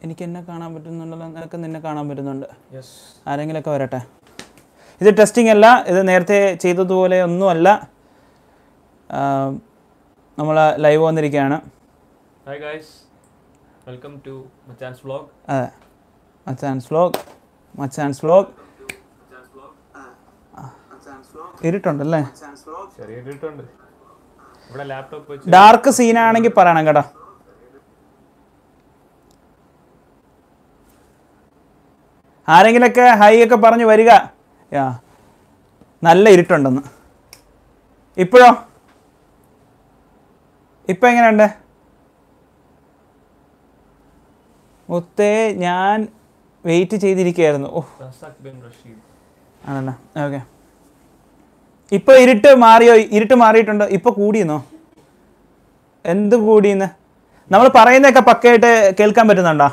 എനിക്ക് എന്നെ കാണാൻ പറ്റുന്നുണ്ടല്ലോ നിനക്ക് നിന്നെ കാണാൻ പറ്റുന്നുണ്ട് യെസ് ആരെങ്കിലുമൊക്കെ വരട്ടെ ഇത് ടെസ്റ്റിംഗ് അല്ല ഇത് നേരത്തെ ചെയ്തതുപോലെ ഒന്നുമല്ല നമ്മൾ ലൈവ് വന്നിരിക്കുകയാണ് hi guys welcome to Machan's vlog അതെ മച്ചാൻസ് വ്ലോഗ് മച്ചാൻസ് വ്ലോഗ് ഇരുട്ടുണ്ടല്ലേ ചെറിയ ഇട്ടിട്ടുണ്ട് ഇവിടെ ലാപ്ടോപ്പ് വെച്ച് ഡാർക്ക് സീനാണെങ്കിൽ പറയണം കേട്ടോ ആരെങ്കിലൊക്കെ ഹൈ ഒക്കെ പറഞ്ഞു വരിക യാ നല്ല ഇരുട്ടുണ്ടെന്ന് ഇപ്പോഴോ ഇപ്പം എങ്ങനെയുണ്ട് മുത്തേ ഞാൻ വെയിറ്റ് ചെയ്തിരിക്കുകയായിരുന്നു ഓ റസാഖ് ബിൻ റഷീദ് ആണല്ലോ ഓക്കെ ഇപ്പൊ ഇരുട്ട് മാറിയോ ഇരുട്ട് മാറിയിട്ടുണ്ടോ ഇപ്പൊ കൂടിയെന്നോ എന്ത് കൂടിയെന്ന് നമ്മൾ പറയുന്നതൊക്കെ പക്കയായിട്ട് കേൾക്കാൻ പറ്റുന്നുണ്ടോ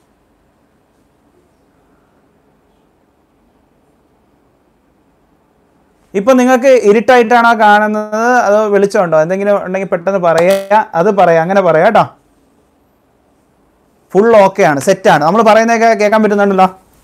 ഇപ്പൊ നിങ്ങൾക്ക് ഇരുട്ടായിട്ടാണോ കാണുന്നത് അതോ വെളിച്ചമുണ്ടോ എന്തെങ്കിലും ഉണ്ടെങ്കിൽ പെട്ടെന്ന് പറയാ അത് പറയാം അങ്ങനെ പറയാം കേട്ടോ ഫുൾ ഓക്കെ ആണ് സെറ്റാണ് നമ്മൾ പറയുന്നതൊക്കെ കേൾക്കാൻ പറ്റുന്നുണ്ടല്ലോ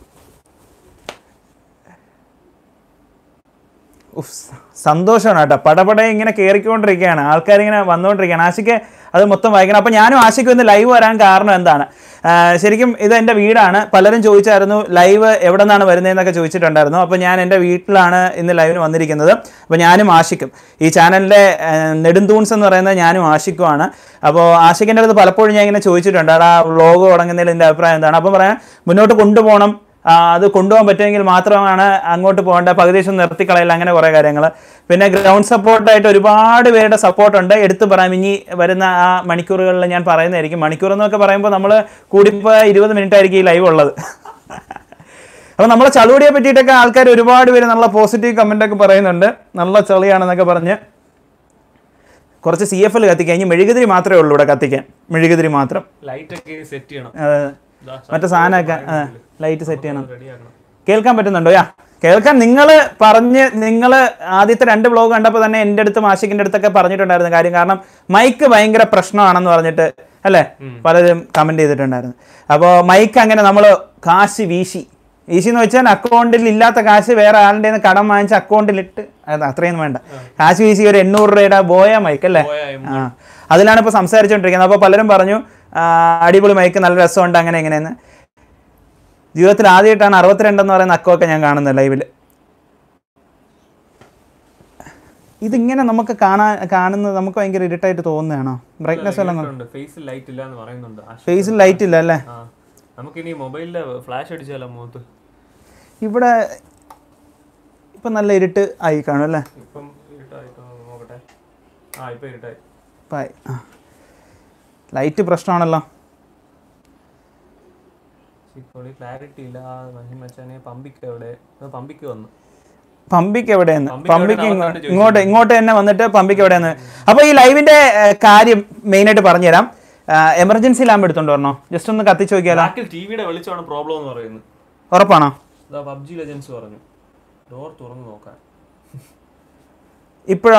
ഉഫ്, സ- സന്തോഷമാണ് കേട്ടോ പടപടെ ഇങ്ങനെ കയറിക്കൊണ്ടിരിക്കുകയാണ് ആൾക്കാരിങ്ങനെ വന്നുകൊണ്ടിരിക്കുകയാണ് ആശയ്ക്ക് അത് മൊത്തം വായിക്കണം അപ്പോൾ ഞാനും ആശയ്ക്ക് ഇന്ന് ലൈവ് വരാൻ കാരണം എന്താണ് ആ, ശരിക്കും ഇത് എൻ്റെ വീടാണ് പലരും ചോദിച്ചായിരുന്നു ലൈവ് എവിടെ നിന്നാണ് വരുന്നതെന്നൊക്കെ ചോദിച്ചിട്ടുണ്ടായിരുന്നു അപ്പോൾ ഞാൻ എൻ്റെ വീട്ടിലാണ് ഇന്ന് ലൈവിന് വന്നിരിക്കുന്നത് അപ്പോൾ ഞാനും ആശിക്കും ഈ ചാനലിലെ ആ, നെടുന്തൂൺസ് എന്ന് പറയുന്നത് ഞാനും ആശിക്കുമാണ് അപ്പോൾ ആശിക്കിൻ്റെ അടുത്ത് പലപ്പോഴും ഞാൻ ഇങ്ങനെ ചോദിച്ചിട്ടുണ്ട് ആ വ്ളോഗ് തുടങ്ങുന്നതിൽ എൻ്റെ അഭിപ്രായം എന്താണ് അപ്പം പറയാൻ മുന്നോട്ട് കൊണ്ടുപോകണം ആ, അത് കൊണ്ടുപോകാൻ പറ്റുമെങ്കിൽ മാത്രമാണ് അങ്ങോട്ട് പോകേണ്ട പകുതി ദിവസം നിർത്തിക്കളയില്ല അങ്ങനെ കുറേ കാര്യങ്ങൾ പിന്നെ ഗ്രൗണ്ട് സപ്പോർട്ടായിട്ട് ഒരുപാട് പേരുടെ സപ്പോർട്ടുണ്ട് എടുത്തു പറയാം ഇനി വരുന്ന ആ മണിക്കൂറുകളിൽ ഞാൻ പറയുന്നതായിരിക്കും മണിക്കൂർ എന്നൊക്കെ പറയുമ്പോൾ നമ്മൾ കൂടിപ്പോൾ ഇരുപത് മിനിറ്റ് ആയിരിക്കും ഈ ലൈവ് ഉള്ളത് അപ്പോൾ നമ്മളെ ചളുവടിയെ പറ്റിയിട്ടൊക്കെ ആൾക്കാർ ഒരുപാട് പേര് നല്ല പോസിറ്റീവ് കമൻ്റ് ഒക്കെ പറയുന്നുണ്ട് നല്ല ചളിയാണെന്നൊക്കെ പറഞ്ഞ് കുറച്ച് സി എഫ് എൽ കത്തിക്കാൻ ഇനി മെഴുകുതിരി മാത്രമേ ഉള്ളൂ ഇവിടെ കത്തിക്കാൻ മെഴുകുതിരി മാത്രം ലൈറ്റ് ഒക്കെ സെറ്റ് ചെയ്യണം അതെ. മറ്റേ സാധനമൊക്കെ ലൈറ്റ് സെറ്റ് ചെയ്യണം റെഡി ആക്കണം കേൾക്കാൻ പറ്റുന്നുണ്ടോ യാ കേൾക്കാൻ നിങ്ങൾ പറഞ്ഞ് നിങ്ങൾ ആദ്യത്തെ രണ്ട് വ്ലോഗ് കണ്ടപ്പോൾ തന്നെ എൻ്റെ അടുത്തും ആഷിക്കിൻ്റെ അടുത്തൊക്കെ പറഞ്ഞിട്ടുണ്ടായിരുന്നു കാര്യം കാരണം മൈക്ക് ഭയങ്കര പ്രശ്നമാണെന്ന് പറഞ്ഞിട്ട് അല്ലേ പലരും കമൻറ്റ് ചെയ്തിട്ടുണ്ടായിരുന്നു അപ്പോൾ മൈക്ക് അങ്ങനെ നമ്മൾ കാശ് വീശി വീശി എന്ന് വെച്ചാൽ അക്കൗണ്ടിൽ ഇല്ലാത്ത കാശ് വേറെ ആളുടെ നിന്ന് കടം വാങ്ങിച്ച് അക്കൗണ്ടിലിട്ട് അത് അത്രയൊന്നും വേണ്ട കാശ് വീശി ഒരു എണ്ണൂറ് രൂപയുടെ ബോയ മൈക്ക് അല്ലേ പോയ ആ അതിലാണ് ഇപ്പോൾ സംസാരിച്ചുകൊണ്ടിരിക്കുന്നത് അപ്പോൾ പലരും പറഞ്ഞു ആ, അടിപൊളി മൈക്ക് നല്ല രസമുണ്ട് അങ്ങനെ എങ്ങനെയെന്ന് ജീവിതത്തിൽ ആദ്യമായിട്ടാണ് അറുപത്തിരണ്ടെന്ന് പറയുന്ന അക്കമൊക്കെ ഞാൻ കാണുന്നത് ലൈവിൽ ഇതിങ്ങനെ നമുക്ക് കാണാൻ കാണുന്നത് നമുക്ക് ഭയങ്കര ഇരുട്ടായിട്ട് തോന്നുകയാണോ ബ്രൈറ്റ്നെസ് എല്ലാം ഉണ്ട് ഫേസിൽ ലൈറ്റ് ഇല്ല എന്ന് പറയുന്നുണ്ട് ആശ- ഫേസിൽ ലൈറ്റ് ഇല്ല അല്ലേ ആ നമുക്കിനി മൊബൈലിലെ ഫ്ലാഷ് അടിച്ചാലോ മുഖത്ത് ഇവിടെ ഇപ്പം നല്ല ഇരുട്ട് ആയി കാണും അല്ലേ ഇപ്പം ഇരുട്ടായിട്ടോ നോക്കട്ടെ ആ ഇപ്പം ഇരുട്ടായി പായ് ആ ലൈറ്റ് പ്രശ്നമാണല്ലോ ഇപ്പോൾ ക്ലാരിറ്റി ഇല്ല ആ മഹിമച്ചാനെ പമ്പിക്ക് എവിടെ ആ, പമ്പിക്ക് വന്നു പമ്പിക്ക് എവിടെയെന്ന് പമ്പിക്ക് പമ്പിക്ക് എവിടെയാണ് ഇങ്ങോ- വന്നിട്ട് ഇങ്ങോട്ട് ഇങ്ങോട്ട് തന്നെ വന്നിട്ട് പമ്പിക്ക് എവിടെയെന്ന് അപ്പോൾ ഈ ലൈവിന്റെ ഏഹ്, കാര്യം മെയിനായിട്ട് പറഞ്ഞുതരാം എമർജൻസി ലാമ്പ് എടുത്തോണ്ട് വരണോ ജസ്റ്റ് ഒന്ന് കത്തിച്ച് നോക്കിയാലോ ബാക്കിൽ ടിവിയുടെ വെളിച്ചമാണ് പ്രോബ്ലം എന്ന് പറയുന്നത് ഉറപ്പാണോ ഇതാ പബ്ജി ലെജൻസ് പറഞ്ഞു ഡോർ തുറന്ന് നോക്കാൻ ഇപ്പോഴോ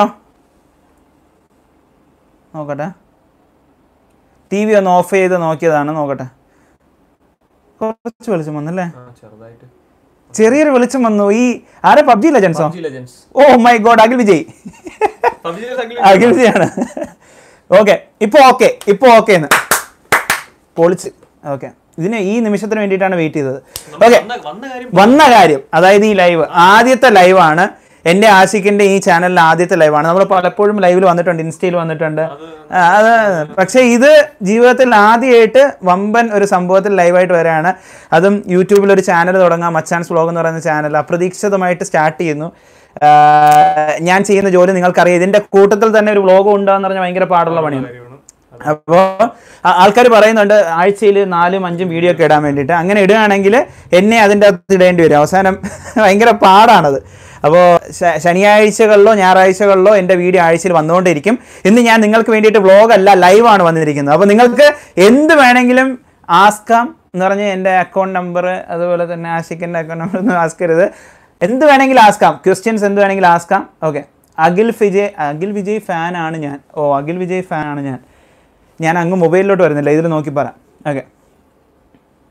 നോക്കട്ടെ ടി വി ഒന്ന് ഓഫ് ചെയ്ത് നോക്കിയതാണ് നോക്കട്ടെ കുറച്ച് വെളിച്ചം വന്നല്ലേ ആ ചെറുതായിട്ട് ചെറിയൊരു വെളിച്ചം വന്നു ഈ ആരെ പബ്ജി ലെജൻസോ PUBG legends oh my god Akhil Vijay PUBG Akhil വിജയാണ് ഓക്കെ ഇപ്പൊ ഓക്കെ ഇപ്പൊ ഓക്കെ എന്ന് പൊളിച്ച് ഓക്കെ ഇതിന് ഈ നിമിഷത്തിന് വേണ്ടിയിട്ടാണ് വെയിറ്റ് ചെയ്തത് ഓക്കെ വന്ന കാര്യം വന്ന കാര്യം അതായത് ഈ ലൈവ് ആദ്യത്തെ ലൈവാണ് എൻ്റെ ആശിക്കിൻ്റെ ഈ ചാനലിൽ ആദ്യത്തെ ലൈവാണ് നമ്മൾ പലപ്പോഴും ലൈവിൽ വന്നിട്ടുണ്ട് ഇൻസ്റ്റയിൽ വന്നിട്ടുണ്ട് ആ, അത് പക്ഷേ ഇത് ജീവിതത്തിൽ ആദ്യമായിട്ട് വമ്പൻ ഒരു സംഭവത്തിൽ ലൈവായിട്ട് വരികയാണ് അതും യൂട്യൂബിൽ ഒരു ചാനൽ തുടങ്ങാം മച്ചാൻസ് വ്ളോഗ് എന്ന് പറയുന്ന ചാനൽ അപ്രതീക്ഷിതമായിട്ട് സ്റ്റാർട്ട് ചെയ്യുന്നു ആ, ഞാൻ ചെയ്യുന്ന ജോലി നിങ്ങൾക്കറിയാം ഇതിൻ്റെ കൂട്ടത്തിൽ തന്നെ ഒരു വ്ളോഗ് ഉണ്ടാന്ന് പറഞ്ഞാൽ ഭയങ്കര പാടുള്ള പണിയാണ് കാര്യമാണ് അപ്പോൾ ആൾക്കാർ പറയുന്നുണ്ട് ആഴ്ചയിൽ നാലും അഞ്ചും വീഡിയോ ഒക്കെ ഇടാൻ വേണ്ടിയിട്ട് അങ്ങനെ ഇടുകയാണെങ്കിൽ എന്നെ അതിൻ്റെ അകത്ത് ഇടേണ്ടി വരും അവസാനം ഭയങ്കര പാടാണത് അപ്പോൾ ശനിയാഴ്ചകളിലോ ഞായറാഴ്ചകളിലോ എൻ്റെ വീഡിയോ ആഴ്ചയിൽ വന്നുകൊണ്ടിരിക്കും ഇന്ന് ഞാൻ നിങ്ങൾക്ക് വേണ്ടിയിട്ട് വ്ളോഗ് അല്ല ലൈവാണ് വന്നിരിക്കുന്നത് അപ്പോൾ നിങ്ങൾക്ക് എന്ത് വേണമെങ്കിലും ആസ്കാം എന്ന് പറഞ്ഞ് എൻ്റെ അക്കൗണ്ട് നമ്പർ അതുപോലെ തന്നെ ആഷിക്കിൻ്റെ അക്കൗണ്ട് നമ്പർ ഒന്നും ആസ്കരുത് എന്ത് വേണമെങ്കിലും ആസ്കാം ക്വസ്റ്റ്യൻസ് എന്ത് വേണമെങ്കിലും ആസ്കാം ഓക്കെ അഖിൽ വിജയ് അഖിൽ വിജയ് ഫാനാണ് ഞാൻ ഓ അഖിൽ വിജയ് ഫാനാണ് ഞാൻ ഞാൻ അങ്ങ് മൊബൈലിലോട്ട് വരുന്നില്ല ഇതിൽ നോക്കി പറ ഓക്കെ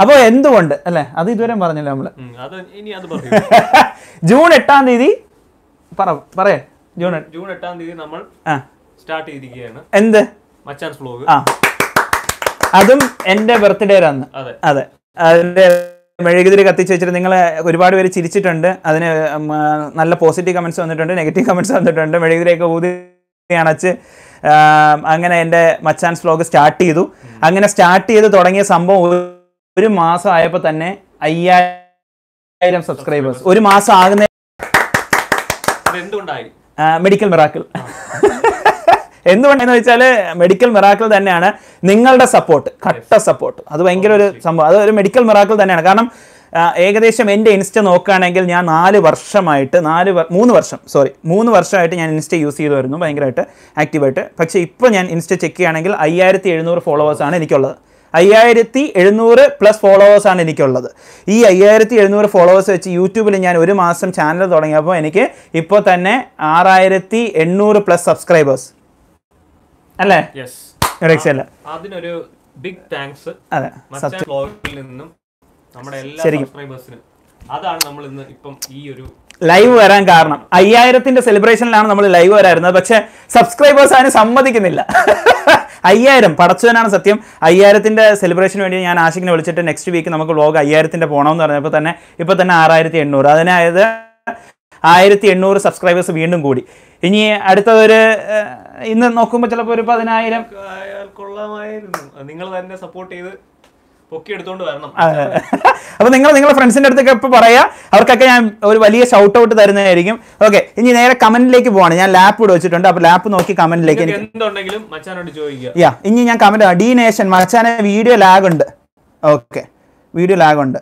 അപ്പോൾ എന്തുകൊണ്ട് അല്ലേ അത് ഇതുവരെ പറഞ്ഞില്ല നമ്മൾ ഉം, അത് ഇനി അത് പറയൂ ജൂൺ എട്ടാം തീയതി പറ പറയേ ജൂൺ എട്ട് ജൂൺ എട്ടാം തീയതി നമ്മൾ ആ സ്റ്റാർട്ട് ചെയ്തിരിക്കുകയാണ് എന്ത് മച്ചാൻസ് വ്ലോഗ് ആ അതും എൻ്റെ ബർത്ത്ഡേ അന്ന് അതെ അതെ അതിന്റെ മെഴുകുതിരി കത്തിച്ച് വെച്ചിട്ട് നിങ്ങൾ ഒരുപാട് പേര് ചിരിച്ചിട്ടുണ്ട് അതിന് ഉം, ആ, നല്ല പോസിറ്റീവ് കമന്റ്സ് വന്നിട്ടുണ്ട് നെഗറ്റീവ് കമന്റ്സ് വന്നിട്ടുണ്ട് മെഴുകുതിരിയൊക്കെ ഊതി അണച്ച് ആ, അങ്ങനെ എൻ്റെ മച്ചാൻസ് വ്ലോഗ് സ്റ്റാർട്ട് ചെയ്തു അങ്ങനെ സ്റ്റാർട്ട് ചെയ്ത് തുടങ്ങിയ സംഭവം ഒരു- ഒരു മാസം ആയപ്പോൾ തന്നെ അയ്യായിരം സബ്സ്ക്രൈബേഴ്സ് ഒരു മാസം ആകുന്ന അത് എന്തുകൊണ്ടായി മെഡിക്കൽ മിറാക്കിൾ എന്തുകൊണ്ടെന്ന് വെച്ചാൽ മെഡിക്കൽ മിറാക്കിൾ തന്നെയാണ് നിങ്ങളുടെ സപ്പോർട്ട് കട്ട സപ്പോർട്ട് അത് ഭയങ്കര ഒരു സംഭവം അത് ഒരു മെഡിക്കൽ മിറാക്കിൾ തന്നെയാണ് കാരണം ആ, ഏകദേശം എൻ്റെ ഇൻസ്റ്റ നോക്കുകയാണെങ്കിൽ ഞാൻ നാല് വർഷമായിട്ട് നാല് വർ- മൂന്ന് വർഷം സോറി മൂന്ന് വർഷമായിട്ട് ഞാൻ ഇൻസ്റ്റ യൂസ് ചെയ്തു വരുന്നു ഭയങ്കരമായിട്ട് ആക്റ്റീവായിട്ട് പക്ഷേ ഇപ്പോൾ ഞാൻ ഇൻസ്റ്റ ചെക്ക് ചെയ്യുകയാണെങ്കിൽ അയ്യായിരത്തി എഴുന്നൂറ് ഫോളോവേഴ്സാണ് എനിക്കുള്ളത് അയ്യായിരത്തി എഴുന്നൂറ് പ്ലസ് ഫോളോവേഴ്സാണ് എനിക്കുള്ളത് ഈ അയ്യായിരത്തി എഴുന്നൂറ് ഫോളോവേഴ്സ് വെച്ച് യൂട്യൂബിൽ ഞാൻ ഒരു മാസം ചാനൽ തുടങ്ങിയപ്പോൾ എനിക്ക് ഇപ്പോൾ തന്നെ ആറായിരത്തി എണ്ണൂറ് പ്ലസ് സബ്സ്ക്രൈബേഴ്സ് അല്ലേ യെസ് രക്ഷയില്ല അതിനൊരു ബിഗ് താങ്ക്സ് അതെ മച്ചാൻ വ്ലോഗിൽ നിന്നും നമ്മുടെ എല്ലാ ശരിക്കും. സബ്സ്ക്രൈബേഴ്സിനും അതാണ് നമ്മൾ ഇന്ന് ഇപ്പം ഈ ഒരു ലൈവ് വരാൻ കാരണം അയ്യായിരത്തിന്റെ സെലിബ്രേഷനിലാണ് നമ്മൾ ലൈവ് വരായിരുന്നത് പക്ഷെ സബ്സ്ക്രൈബേഴ്സ് അതിന് സമ്മതിക്കുന്നില്ല അയ്യായിരം പടച്ചവനാണ് സത്യം അയ്യായിരത്തിന്റെ സെലിബ്രേഷന് വേണ്ടി ഞാൻ ആഷിക്കിനെ വിളിച്ചിട്ട് നെക്സ്റ്റ് വീക്ക് നമുക്ക് വ്ലോഗ് അയ്യായിരത്തിന്റെ പോകണമെന്ന് പറഞ്ഞപ്പോൾ തന്നെ ഇപ്പൊ തന്നെ ആറായിരത്തി എണ്ണൂറ് അതിനായത് ആയിരത്തി എണ്ണൂറ് സബ്സ്ക്രൈബേഴ്സ് വീണ്ടും കൂടി ഇനി അടുത്തതൊരു ഏഹ്, ഇന്ന് നോക്കുമ്പോൾ ചിലപ്പോൾ ഒരു പതിനായിരം ആയാൽ കൊള്ളാമായിരുന്നു നിങ്ങൾ തന്നെ സപ്പോർട്ട് ചെയ്ത് പൊക്കി എടുത്തോണ്ട് വരണം അപ്പൊ നിങ്ങൾ നിങ്ങളുടെ ഫ്രണ്ട്സിന്റെ അടുത്തൊക്കെ ഇപ്പൊ പറയാ അവർക്കൊക്കെ ഞാൻ ഒരു വലിയ ഷൗട്ട് ഔട്ട് തരുന്നതായിരിക്കും ഓക്കെ ഇനി നേരെ കമന്റിലേക്ക് പോവാണ് ഞാൻ ലാപ്പ് ഇവിടെ വെച്ചിട്ടുണ്ട് അപ്പൊ ലാപ്പ് നോക്കി കമന്റിലേക്ക് നിങ്ങൾക്ക് എനിക്ക് എന്തുണ്ടെങ്കിലും മച്ചാനോട് ചോദിക്കുക യാ ഇനി ഞാൻ കമന്റ് ഡി നേഷൻ മച്ചാനെ വീഡിയോ ലാഗ് ഉണ്ട് ഓക്കെ വീഡിയോ ലാഗ് ഉണ്ട്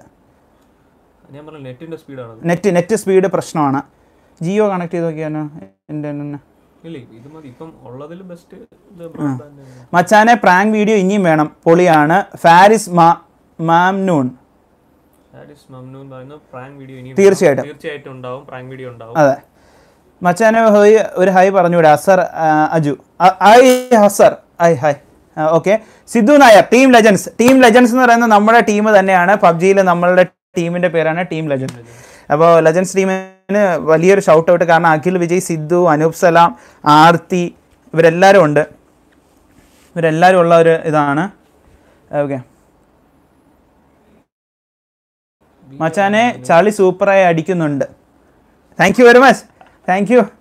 ഞാൻ പറഞ്ഞ നെറ്റിന്റെ സ്പീഡാണ് നെറ്റ് നെറ്റ് സ്പീഡ് പ്രശ്നമാണ് ജിയോ കണക്ട് ചെയ്ത് നോക്കിയാലോ എൻ്റെ തന്നെ ഇല്ല ഇത് മതി ഇപ്പം ഉള്ളതിൽ ബെസ്റ്റ് ഇത് broadband ആണ്. മച്ചാനെ പ്രാങ്ക് വീഡിയോ ഇനിയും വേണം പൊളിയാണ് ഫാരിസ് മാ മാംനൂൺ That is മംനൂൻ പറയുന്ന പ്രാങ്ക് വീഡിയോ ഇനി തീർച്ചയായിട്ടും. തീർച്ചയായിട്ടും ഉണ്ടാവും പ്രാങ്ക് വീഡിയോ ഉണ്ടാവും അതെ മച്ചാനെ ഹോയ് ഒരു ഹൈ പറഞ്ഞൂടെ അസർ ആ, അജു അ- hi Hazar hi hi okay Sidhu Nair team legends team legends എന്ന് പറയുന്നത് നമ്മുടെ ടീം തന്നെയാണ് പബ്ജിയിൽ നമ്മളുടെ ടീമിന്റെ പേരാണ് ടീം ലെജൻസ് അപ്പോൾ ലെജൻസ് ടീമിന് വലിയൊരു ഷൗട്ട് ഔട്ട് കാരണം അഖിൽ വിജയ് സിദ്ധു അനൂപ് സലാം ആർത്തി ഇവരെല്ലാവരും ഉണ്ട് ഇവരെല്ലാവരും ഉള്ള ഒരു ഇതാണ് ഓക്കെ മച്ചാനെ ചളി സൂപ്പറായി അടിക്കുന്നുണ്ട് thank you very much thank you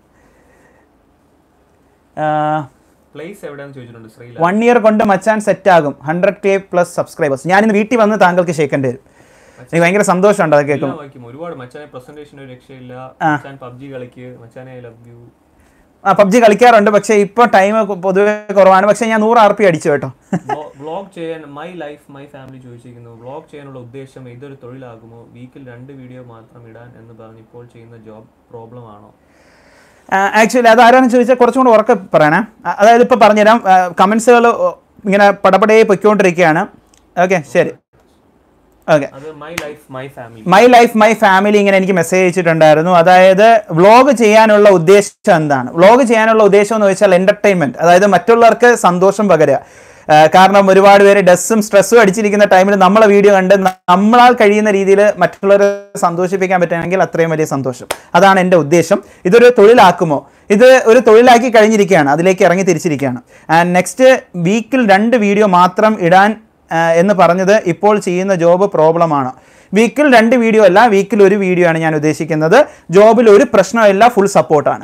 place എവിടെയാന്ന് ചോദിച്ചിട്ടുണ്ട് ശ്രീല വൺ ഇയർ കൊണ്ട് മച്ചാൻ സെറ്റ് ആകും ഹൺഡ്രഡ് കെ പ്ലസ് സബ്സ്ക്രൈബേഴ്സ് ഞാനിന്ന് വീട്ടിൽ വന്ന് താങ്കൾക്ക് ഷേക്കേണ്ടി വരും എനിക്ക് ഭയങ്കര സന്തോഷമുണ്ട് അത് കേൾക്കുമ്പോൾ എല്ലാം വായിക്കും ഒരുപാട് മച്ചാനെ പ്രസന്റേഷൻ ഒരു രക്ഷയില്ല ആ. മച്ചാൻ പബ്ജി കളിക്ക് മച്ചാനെ ഐ ലവ് യു ആ പബ്ജി കളിക്കാറുണ്ട് പക്ഷേ ഇപ്പോൾ ടൈം പൊതുവെ കുറവാണ് പക്ഷേ ഞാൻ നൂറ് ആർ പി അടിച്ചു കേട്ടോ വ്ളോഗ് ചെയ്യാൻ മൈ ലൈഫ് മൈ ഫാമിലി ചോദിച്ചിരിക്കുന്നു വ്ളോഗ് ചെയ്യാനുള്ള ഉദ്ദേശം ഇതൊരു തൊഴിലാകുമോ വീക്കിൽ രണ്ട് വീഡിയോ മാത്രം ഇടാൻ എന്ന് പറഞ്ഞ് ഇപ്പോൾ ചെയ്യുന്ന ജോബ് പ്രോബ്ലം ആണോ ആക്ച്വലി അത് ആരാണെന്ന് ചോദിച്ചാൽ കുറച്ചും കൂടെ ഉറക്കെ പറയണേ ആ, അതായത് ഇപ്പോൾ പറഞ്ഞുതരാം കമൻസുകൾ ഇങ്ങനെ പടപടയെ പൊയ്ക്കൊണ്ടിരിക്കുകയാണ് ഓക്കെ ശരി ഓക്കെ അത് my life my family my life my family ഇങ്ങനെ എനിക്ക് മെസ്സേജ് അയച്ചിട്ടുണ്ടായിരുന്നു അതായത് വ്ളോഗ് ചെയ്യാനുള്ള ഉദ്ദേശം എന്താണ് വ്ളോഗ് ചെയ്യാനുള്ള ഉദ്ദേശം എന്ന് വെച്ചാൽ എന്റർടൈൻമെന്റ് അതായത് മറ്റുള്ളവർക്ക് സന്തോഷം പകരുക ആ, കാരണം ഒരുപാട് പേര് ഡസ്സും സ്ട്രെസ്സും അടിച്ചിരിക്കുന്ന ടൈമിൽ നമ്മളെ വീഡിയോ കണ്ട് നമ്മളാൽ കഴിയുന്ന രീതിയിൽ മറ്റുള്ളവരെ സന്തോഷിപ്പിക്കാൻ പറ്റുമെങ്കിൽ അത്രയും വലിയ സന്തോഷം അതാണ് എൻ്റെ ഉദ്ദേശം ഇതൊരു തൊഴിലാക്കുമോ ഇത് ഒരു തൊഴിലാക്കി കഴിഞ്ഞിരിക്കുകയാണ് അതിലേക്ക് ഇറങ്ങി തിരിച്ചിരിക്കുകയാണ് ആൻഡ് നെക്സ്റ്റ് വീക്കിൽ രണ്ട് വീഡിയോ മാത്രം ഇടാൻ ആ, എന്ന് പറഞ്ഞത് ഇപ്പോൾ ചെയ്യുന്ന ജോബ് പ്രോബ്ലമാണ് വീക്കിൽ രണ്ട് വീഡിയോ അല്ല വീക്കിൽ ഒരു വീഡിയോ ആണ് ഞാൻ ഉദ്ദേശിക്കുന്നത് ജോബിൽ ഒരു പ്രശ്നമില്ല ഫുൾ സപ്പോർട്ടാണ്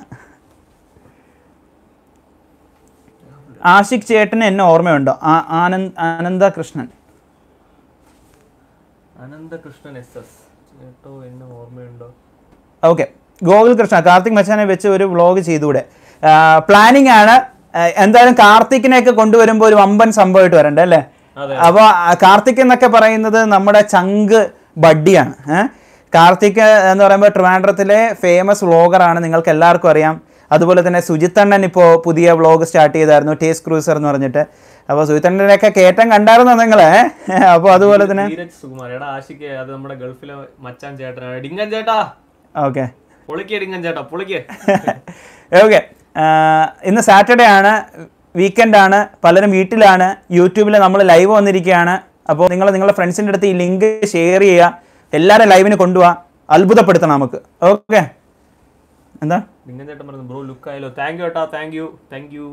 ആഷിഖ് ചേട്ടന് എന്നെ ഓർമ്മയുണ്ടോ ആ- ആനന്ദ് ആനന്ദ കൃഷ്ണൻ അനന്തകൃഷ്ണൻ എസ് എസ് ചേട്ടോ എന്നെ ഓർമ്മയുണ്ടോ ഓക്കെ ഗോകുൽ കൃഷ്ണ കാർത്തിക് മച്ചാനെ വെച്ച് ഒരു വ്ളോഗ് ചെയ്തൂടെ പ്ലാനിങ് ആണ് ആ, എന്തായാലും കാർത്തിക്കിനെയൊക്കെ കൊണ്ടുവരുമ്പോൾ ഒരു വമ്പൻ സംഭവമായിട്ട് വരണ്ടേ അല്ലേ അതെ. അപ്പോൾ കാർത്തിക് എന്നൊക്കെ പറയുന്നത് നമ്മുടെ ചങ്ക് ബഡ്ഡിയാണ് ഏഹ് കാർത്തിക് എന്ന് പറയുമ്പോൾ ട്രിവാൻഡ്രത്തിലെ ഫേമസ് വ്ളോഗറാണ് നിങ്ങൾക്ക് എല്ലാവർക്കും അറിയാം അതുപോലെ തന്നെ സുജിത്തണ്ണൻ ഇപ്പോൾ പുതിയ വ്ളോഗ് സ്റ്റാർട്ട് ചെയ്തായിരുന്നു ടേസ്റ്റ് ക്രൂസർ എന്ന് പറഞ്ഞിട്ട് അപ്പോൾ സുജിത്തണ്ണനെയൊക്കെ കയറ്റം കണ്ടായിരുന്നോ നിങ്ങൾ അപ്പോൾ അതുപോലെ തന്നെ ധീരജ് സുകുമാർ എടാ ആശിക്ക് അത് നമ്മുടെ ഗൾഫിലെ മച്ചാൻ ചേട്ടനാണ് ഡിങ്കൻ ചേട്ടാ ഓക്കെ പൊളിക്കേ ഡിങ്കൻ ചേട്ടാ പൊളിക്കേ ഓക്കെ ഇന്ന് സാറ്റർഡേ ആണ് വീക്കെൻഡ് ആണ് പലരും വീട്ടിലാണ് യൂട്യൂബിൽ നമ്മൾ ലൈവ് വന്നിരിക്കുകയാണ് അപ്പോൾ നിങ്ങൾ നിങ്ങളുടെ ഫ്രണ്ട്സിൻ്റെ അടുത്ത് ഈ ലിങ്ക് ഷെയർ ചെയ്യുക എല്ലാവരും ലൈവിന് കൊണ്ടുപോവാ അത്ഭുതപ്പെടുത്തണം നമുക്ക് ഓക്കെ എന്താ നിങ്ങൾ ചേട്ടൻ പറഞ്ഞു ബ്രോ ലുക്ക് ആയല്ലോ താങ്ക് യു ഏട്ടാ താങ്ക് യു താങ്ക് യു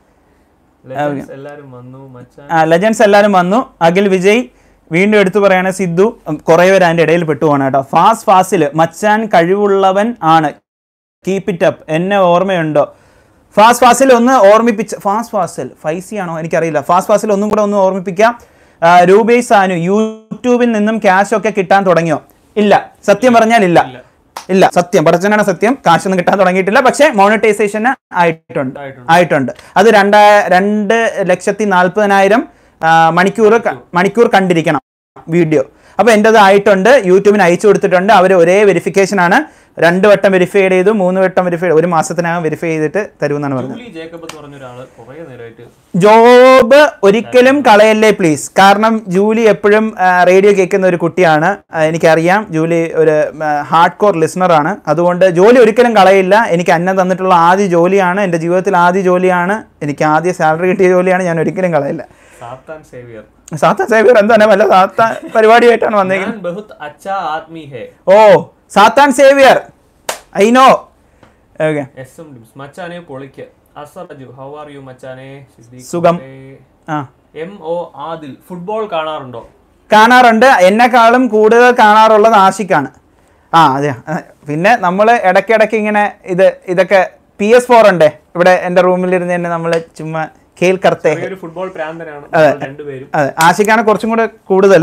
എല്ലാരും വന്നു മച്ചാൻ ലെജൻസ് എല്ലാവരും വന്നു അഖിൽ വിജയ് വീണ്ടും എടുത്തു പറയാണ് സിദ്ധു ഉം, കുറേ പേര് അതിൻ്റെ ഇടയിൽ പെട്ടുപോകണം കേട്ടോ ഫാസ്റ്റ് ഫാസ്റ്റിൽ മച്ചാൻ കഴിവുള്ളവൻ ആണ് കീപ്പ് ഇറ്റ് അപ്പ് എന്നെ ഓർമ്മയുണ്ടോ ഫാസ്റ്റ് ഫാസ്റ്റിൽ ഒന്ന് ഓർമ്മിപ്പിച്ച ഫാസ്റ്റ് ഫാസ്റ്റിൽ ഫൈസി ആണോ എനിക്കറിയില്ല ഫാസ്റ്റ് ഫാസ്റ്റിൽ ഒന്നും കൂടെ ഒന്ന് ഓർമ്മിപ്പിക്കാം ആ, രൂപേഷ് സാനു യൂട്യൂബിൽ നിന്നും ക്യാഷ് ഒക്കെ കിട്ടാൻ തുടങ്ങിയോ ഇല്ല സത്യം പറഞ്ഞാൽ ഇല്ല ഇല്ല സത്യം പടച്ചനാണ് സത്യം കാശൊന്നും കിട്ടാൻ തുടങ്ങിയിട്ടില്ല പക്ഷേ മോണിറ്റൈസേഷന് ആയിട്ടുണ്ട് ആയിട്ടുണ്ട്. ആയിട്ടുണ്ട് അത് രണ്ടാ രണ്ട് ലക്ഷത്തി നാൽപ്പതിനായിരം മണിക്കൂർ ക- മണിക്കൂർ കണ്ടിരിക്കണം വീഡിയോ അപ്പോൾ എൻ്റെത് ആയിട്ടുണ്ട് യൂട്യൂബിന് അയച്ചു കൊടുത്തിട്ടുണ്ട് അവർ ഒരേ വെരിഫിക്കേഷൻ ആണ് രണ്ട് വട്ടം വെരിഫൈ ചെയ്തു മൂന്ന് വട്ടം വെരിഫൈ ഒരു മാസത്തിനകം വെരിഫൈ ചെയ്തിട്ട് തരുമെന്നാണ് പറഞ്ഞത് ജൂലി ജേക്കബ് എന്ന് പറഞ്ഞ ഒരാള് കുറെ നേരമായിട്ട് ജോബ് ഒരിക്കലും കളയല്ലേ പ്ലീസ് കാരണം ജൂലി എപ്പോഴും റേഡിയോ കേൾക്കുന്ന ഒരു കുട്ടിയാണ് ആ, എനിക്കറിയാം ജൂലി ഒരു ഹാർഡ് കോർ ലിസണറാണ് അതുകൊണ്ട് ജോലി ഒരിക്കലും കളയില്ല എനിക്ക് അന്നം തന്നിട്ടുള്ള ആദ്യ ജോലിയാണ് എൻ്റെ ജീവിതത്തിൽ ആദ്യ ജോലിയാണ് എനിക്ക് ആദ്യ സാലറി കിട്ടിയ ജോലിയാണ് ഞാൻ ഒരിക്കലും കളയില്ല സാത്താൻ സേവിയർ സാത്ത സേവിയർ എന്താണ് വല്ല സാത്ത പരിപാടിയായിട്ടാണ് വന്നേക്കുന്നത് ഞാൻ ബഹുത് അച്ഛാ ആദ്മി ഹേ ഓ സാത്താൻ Xavier I know okay S M ഡിംസ് മച്ചാനെ പൊളിക്ക് അസറജു ഹൗ ആർ യു മച്ചാനെ സിദ്ദീഖ് സുഖം. കോട്ടെ. ആ എം ഒ ആദിൽ ഫുട്ബോൾ കാണാറുണ്ടോ കാണാറുണ്ട് എന്നെക്കാളും കൂടുതൽ കാണാറുള്ളത് ആഷിക്കാണ് ആ അതെ ആ, പിന്നെ നമ്മൾ ഇടയ്ക്കിടയ്ക്ക് ഇങ്ങനെ ഇത് ഇതൊക്കെ പി എസ് ഫോർ ഉണ്ട് ഇവിടെ എൻ്റെ റൂമിലിരുന്ന് തന്നെ നമ്മൾ ചുമ്മാ കേൾക്കർത്തേ ഒരു ഫുട്ബോൾ പ്രാന്തനാണ് നമ്മൾ രണ്ടുപേരും അതെ ആഷിക്കാണ് കുറച്ചും കൂടെ കൂടുതൽ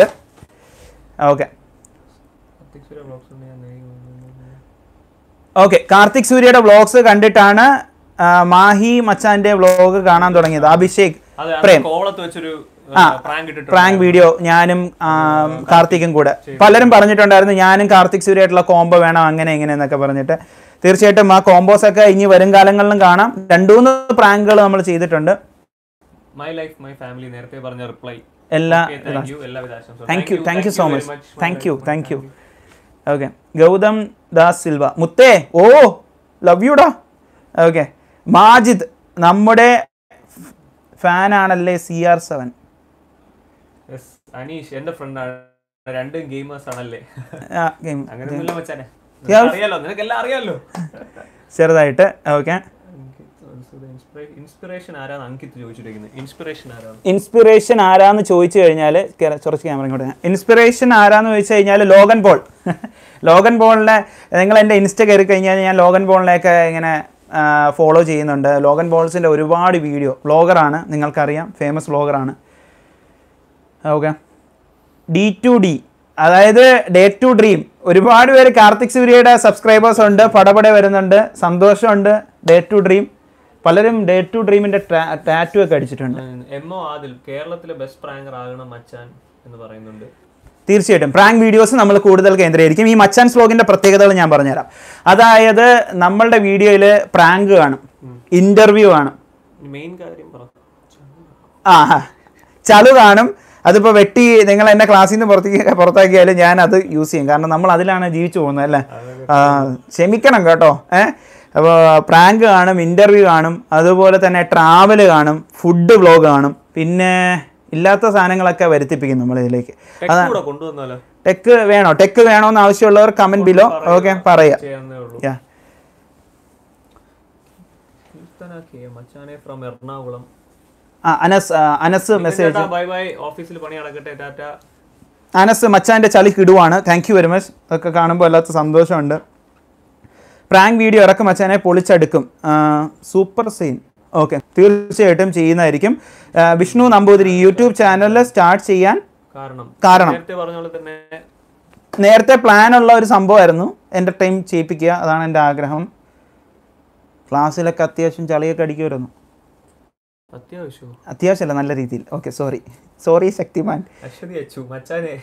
ഓക്കെ കാർത്തിക് സൂര്യ vlogs ഉണ്ട് ഞാൻ നേരി വന്നു. ഓക്കെ കാർത്തിക് സൂര്യയുടെ വ്ളോഗ്സ് കണ്ടിട്ടാണ് ആ, മാഹി മച്ചാന്റെ വ്ളോഗ് കാണാൻ തുടങ്ങിയത് അഭിഷേക് അതെ അന്ന് പ്രേം കോവളത്ത് വെച്ചൊരു ആ, പ്രാങ്ക് ഇട്ടിട്ടുണ്ട് പ്രാങ്ക് വീഡിയോ ഞാനും ആ, കാർത്തിക്കും കൂടെ പലരും പറഞ്ഞിട്ടുണ്ടായിരുന്നു ഞാനും കാർത്തിക് സൂര്യയായിട്ടുള്ള കോംബോ വേണം അങ്ങനെ ഇങ്ങനെ എന്നൊക്കെ പറഞ്ഞിട്ട് തീർച്ചയായിട്ടും ആ കോംബോസ് ഒക്കെ ഇനി വരും കാലങ്ങളിലും കാണാം രണ്ടൂന്ന് പ്രാങ്കുകൾ നമ്മൾ ചെയ്തിട്ടുണ്ട് മൈ ലൈഫ് മൈ ഫാമിലി നേരത്തെ പറഞ്ഞ റിപ്ലൈ എല്ലാ താങ്ക് യു എല്ലാവിധ ആശംസകളും thank you thank you so much very much, my thank you life, my thank you family. Okay Gautham Das Silva മുത്തേ ഓ ലവ് യുടാ ഓക്കെ മാജിദ് നമ്മുടെ ഫാനാണല്ലേ C R seven Yes, Aneesh എന്റെ ഫ്രണ്ടാണ് രണ്ടും ഗെയിമേഴ്സ് ആണല്ലേ ഗെയിം അങ്ങനെയൊന്നുമില്ല മച്ചാനെ Yeah. നിനക്ക് അറിയാലോ നിനക്കെല്ലാം അറിയാലോ ചെറുതായിട്ട് ഓക്കെ ഇൻസ്പിറേഷൻ ആരാണ് അങ്കിത്ത് ചോദിച്ചിരിക്കുന്നത് ഇൻസ്പിറേഷൻ ആരാണ് ഇൻസ്പിറേഷൻ ആരാന്ന് ചോദിച്ചു കഴിഞ്ഞാൽ കുറച്ച് ക്യാമറ ഇങ്ങോട്ട് ഇൻസ്പിറേഷൻ ആരാന്ന് ചോദിച്ചു കഴിഞ്ഞാൽ ലോഗൻ പോൾ ലോഗൻ പോളിനെ നിങ്ങൾ എൻ്റെ ഇൻസ്റ്റ കയറി കഴിഞ്ഞാൽ ഞാൻ ലോഗൻ പോളിനെയൊക്കെ ഇങ്ങനെ ഫോളോ ചെയ്യുന്നുണ്ട് ലോഗൻ പോൾസിൻ്റെ ഒരുപാട് വീഡിയോ വ്ളോഗറാണ് നിങ്ങൾക്കറിയാം ഫേമസ് വ്ളോഗറാണ് ഓക്കെ ഡി ടു ഡി അതായത് ഡേ ടു ഡ്രീം ഒരുപാട് പേര് കാർത്തിക് സൂര്യയുടെ സബ്സ്ക്രൈബേഴ്സ് ഉണ്ട് പടപടെ വരുന്നുണ്ട് സന്തോഷമുണ്ട് ഡേ ടു ഡ്രീം പലരും ഡേ ടു ഡ്രീമിൻ്റെ ടാറ്റു ഒക്കെ അടിച്ചിട്ടുണ്ട് എം ഒ ആദിൽ കേരളത്തിലെ ബെസ്റ്റ് പ്രാങ്കർ ആകണം മച്ചാൻ എന്ന് പറയുന്നുണ്ട് തീർച്ചയായിട്ടും പ്രാങ്ക് വീഡിയോസ് നമ്മൾ കൂടുതൽ കേന്ദ്രീകരിക്കും ഈ മച്ചാൻ സ്ലോഗിന്റെ പ്രത്യേകതകൾ ഞാൻ പറഞ്ഞുതരാം അതായത് നമ്മളുടെ വീഡിയോയിൽ പ്രാങ്ക് കാണും ഇന്റർവ്യൂ കാണും മെയിൻ കാര്യം പറ ആ ആ. ചളു കാണും അതിപ്പോൾ വെട്ടി നിങ്ങൾ എന്നെ ക്ലാസ്സിൽ നിന്ന് പുറത്തേക്ക് പുറത്താക്കിയാലും ഞാൻ അത് യൂസ് ചെയ്യും കാരണം നമ്മൾ അതിലാണ് ജീവിച്ചു പോകുന്നത് അല്ലേ ആ, ക്ഷമിക്കണം കേട്ടോ ഏ അപ്പോൾ പ്രാങ്ക് കാണും ഇൻ്റർവ്യൂ കാണും അതുപോലെ തന്നെ ട്രാവൽ കാണും ഫുഡ് വ്ളോഗ് കാണും പിന്നെ ഇല്ലാത്ത സാധനങ്ങളൊക്കെ വരുത്തിപ്പിക്കും നമ്മളിതിലേക്ക് ടെക് കൂടെ കൊണ്ടുവന്നാലോ ടെക്ക് വേണോ ടെക്ക് വേണോന്ന് ആവശ്യമുള്ളവർ കമന്റ് ബിലോ ഓക്കെ പറയാം ചെയ്യാന്നേ ഉള്ളൂ Yeah. കീർത്തന കെ മച്ചാനെ ഫ്രം എറണാകുളം ആ അനസ് ആ, അനസ് മെസ്സേജ് ബൈ ബൈ ഓഫീസിൽ പണി നടക്കട്ടെ ടാറ്റ അനസ് മച്ചാൻ്റെ ചളി കിടുവാണ് താങ്ക് യു വെരി മച്ച് അതൊക്കെ കാണുമ്പോൾ വല്ലാത്ത സന്തോഷമുണ്ട് പ്രാങ്ക് വീഡിയോ ഇറക്കും മച്ചാനെ പൊളിച്ചെടുക്കും സൂപ്പർ സീൻ ഓക്കെ തീർച്ചയായിട്ടും ചെയ്യുന്നതായിരിക്കും ആ, വിഷ്ണു നമ്പൂതിരി യൂട്യൂബ് ചാനലിൽ സ്റ്റാർട്ട് ചെയ്യാൻ കാരണം കാരണം നേരത്തെ പറഞ്ഞ പോലെ തന്നെ നേരത്തെ പ്ലാൻ ഉള്ള ഒരു സംഭവമായിരുന്നു എൻ്റർടൈൻ ചെയ്യിപ്പിക്കുക അതാണ് എൻ്റെ ആഗ്രഹം ക്ലാസ്സിലൊക്കെ അത്യാവശ്യം ചളിയൊക്കെ അടിക്കുമായിരുന്നു അത്യാവശ്യം അത്യാവശ്യമല്ല നല്ല രീതിയിൽ okay sorry sorry Shaktimaan Aswathy Achu മച്ചാനെ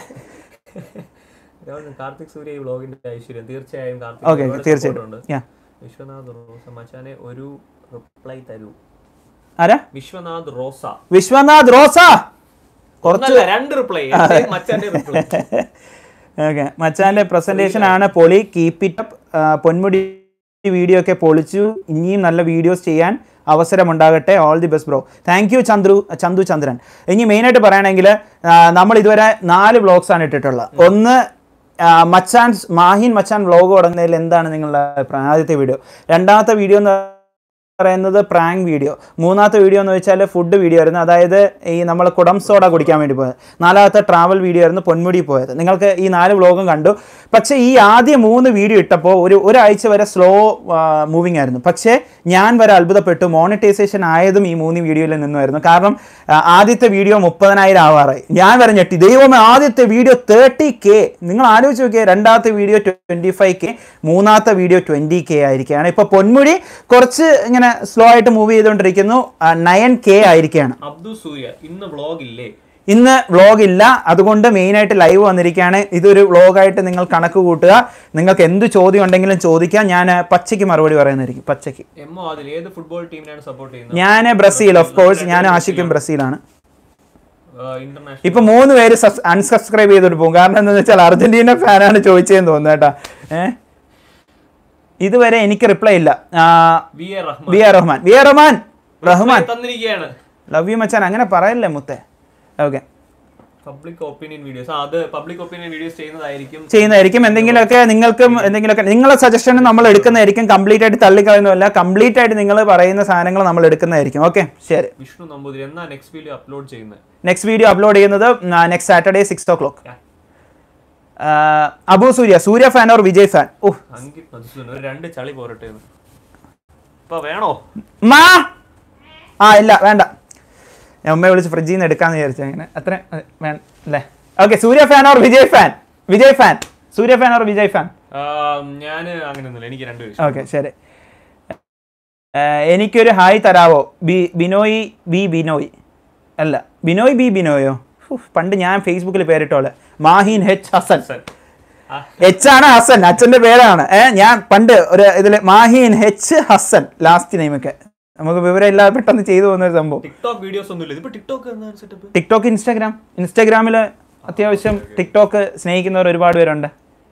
രാഹുൽ, കാർത്തിക് സൂര്യ ഈ വ്ളോഗിന്റെ ഐശ്വര്യം തീർച്ചയായും കാർത്തിക് ഓക്കെ ഒരുപാട് തീർച്ചയായിട്ടും support ഉണ്ട്. യാ വിശ്വനാഥ് റോസ മച്ചാനെ ഒരു റിപ്ലൈ തരൂ ആരാ വിശ്വനാഥ് റോസ വിശ്വനാഥ് റോസ കുറച്ച് ഒന്നല്ല, രണ്ട് റിപ്ലൈ മച്ചാന്റെ റിപ്ലൈ ഓക്കെ മച്ചാൻ്റെ പ്രസൻറ്റേഷൻ ആണ് പൊളി keep it up Ponmudi video ഒക്കെ പൊളിച്ചു ഇനിയും നല്ല വീഡിയോസ് ചെയ്യാൻ അവസരമുണ്ടാകട്ടെ all the best bro thank you Chandru Chandu Chandran ഇനി മെയിനായിട്ട് പറയുകയാണെങ്കിൽ നമ്മൾ ഇതുവരെ നാല് വ്ളോഗ്സാണ് ഇട്ടിട്ടുള്ളത് ഒന്ന് ആ, മച്ചാൻസ് മാഹിൻ മച്ചാൻ വ്ളോഗ് തുടങ്ങുന്നതിൽ എന്താണ് നിങ്ങളുടെ അഭിപ്രായം ആദ്യത്തെ വീഡിയോ രണ്ടാമത്തെ വീഡിയോ എന്ന് പറയുന്നത് പ്രാങ്ക് വീഡിയോ മൂന്നാമത്തെ വീഡിയോ എന്ന് വെച്ചാൽ ഫുഡ് വീഡിയോ ആയിരുന്നു അതായത് ഈ നമ്മൾ കുടം സോഡ കുടിക്കാൻ വേണ്ടി പോയത് നാലാമത്തെ ട്രാവൽ വീഡിയോ ആയിരുന്നു പൊന്മുടി പോയത് നിങ്ങൾക്ക് ഈ നാല് വ്ളോഗും കണ്ടു പക്ഷേ ഈ ആദ്യ മൂന്ന് വീഡിയോ ഇട്ടപ്പോൾ ഒരു ഒരാഴ്ച വരെ സ്ലോ മൂവിങ് ആയിരുന്നു പക്ഷേ ഞാൻ വരെ അത്ഭുതപ്പെട്ടു മോണിറ്റൈസേഷൻ ആയതും ഈ മൂന്ന് വീഡിയോയിൽ നിന്നുമായിരുന്നു കാരണം ആ, ആദ്യത്തെ വീഡിയോ മുപ്പതിനായിരം ആവാറായി ഞാൻ വരെ ഞെട്ടി ദൈവമേ ആദ്യത്തെ വീഡിയോ തേർട്ടി കെ നിങ്ങൾ ആലോചിച്ച് നോക്കിയാൽ രണ്ടാമത്തെ വീഡിയോ ട്വൻറ്റി ഫൈവ് കെ മൂന്നാമത്തെ വീഡിയോ ട്വൻറ്റി കെ ആയിരിക്കുകയാണ് ഇപ്പോൾ പൊന്മുടി കുറച്ച് ഇങ്ങനെ സ്ലോ ആയിട്ട് മൂവ് ചെയ്തുകൊണ്ടിരിക്കുന്നു നയൻ കെ ആയിരിക്കുകയാണ് അബ്ദു സൂര്യ ഇന്ന് വ്ളോഗ് ഇല്ലേ ഇന്ന് വ്ളോഗ് ഇല്ല അതുകൊണ്ട് മെയിനായിട്ട് ലൈവ് വന്നിരിക്കുകയാണ് ഇതൊരു വ്ളോഗായിട്ട് നിങ്ങൾ കണക്ക് കൂട്ടുക നിങ്ങൾക്ക് എന്ത് ചോദ്യം ഉണ്ടെങ്കിലും ചോദിക്കാം ഞാൻ പച്ചയ്ക്ക് മറുപടി പറയുന്നതായിരിക്കും പച്ചയ്ക്ക് എം ഒ അതിൽ ഏത് ഫുട്ബോൾ ടീമിനാണ് സപ്പോർട്ട് ചെയ്യുന്നത് ഞാൻ ബ്രസീൽ ഓഫ് കോഴ്സ് ഞാൻ ആശിക്കും ബ്രസീലാണ് ഇന്റർനാഷണൽ ഇപ്പൊ മൂന്ന് പേര് അൺസബ്സ്ക്രൈബ് ചെയ്തിട്ട് പോകും കാരണം എന്താണെന്ന് വെച്ചാൽ അർജന്റീന ഫാനാണ് ചോദിച്ചതെന്ന് തോന്നുന്നു കേട്ടാ ഏഹ് ഇതുവരെ എനിക്ക് റിപ്ലൈ ഇല്ല ആ, V A Rahman V R Rahman V R Rahman Rahman തന്നിരിക്കുകയാണ് ലവ് യു മച്ചാൻ അങ്ങനെ പറയല്ലേ മുത്തേ ഓക്കെ പബ്ലിക് ഒപ്പീനിയൻ വീഡിയോസ് അത് പബ്ലിക് ഒപ്പീനിയൻ വീഡിയോസ് ചെയ്യുന്നതായിരിക്കും ചെയ്യുന്നതായിരിക്കും എന്തെങ്കിലുമൊക്കെ നിങ്ങൾക്കും എന്തെങ്കിലുമൊക്കെ നിങ്ങളെ സജഷൻ നമ്മൾ എടുക്കുന്നതായിരിക്കും കംപ്ലീറ്റ് ആയിട്ട് തള്ളിക്കളയുന്നതല്ല കംപ്ലീറ്റ് ആയിട്ട് നിങ്ങൾ പറയുന്ന സാധനങ്ങൾ നമ്മൾ എടുക്കുന്നതായിരിക്കും ഓക്കെ ശരി വിഷ്ണു നമ്പൂതിരി എന്നാ നെക്സ്റ്റ് വീഡിയോ അപ്ലോഡ് ചെയ്യുന്നത് നെക്സ്റ്റ് വീഡിയോ അപ്ലോഡ് ചെയ്യുന്നത് next Saturday six o'clock Abu Surya Surya fan or Vijay fan oh Ankit Madhusudan ഒരു രണ്ട് ചളി പോരട്ടെ എന്ന് ഇപ്പൊ വേണോ മാ ആ ഇല്ല വേണ്ട ഞാൻ ഉമ്മയെ വിളിച്ച് ഫ്രിഡ്ജിൽ നിന്ന് എടുക്കാന്ന് വിചാരിച്ചു അങ്ങനെ അത്ര വേണ്ട അല്ലേ okay Surya fan or Vijay fan Vijay fan Surya fan or Vijay fan ഞാൻ അങ്ങനെയൊന്നുമില്ല എനിക്ക് രണ്ടുപേരും ഓക്കെ ശരി ഏഹ് എനിക്കൊരു ഹായ് തരാവോ ബി ബിനോയ് ബി ബിനോയ് അല്ല ബിനോയ് ബി ബിനോയോ ഉഫ്, പണ്ട് ഞാൻ ഫേസ്ബുക്കിൽ പേരിട്ടോളെ മാഹിൻ ഹെച്ച് ഹസൻ ആ, എച്ച് ആണ് ഹസൻ അച്ഛന്റെ പേരാണ് ഏ ഞാൻ പണ്ട് ഒരു ഇതില് മാഹിൻ ഹെച്ച് ഹസൻ ലാസ്റ്റ് നെയിമൊക്കെ നമുക്ക് വിവരം ഇല്ലാതെ പെട്ടെന്ന് ചെയ്തു പോകുന്ന ഒരു സംഭവം ടിക്ടോക്ക് വീഡിയോസ് ഒന്നുമില്ല ഇതിപ്പോ ടിക്ടോക്ക് എന്താണ് സെറ്റപ്പ് ടിക്ടോക്ക് ഇൻസ്റ്റാഗ്രാം ഇൻസ്റ്റാഗ്രാമിൽ അത്യാവശ്യം ടിക്ടോക്ക് സ്നേഹിക്കുന്നവർ ഒരുപാട് പേരുണ്ട്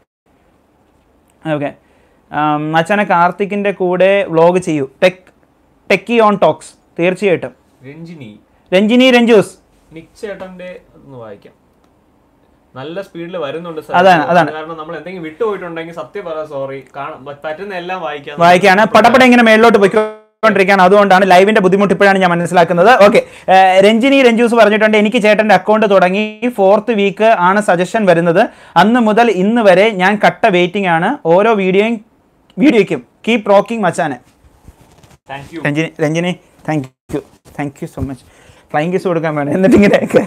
ഓക്കെ അച്ഛനെ കാർത്തിക്കിൻ്റെ കൂടെ വ്ളോഗ് ചെയ്യൂ ടെക് ടെക്കി ഓൺ ടോക്സ് തീർച്ചയായിട്ടും രഞ്ജിനി രഞ്ജിനി രഞ്ജൂസ് നിക് ചേട്ടന്റെ ഒന്ന് വായിക്കാം നല്ല സ്പീഡിൽ വരുന്നുണ്ട് sir. അതാണ്, അതാണ്. കാരണം നമ്മൾ എന്തെങ്കിലും വിട്ടുപോയിട്ടുണ്ടെങ്കിൽ സത്യം പറയാം സോറി പറ്റുന്ന എല്ലാം വായിക്കാം വായിക്കാണ് പടപട ഇങ്ങനെ മേളിലോട്ട് പോയിക്കൊണ്ടിരിക്കുകയാണ് അതുകൊണ്ടാണ് ലൈവിന്റെ ബുദ്ധിമുട്ട് ഇപ്പോഴാണ് ഞാൻ മനസ്സിലാക്കുന്നത് ഓക്കെ രഞ്ജിനി രഞ്ജൂസ് പറഞ്ഞിട്ടുണ്ട് എനിക്ക് ചേട്ടന്റെ അക്കൗണ്ട് തുടങ്ങി ഫോർത്ത് വീക്ക് ആണ് സജഷൻ വരുന്നത് അന്ന് മുതൽ ഇന്ന് വരെ ഞാൻ കട്ട വെയിറ്റിംഗ് ആണ് ഓരോ വീഡിയോയും വീഡിയോയ്ക്കും കീപ് റോക്കിംഗ് മച്ചാനെ thank you Ranjini Ranjini thank you thank you so much flying kiss കൊടുക്കാൻ വേണം എന്നിട്ട് ഇങ്ങനെയൊക്കെ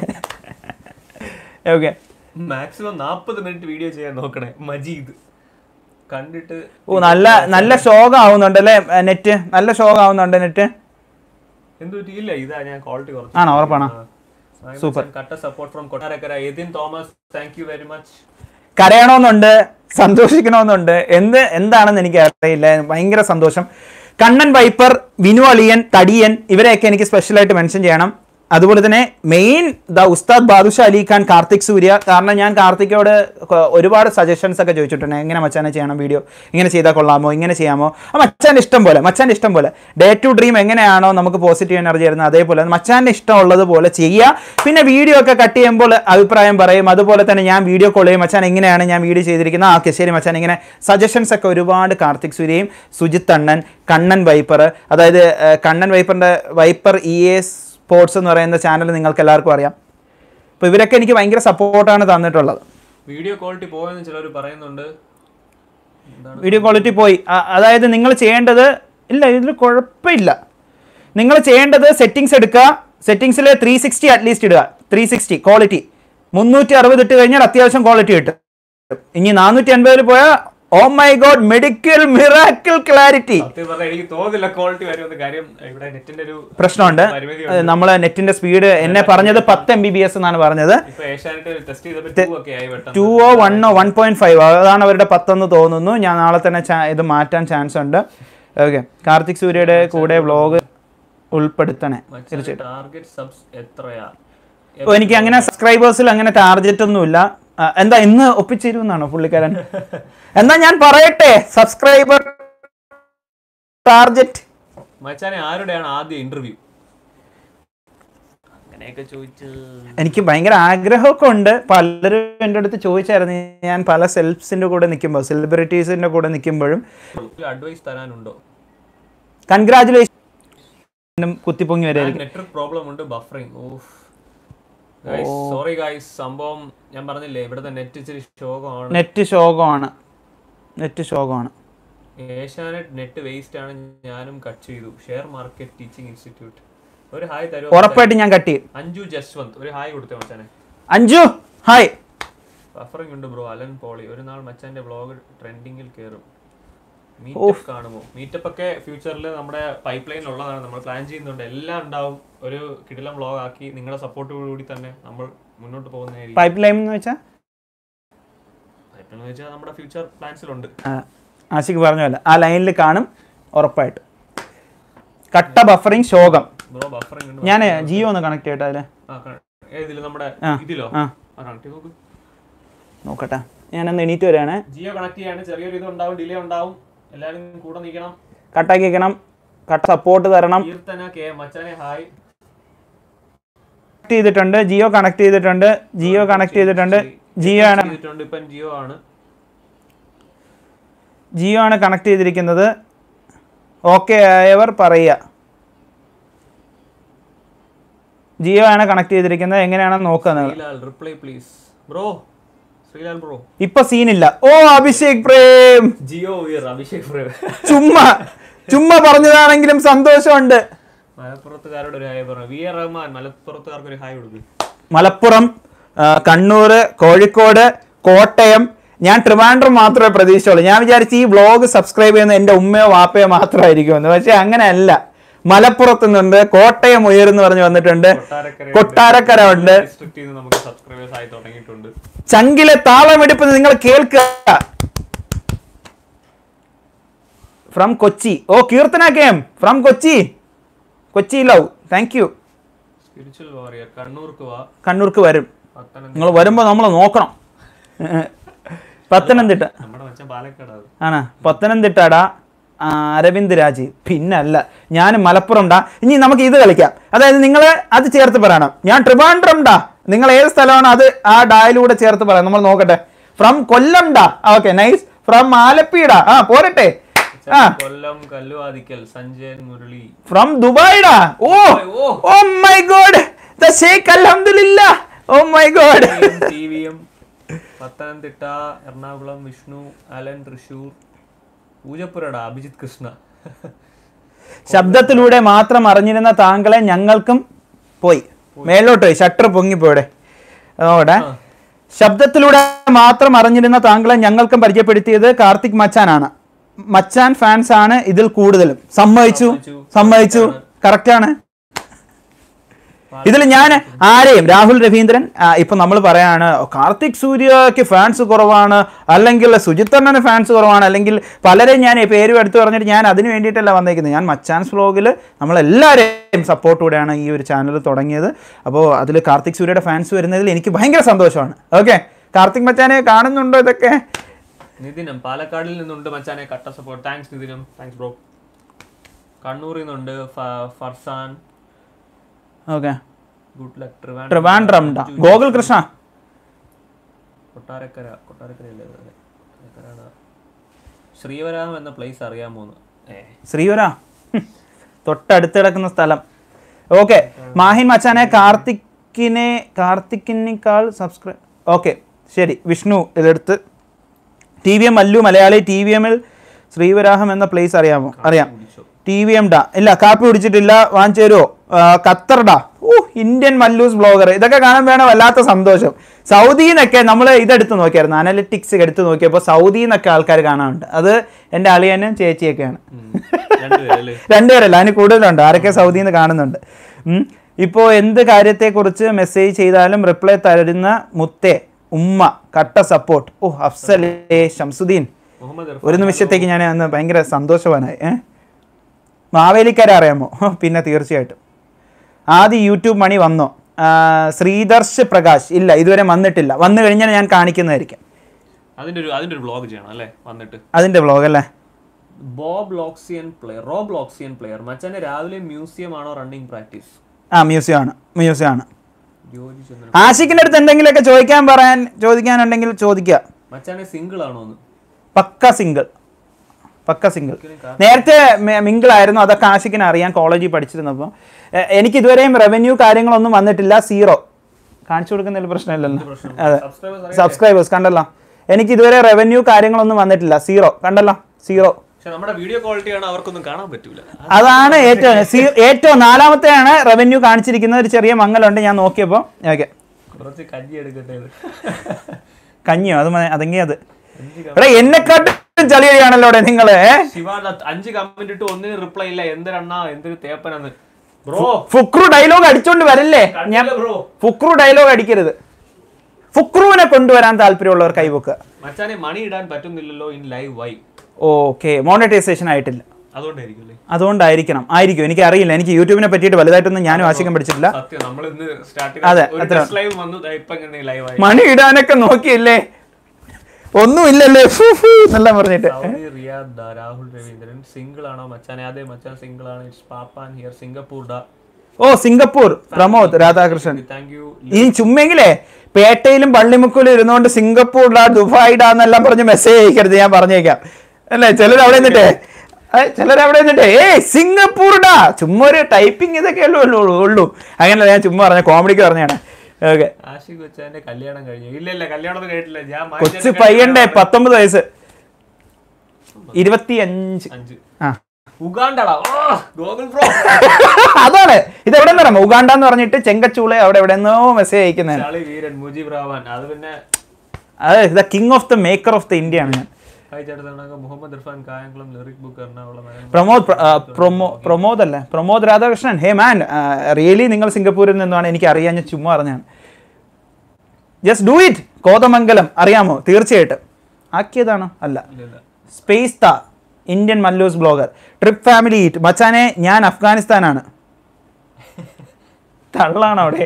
ഓക്കെ മാക്സിമം നാൽപ്പത് മിനിറ്റ് വീഡിയോ ചെയ്യാൻ നോക്കണേ മജീദ് കണ്ടിട്ട് ഓ നല്ല നല്ല ഷോക്ക് ആവുന്നുണ്ട് അല്ലേ നെറ്റ് നല്ല ഷോക്ക് ആവുന്നുണ്ട് നെറ്റ് എന്തു ഇല്ല ഇതാ ഞാൻ ക്വാളിറ്റി കുറച്ച് ആണോ ഉറപ്പാണോ സൂപ്പർ കട്ട support from Kottarakkara Ethan Thomas thank you very much കരയണമെന്നുണ്ട് സന്തോഷിക്കണമെന്നുണ്ട് എന്ത് എന്താണെന്ന് എനിക്ക് അറിയില്ല ഭയങ്കര സന്തോഷം കണ്ണൻ വൈപ്പർ വിനു അളിയൻ തടിയൻ ഇവരെയൊക്കെ എനിക്ക് സ്പെഷ്യലായിട്ട് മെൻഷൻ ചെയ്യണം അതുപോലെ തന്നെ മെയിൻ ദ ഉസ്താദ് ബാദുഷ അലി ഖാൻ കാർത്തിക് സൂര്യ കാരണം ഞാൻ കാർത്തിക്കോട് കൊ- ഒരുപാട് സജഷൻസ് ഒക്കെ ചോദിച്ചിട്ടുണ്ട് എങ്ങനെ മച്ചാനെ ചെയ്യണം വീഡിയോ ഇങ്ങനെ ചെയ്താൽ കൊള്ളാമോ ഇങ്ങനെ ചെയ്യാമോ ആ മച്ചാൻ്റെ ഇഷ്ടം പോലെ മച്ചാൻ്റെ ഇഷ്ടം പോലെ ഡേ ടു ഡ്രീം എങ്ങനെയാണോ നമുക്ക് പോസിറ്റീവ് എനർജി വരുന്നത് അതേപോലെ മച്ചാൻ്റെ ഇഷ്ടമുള്ളത് പോലെ ചെയ്യുക പിന്നെ വീഡിയോ ഒക്കെ കട്ട് ചെയ്യുമ്പോൾ അഭിപ്രായം പറയും അതുപോലെ തന്നെ ഞാൻ വീഡിയോ കോൾ ചെയ്യും മച്ചാൻ എങ്ങനെയാണ് ഞാൻ വീഡിയോ ചെയ്തിരിക്കുന്നത് ആ ഓക്കെ ശരി മച്ചാൻ ഇങ്ങനെ സജഷൻസ് ഒക്കെ ഒരുപാട് കാർത്തിക് സൂര്യയും സുജിത് അണ്ണൻ കണ്ണൻ വൈപ്പർ അതായത് ഏഹ്, കണ്ണൻ വൈപ്പറിൻ്റെ വൈപ്പർ ഇ എ സ്പോർട്സ് എന്ന് പറയുന്ന ചാനൽ നിങ്ങൾക്ക് എല്ലാവർക്കും അറിയാം അപ്പോൾ ഇവരൊക്കെ എനിക്ക് ഭയങ്കര സപ്പോർട്ടാണ് തന്നിട്ടുള്ളത് വീഡിയോ ക്വാളിറ്റി പോയെന്ന് ചിലർ പറയുന്നുണ്ട് എന്താണ് വീഡിയോ ക്വാളിറ്റി പോയി അ- അതായത് നിങ്ങൾ ചെയ്യേണ്ടത് ഇല്ല ഇതിൽ കുഴപ്പമില്ല നിങ്ങൾ ചെയ്യേണ്ടത് സെറ്റിങ്സ് എടുക്കുക സെറ്റിങ്സിൽ ത്രീ സിക്സ്റ്റി അറ്റ്ലീസ്റ്റ് ഇടുക ത്രീ സിക്സ്റ്റി ക്വാളിറ്റി മുന്നൂറ്റി അറുപത് ഇട്ട് കഴിഞ്ഞാൽ അത്യാവശ്യം ക്വാളിറ്റി കിട്ടും ഇനി നാനൂറ്റി അൻപതിൽ പോയാൽ oh my god medical miracle clarity സത്യം പറഞ്ഞാൽ എനിക്ക് തോന്നുന്നില്ല ക്വാളിറ്റി വരുമെന്ന് കാര്യം ഇവിടെ നെറ്റിന്റെ ഒരു പ്രശ്നമുണ്ട് പരിമിതി നമ്മൾ നെറ്റിന്റെ സ്പീഡ് എന്നെ പറഞ്ഞത് പത്ത് എം ബി ബി എസ് എന്നാണ് പറഞ്ഞത് ഇപ്പൊ ഏഷ്യാനെറ്റ് ടെസ്റ്റ് ചെയ്തപ്പോൾ ടു ഒക്കെ ആയി പെട്ടെന്ന് ടു ഓ വണ്ണോ വൺ പോയിന്റ് ഫൈവ് അതാണ് അവരുടെ പത്തെന്ന് തോന്നുന്നു ഞാൻ നാളെ തന്നെ ചാ- ഇത് മാറ്റാൻ ചാൻസ് ഉണ്ട് ഓക്കെ കാർത്തിക് സൂര്യയുടെ കൂടെ വ്ലോഗ് ഉൾപ്പെടുത്തണേ തീർച്ചയായിട്ടും ടാർഗറ്റ് സബ്സ് എത്രയാ ഓ, എനിക്ക് അങ്ങനെ സബ്സ്ക്രൈബേഴ്സിൽ അങ്ങനെ ടാർഗറ്റ് ഒന്നുമില്ല ആ, എന്താ ഇന്ന് ഒപ്പിച്ചേരുമെന്നാണോ പുള്ളിക്കാരൻ എന്നാ ഞാൻ പറയട്ടെ സബ്സ്ക്രൈബർ ടാർഗറ്റ് മച്ചാനെ ആരുടെയാണ് ആദ്യ ഇന്റർവ്യൂ അങ്ങനെയൊക്കെ ചോദിച്ച് എനിക്ക് ഭയങ്കര ആഗ്രഹമൊക്കെ ഉണ്ട് പലരും എൻ്റെ അടുത്ത് ചോദിച്ചായിരുന്നു ഞാൻ പല സെൽഫ്സിൻ്റെ കൂടെ നിൽക്കുമ്പോൾ സെലിബ്രിറ്റീസിൻ്റെ കൂടെ നിൽക്കുമ്പോഴും അഡ്വൈസ് തരാനുണ്ടോ കൺഗ്രാചുലേഷൻ കുത്തിപ്പൊങ്ങി വരായിരിക്കും നെറ്റ്വർക്ക് പ്രോബ്ലം ഉണ്ട് ബഫറിംഗ് ഓഫ് സോറി ഗൈസ് സംഭവം ഞാൻ പറഞ്ഞില്ലേ ഇവിടുത്തെ നെറ്റ് ഇച്ചിരി ശോകമാണ് നെറ്റ് ശോകമാണ് നെറ്റ് ശോകമാണ് ഏഷ്യാനെറ്റ് നെറ്റ് വേസ്റ്റ് ആണ് ഞാനും കട്ട് ചെയ്തു ഷെയർ മാർക്കറ്റ് ടീച്ചിങ് ഇൻസ്റ്റിറ്റ്യൂട്ട് ഒരു ഹായ് തരുമോ ഉറപ്പായിട്ടും ഞാൻ കട്ട് ചെയ്യും അഞ്ജു ജസ്വന്ത് ഒരു ഹായ് കൊടുത്തേ മച്ചാനെ അഞ്ജു ഹായ് ബഫറിംഗ് ഉണ്ട് ബ്രോ അലൻ പോളി ഒരു നാൾ മച്ചാന്റെ വ്ളോഗ് ട്രെൻഡിങ്ങിൽ കയറും മീറ്റപ്പ് കാണുമോ മീറ്റപ്പ് ഒക്കെ ഫ്യൂച്ചറിൽ നമ്മുടെ പൈപ്പ് ലൈനിൽ ഉള്ളതാണ് നമ്മൾ പ്ലാൻ ചെയ്യുന്നുണ്ട് എല്ലാം ഉണ്ടാവും ഒരു കിടിലം വ്ളോഗ് ആക്കി നിങ്ങളുടെ സപ്പോർട്ടോടുകൂടി തന്നെ നമ്മൾ മുന്നോട്ട് പോകുന്നതായിരിക്കും പൈപ്പ് ലൈൻ എന്ന് വെച്ചാൽ പൈപ്പ് ലൈൻ എന്ന് വെച്ചാൽ നമ്മുടെ ഫ്യൂച്ചർ പ്ലാൻസിലുണ്ട് ആശിക്ക് പറഞ്ഞ പോലെ ആ ലൈനിൽ കാണും ഉറപ്പായിട്ട് കട്ട ബഫറിങ് ശോകം ബ്രോ ബഫറിംഗ് ഉണ്ട് ഞാൻ ജിയോ ഒന്ന് കണക്ട് ചെയ്യട്ടെ അതിൽ ആ, ക- ഏതില് നമ്മുടെ ആ. ഇതിലോ ആ ആ കണക്ട് ചെയ്ത് നോക്ക് നോക്കട്ടെ ഞാനന്ന് എണീറ്റ് വരികയാണേ ജിയോ കണക്ട് ചെയ്യാണ് ചെറിയൊരു ഇത് ഉണ്ടാവും ഡിലേ ഉണ്ടാവും എല്ലാവരും കൂടെ നിൽക്കണം കട്ടാക്കി വെക്കണം കട്ട സപ്പോർട്ട് തരണം കീർത്തന കെ മച്ചാനെ ഹായ് കണക്ട് ചെയ്തിട്ടുണ്ട് ജിയോ കണക്ട് ചെയ്തിട്ടുണ്ട് ജിയോ കണക്ട് ചെയ്തിട്ടുണ്ട് ജിയോ ആണ് ചെയ്തിട്ടുണ്ട് ഇപ്പം ജിയോ ആണ് ജിയോ ആണ് കണക്ട് ചെയ്തിരിക്കുന്നത് ഓക്കെ ആയവർ പറയുക ജിയോ ആണ് കണക്ട് ചെയ്തിരിക്കുന്നത് എങ്ങനെയാണെന്ന് നോക്കുക നിങ്ങൾ Sreelal reply please bro Sreelal bro ഇപ്പൊ സീനില്ല ഓ അഭിഷേക് പ്രേം ജിയോ ഉയർ അഭിഷേക് പ്രേം ചുമ്മാ ചുമ്മാ പറഞ്ഞതാണെങ്കിലും സന്തോഷമുണ്ട് മലപ്പുറത്തുകാരോട് ഒരു ഹായ് പറഞ്ഞു വി ആർ റഹ്മാൻ മലപ്പുറത്തുകാർക്ക് ഒരു ഹായ് കൊടുക്കും മലപ്പുറം ആ, കണ്ണൂർ കോഴിക്കോട് കോട്ടയം ഞാൻ ട്രിവാൻഡ്രം മാത്രമേ പ്രതീക്ഷിച്ചുള്ളൂ ഞാൻ വിചാരിച്ചു ഈ വ്ളോഗ് സബ്സ്ക്രൈബ് ചെയ്യുന്ന എൻ്റെ ഉമ്മയോ വാപ്പയോ മാത്രമായിരിക്കുമെന്ന് പക്ഷെ അങ്ങനെയല്ല മലപ്പുറത്ത് നിന്നുണ്ട് കോട്ടയം ഉയർന്ന് പറഞ്ഞു വന്നിട്ടുണ്ട് കൊട്ടാരക്കര ഉണ്ട് ഡിസ്ട്രിക്റ്റിൽ നിന്ന് നമുക്ക് സബ്സ്ക്രൈബേഴ്സ് ആയി തുടങ്ങിയിട്ടുണ്ട് ചങ്കിലെ താളമെടുപ്പ് നിങ്ങൾ കേൾക്കുക ഫ്രം കൊച്ചി ഓ Keerthana came from Kochi Kochi love thank you spiritual warrior കണ്ണൂർക്ക് വാ കണ്ണൂർക്ക് വരും പത്തനംതിട്ട നിങ്ങൾ വരുമ്പോൾ നമ്മൾ നോക്കണം പത്തനംതിട്ട നമ്മുടെ മച്ചൻ പാലക്കാട് അത് ആണ് പത്തനംതിട്ടടാ ആ, അരവിന്ദ് രാജീവ് പിന്നല്ല ഞാൻ മലപ്പുറം ഡാ ഇനി നമുക്ക് ഇത് കളിക്കാം അതായത് നിങ്ങൾ അത് ചേർത്ത് പറയണം ഞാൻ ട്രിവാൻഡ്രം ഡാ നിങ്ങൾ ഏത് സ്ഥലമാണ് അത് ആ ഡായിലൂടെ ചേർത്ത് പറയാം നമ്മൾ നോക്കട്ടെ ഫ്രം കൊല്ലം ഡാ ഓക്കെ നൈസ് ഫ്രം ആലപ്പിടാ ആ പോരട്ടെ ആ കൊല്ലം കല്ലുവാതിക്കൽ സഞ്ജയൻ മുരളി ഫ്രം ദുബായ് ഡാ oh oh oh my God the sheikh അൽഹംദുലില്ല oh my God T V M Pathanamthitta Ernakulam Vishnu Alan Thrissur പൂജപ്പുരട അഭിജിത് കൃഷ്ണ ശബ്ദത്തിലൂടെ മാത്രം അറിഞ്ഞിരുന്ന താങ്കളെ ഞങ്ങൾക്കും പോയി മേലോട്ട് പോയി ഷട്ടർ പൊങ്ങിപ്പോയുടെ അതോടെ ശബ്ദത്തിലൂടെ മാത്രം അറിഞ്ഞിരുന്ന താങ്കളെ ഞങ്ങൾക്കും പരിചയപ്പെടുത്തിയത് കാർത്തിക് മച്ചാനാണ് മച്ചാൻ ഫാൻസ് ആണ് ഇതിൽ കൂടുതലും സമ്മതിച്ചു സമ്മതിച്ചു കറക്റ്റാണ് ഇതിൽ ഞാൻ ആരെയും രാഹുൽ രവീന്ദ്രൻ ആ, ഇപ്പൊ നമ്മൾ പറയാണ് കാർത്തിക് സൂര്യക്ക് ഫാൻസ് കുറവാണ് അല്ലെങ്കിൽ സുജിത് അണ്ണന് ഫാൻസ് കുറവാണ് അല്ലെങ്കിൽ പലരെയും ഞാൻ ഈ പേരും എടുത്തു പറഞ്ഞിട്ട് ഞാൻ അതിന് വേണ്ടിയിട്ടല്ല വന്നേക്കുന്നത് ഞാൻ മച്ചാൻസ് വ്ലോഗിൽ നമ്മളെല്ലാവരെയും സപ്പോർട്ടോടെയാണ് ഈ ഒരു ചാനൽ തുടങ്ങിയത് അപ്പോൾ അതിൽ കാർത്തിക് സൂര്യയുടെ ഫാൻസ് വരുന്നതിൽ എനിക്ക് ഭയങ്കര സന്തോഷമാണ് ഓക്കെ കാർത്തിക് മച്ചാനെ കാണുന്നുണ്ടോ ഇതൊക്കെ നിതിനം പാലക്കാടിൽ നിന്നുണ്ട് മച്ചാനെ കട്ട സപ്പോർട്ട് താങ്ക്സ് നിതിനം താങ്ക്സ് ബ്രോ കണ്ണൂരിൽ നിന്നുണ്ട് ഫ- Farzan okay good luck Trivandrum ഡാ. ഗോകുൽ കൃഷ്ണ കൊട്ടാരക്കര കൊട്ടാരക്കരയല്ലേ അത്? അതെ. കൊട്ടാരക്കര. ശ്രീവരാഹം എന്ന പ്ലേസ് അറിയാമോന്ന് ഏ ശ്രീവര ഹും. തൊട്ടടുത്ത് കിടക്കുന്ന സ്ഥലം ഓക്കെ മാഹിൻ മച്ചാനെ കാർത്തിക്കിനെ കാർത്തിക്കിനേക്കാൾ സബ്സ്ക്രൈബ് ഓക്കെ ശരി വിഷ്ണു ഇതെടുത്ത് T V M Mallu Malayali T V എമ്മിൽ ശ്രീവരാഹം എന്ന പ്ലേസ് അറിയാമോ അറിയാം കുടിച്ചോ ടി വി എം ഡാ ഇല്ല കാപ്പി കുടിച്ചിട്ടില്ല വാങ്ങിച്ചു തരുമോ ഖത്തർ ഡാ ഓ ഇന്ത്യൻ മല്ലൂസ് ബ്ലോഗർ ഇതൊക്കെ കാണാൻ വേണം വല്ലാത്ത സന്തോഷം സൗദിയിൽ നിന്നൊക്കെ നമ്മൾ ഇതെടുത്ത് നോക്കിയായിരുന്നു അനലിറ്റിക്സ് എടുത്ത് നോക്കിയപ്പോൾ സൗദിയിൽ നിന്നൊക്കെ ആൾക്കാർ കാണാറുണ്ട് അത് എൻ്റെ അളിയനും ചേച്ചിയൊക്കെയാണ് ഉം. രണ്ടുപേരല്ലേ രണ്ടുപേരല്ല അതിന് കൂടുതലുണ്ട് ആരൊക്കെ സൗദിയിൽ നിന്ന് കാണുന്നുണ്ട് ഉം. ഇപ്പോൾ എന്ത് കാര്യത്തെക്കുറിച്ച് മെസ്സേജ് ചെയ്താലും റിപ്ലൈ തരുന്ന മുത്തേ ഉമ്മ കട്ട സപ്പോർട്ട് ഓ അഫ്സലേ ഷംസുദ്ദീൻ മുഹമ്മദ് ഇർഫാൻ. ഒരു നിമിഷത്തേക്ക് ഞാൻ അന്ന് ഭയങ്കര സന്തോഷവാനായി ഏ മാവേലിക്കര അറിയാമോ പിന്നെ തീർച്ചയായിട്ടും ആദ്യ യൂട്യൂബ് മണി വന്നോ ആ, ശ്രീദർശ് പ്രകാശ് ഇല്ല ഇതുവരെ വന്നിട്ടില്ല വന്നു കഴിഞ്ഞാൽ ഞാൻ കാണിക്കുന്നതായിരിക്കും അതിന്റെ ഒരു അതിന്റെ ഒരു വ്ളോഗ് ചെയ്യണം അല്ലേ വന്നിട്ട് അതിൻ്റെ വ്ളോഗ് അല്ലേ ബോബ് ലോക്സിയൻ പ്ലെയർ റോബ് ലോക്സിയൻ പ്ലെയർ മച്ചാനെ രാവിലെ മ്യൂസിയം ആണോ റണ്ണിങ് പ്രാക്ടീസ് ആ മ്യൂസിയം ആണ് മ്യൂസിയം ആണ് ജോലി ചന്ദ്രൻ ആഷിക്കിന്റെ അടുത്ത് എന്തെങ്കിലുമൊക്കെ ചോദിക്കാൻ പറയാൻ ചോദിക്കാനുണ്ടെങ്കിൽ ചോദിക്കുക മച്ചാനെ സിംഗിൾ ആണോ എന്ന് പക്ക സിംഗിൾ പക്ക സിംഗിൾ നേരത്തെ മിങ്കിൾ ആയിരുന്നു അതൊക്കെ ആഷിക്കിന് അറിയാം കോളേജിൽ പഠിച്ചിരുന്നപ്പോൾ എ- എനിക്ക് ഇതുവരെയും റവന്യൂ കാര്യങ്ങളൊന്നും വന്നിട്ടില്ല സീറോ കാണിച്ചു കൊടുക്കുന്നതിൽ പ്രശ്നമില്ലല്ലോ അതെ സബ്സ്ക്രൈബേഴ്സ് സബ്സ്ക്രൈബേഴ്സ് കണ്ടല്ലോ എനിക്ക് ഇതുവരെ റവന്യൂ കാര്യങ്ങളൊന്നും വന്നിട്ടില്ല സീറോ കണ്ടല്ലോ സീറോ പക്ഷെ നമ്മുടെ വീഡിയോ ക്വാളിറ്റി ആണ് അവർക്കൊന്നും കാണാൻ പറ്റൂല അതാണ് ഏറ്റവും സീ- ഏറ്റവും നാലാമത്തെയാണ് റവന്യൂ കാണിച്ചിരിക്കുന്നത് ഒരു ചെറിയ മങ്ങലുണ്ട് ഞാൻ നോക്കിയപ്പോൾ ഓക്കെ കുറച്ച് കഞ്ഞി എടുക്കട്ടെ ഇത്. കഞ്ഞിയോ അത് മതി, അതെങ്കിൽ അത് അഞ്ച് എടാ എന്നെക്കാട്ടും ചളിയാണല്ലോ അവിടെ നിങ്ങള് ഏ? ശിവാനന്ദ് അഞ്ച് കമന്റ് ഇട്ട് ഒന്നിനും റിപ്ലൈ ഇല്ല എന്തൊരെണ്ണ എന്തൊരു തേപ്പനെന്ന് ബ്രോ ഫുക്രു ഡയലോഗ് അടിച്ചോണ്ട് വരല്ലേ ഞാൻ ബ്രോ ഫുക്രു ഡയലോഗ് അടിക്കരുത് ഫുക്രുവിനെ കൊണ്ടുവരാൻ താല്പര്യമുള്ളവർ കൈവക്കുക മച്ചാനെ മണി ഇടാൻ പറ്റുന്നില്ലല്ലോ in live why okay monetization ആയിട്ടില്ല അതുകൊണ്ടായിരിക്കും അല്ലേ അതുകൊണ്ടായിരിക്കണം ആയിരിക്കും എനിക്ക് അറിയില്ല എനിക്ക് യൂട്യൂബിനെ പറ്റിയിട്ട് വലുതായിട്ടൊന്നും ഞാനും ആശിക്കാൻ പഠിച്ചിട്ടില്ല സത്യം നമ്മൾ ഇന്ന് അതെ, സ്റ്റാർട്ട് അത്ര. ലൈവ് വന്നു ദാ ഇപ്പൊ ഇങ്ങനെ ലൈവ് ആയി മണി ഇടാനൊക്കെ നോക്കിയില്ലേ ഒന്നുമില്ലല്ലേ ഫു, ഫു എന്നെല്ലാം പറഞ്ഞിട്ട് സൗദി റിയാദ് ദാ, രാഹുൽ രവീന്ദ്രൻ സിംഗിൾ ആണോ മച്ചാനെ അതെ മച്ചാൻ സിംഗിൾ ആണ് ഇറ്റ്സ് പാപ്പാൻ ഹിയർ സിംഗപ്പൂർ ഡാ ഓ Singapore Pramod Radhakrishnan thank you ഈ ചുമ്മെങ്കിലേ പേട്ടയിലും പള്ളിമുക്കിലും ഇരുന്നുകൊണ്ട് സിംഗപ്പൂരിലാ ദുബായിടാ എന്നെല്ലാം പറഞ്ഞ് മെസ്സേജ് അയക്കരുത് ഞാൻ പറഞ്ഞേക്കാം അല്ലേ ചിലർ അവിടെ നിന്നിട്ടേ ചിലർ അവിടെ നിന്നിട്ടേ ഏയ് സിംഗപ്പൂർടാ ചുമ്മാ ഒരു ടൈപ്പിംഗ് ഇതൊക്കെ ഉള്ളൂ ഉള്ളൂ ഉള്ളൂ അങ്ങനെയല്ല ഞാൻ ചുമ്മാ പറഞ്ഞ കോമഡിക്ക് പറഞ്ഞാണ് ഓക്കെ ആഷിഖ് കൊച്ചാന്റെ കല്യാണം കഴിഞ്ഞു ഇല്ല ഇല്ല കല്യാണം ഒന്നും കേട്ടില്ല ഞാൻ കൊച്ചു മാറ്റിയ പയ്യണ്ടേ പത്തൊമ്പത് വയസ്സ് ഇരുപത്തി അഞ്ച് അഞ്ച് ആ ഉഗാണ്ടടാ ഗോകുൽ ബ്രോ അതാണ് ഇത് എവിടെ നിന്ന് പറയാം ഉഗാണ്ട എന്ന് പറഞ്ഞിട്ട് ചെങ്കച്ചൂളെ അവിടെ എവിടെ നിന്നോ മെസ്സേജ് അയക്കുന്നതാണ് ചളി വീരൻ മുജീബ് റഹ്മാൻ അത് പിന്നെ അതെ the king of the maker of the India ആണ് ഞാൻ ഹായ് ചേട്ടൻ മുഹമ്മദ് ഇർഫാൻ കായംകുളം ലിറിക് ബുക്ക് എറണാകുളം പ്രമോദ് പ്ര- ആ, പ്രൊമോ പ്രമോദ് അല്ലേ Pramod Radhakrishnan hey man really നിങ്ങൾ സിംഗപ്പൂരിൽ നിന്നാണ് എനിക്ക് അറിയാൻ ഞാൻ ചുമ്മാ അറിഞ്ഞാണ് ജസ്റ്റ് ഡു ഇറ്റ് കോതമംഗലം അറിയാമോ തീർച്ചയായിട്ടും ആക്കിയതാണോ അല്ല ഇല്ല space the Indian Mallus blogger trip family eat മച്ചാനെ ഞാൻ അഫ്ഗാനിസ്ഥാനാണ് തള്ളാണ് അവിടെ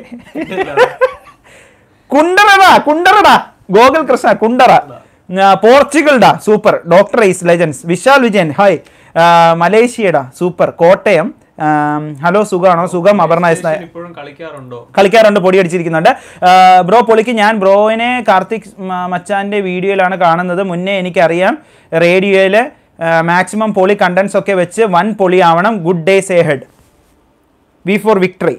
കുണ്ടറടാ കുണ്ടറടാ ഗോകുൽ കൃഷ്ണ കുണ്ടറ ആ, പോർച്ചുഗൽഡാ super doctor is legends Vishal Vijayan hi ആ, മലേഷ്യടാ സൂപ്പർ കോട്ടയം ആം, ഹലോ സുഖാണോ സുഖം അപർണ എസ് നായർ. ഇപ്പോഴും കളിക്കാറുണ്ടോ കളിക്കാറുണ്ട് പൊടി അടിച്ചിരിക്കുന്നുണ്ട് ആ, ബ്രോ പൊളിക്ക് ഞാൻ ബ്രോയിനെ കാർത്തിക് മ- മച്ചാന്റെ വീഡിയോയിലാണ് കാണുന്നത് മുന്നേ എനിക്കറിയാം റേഡിയോയിൽ മാക്സിമം പൊളി കണ്ടന്റ്സ് ഒക്കെ വെച്ച് വൻ പൊളിയാവണം good day say head V for victory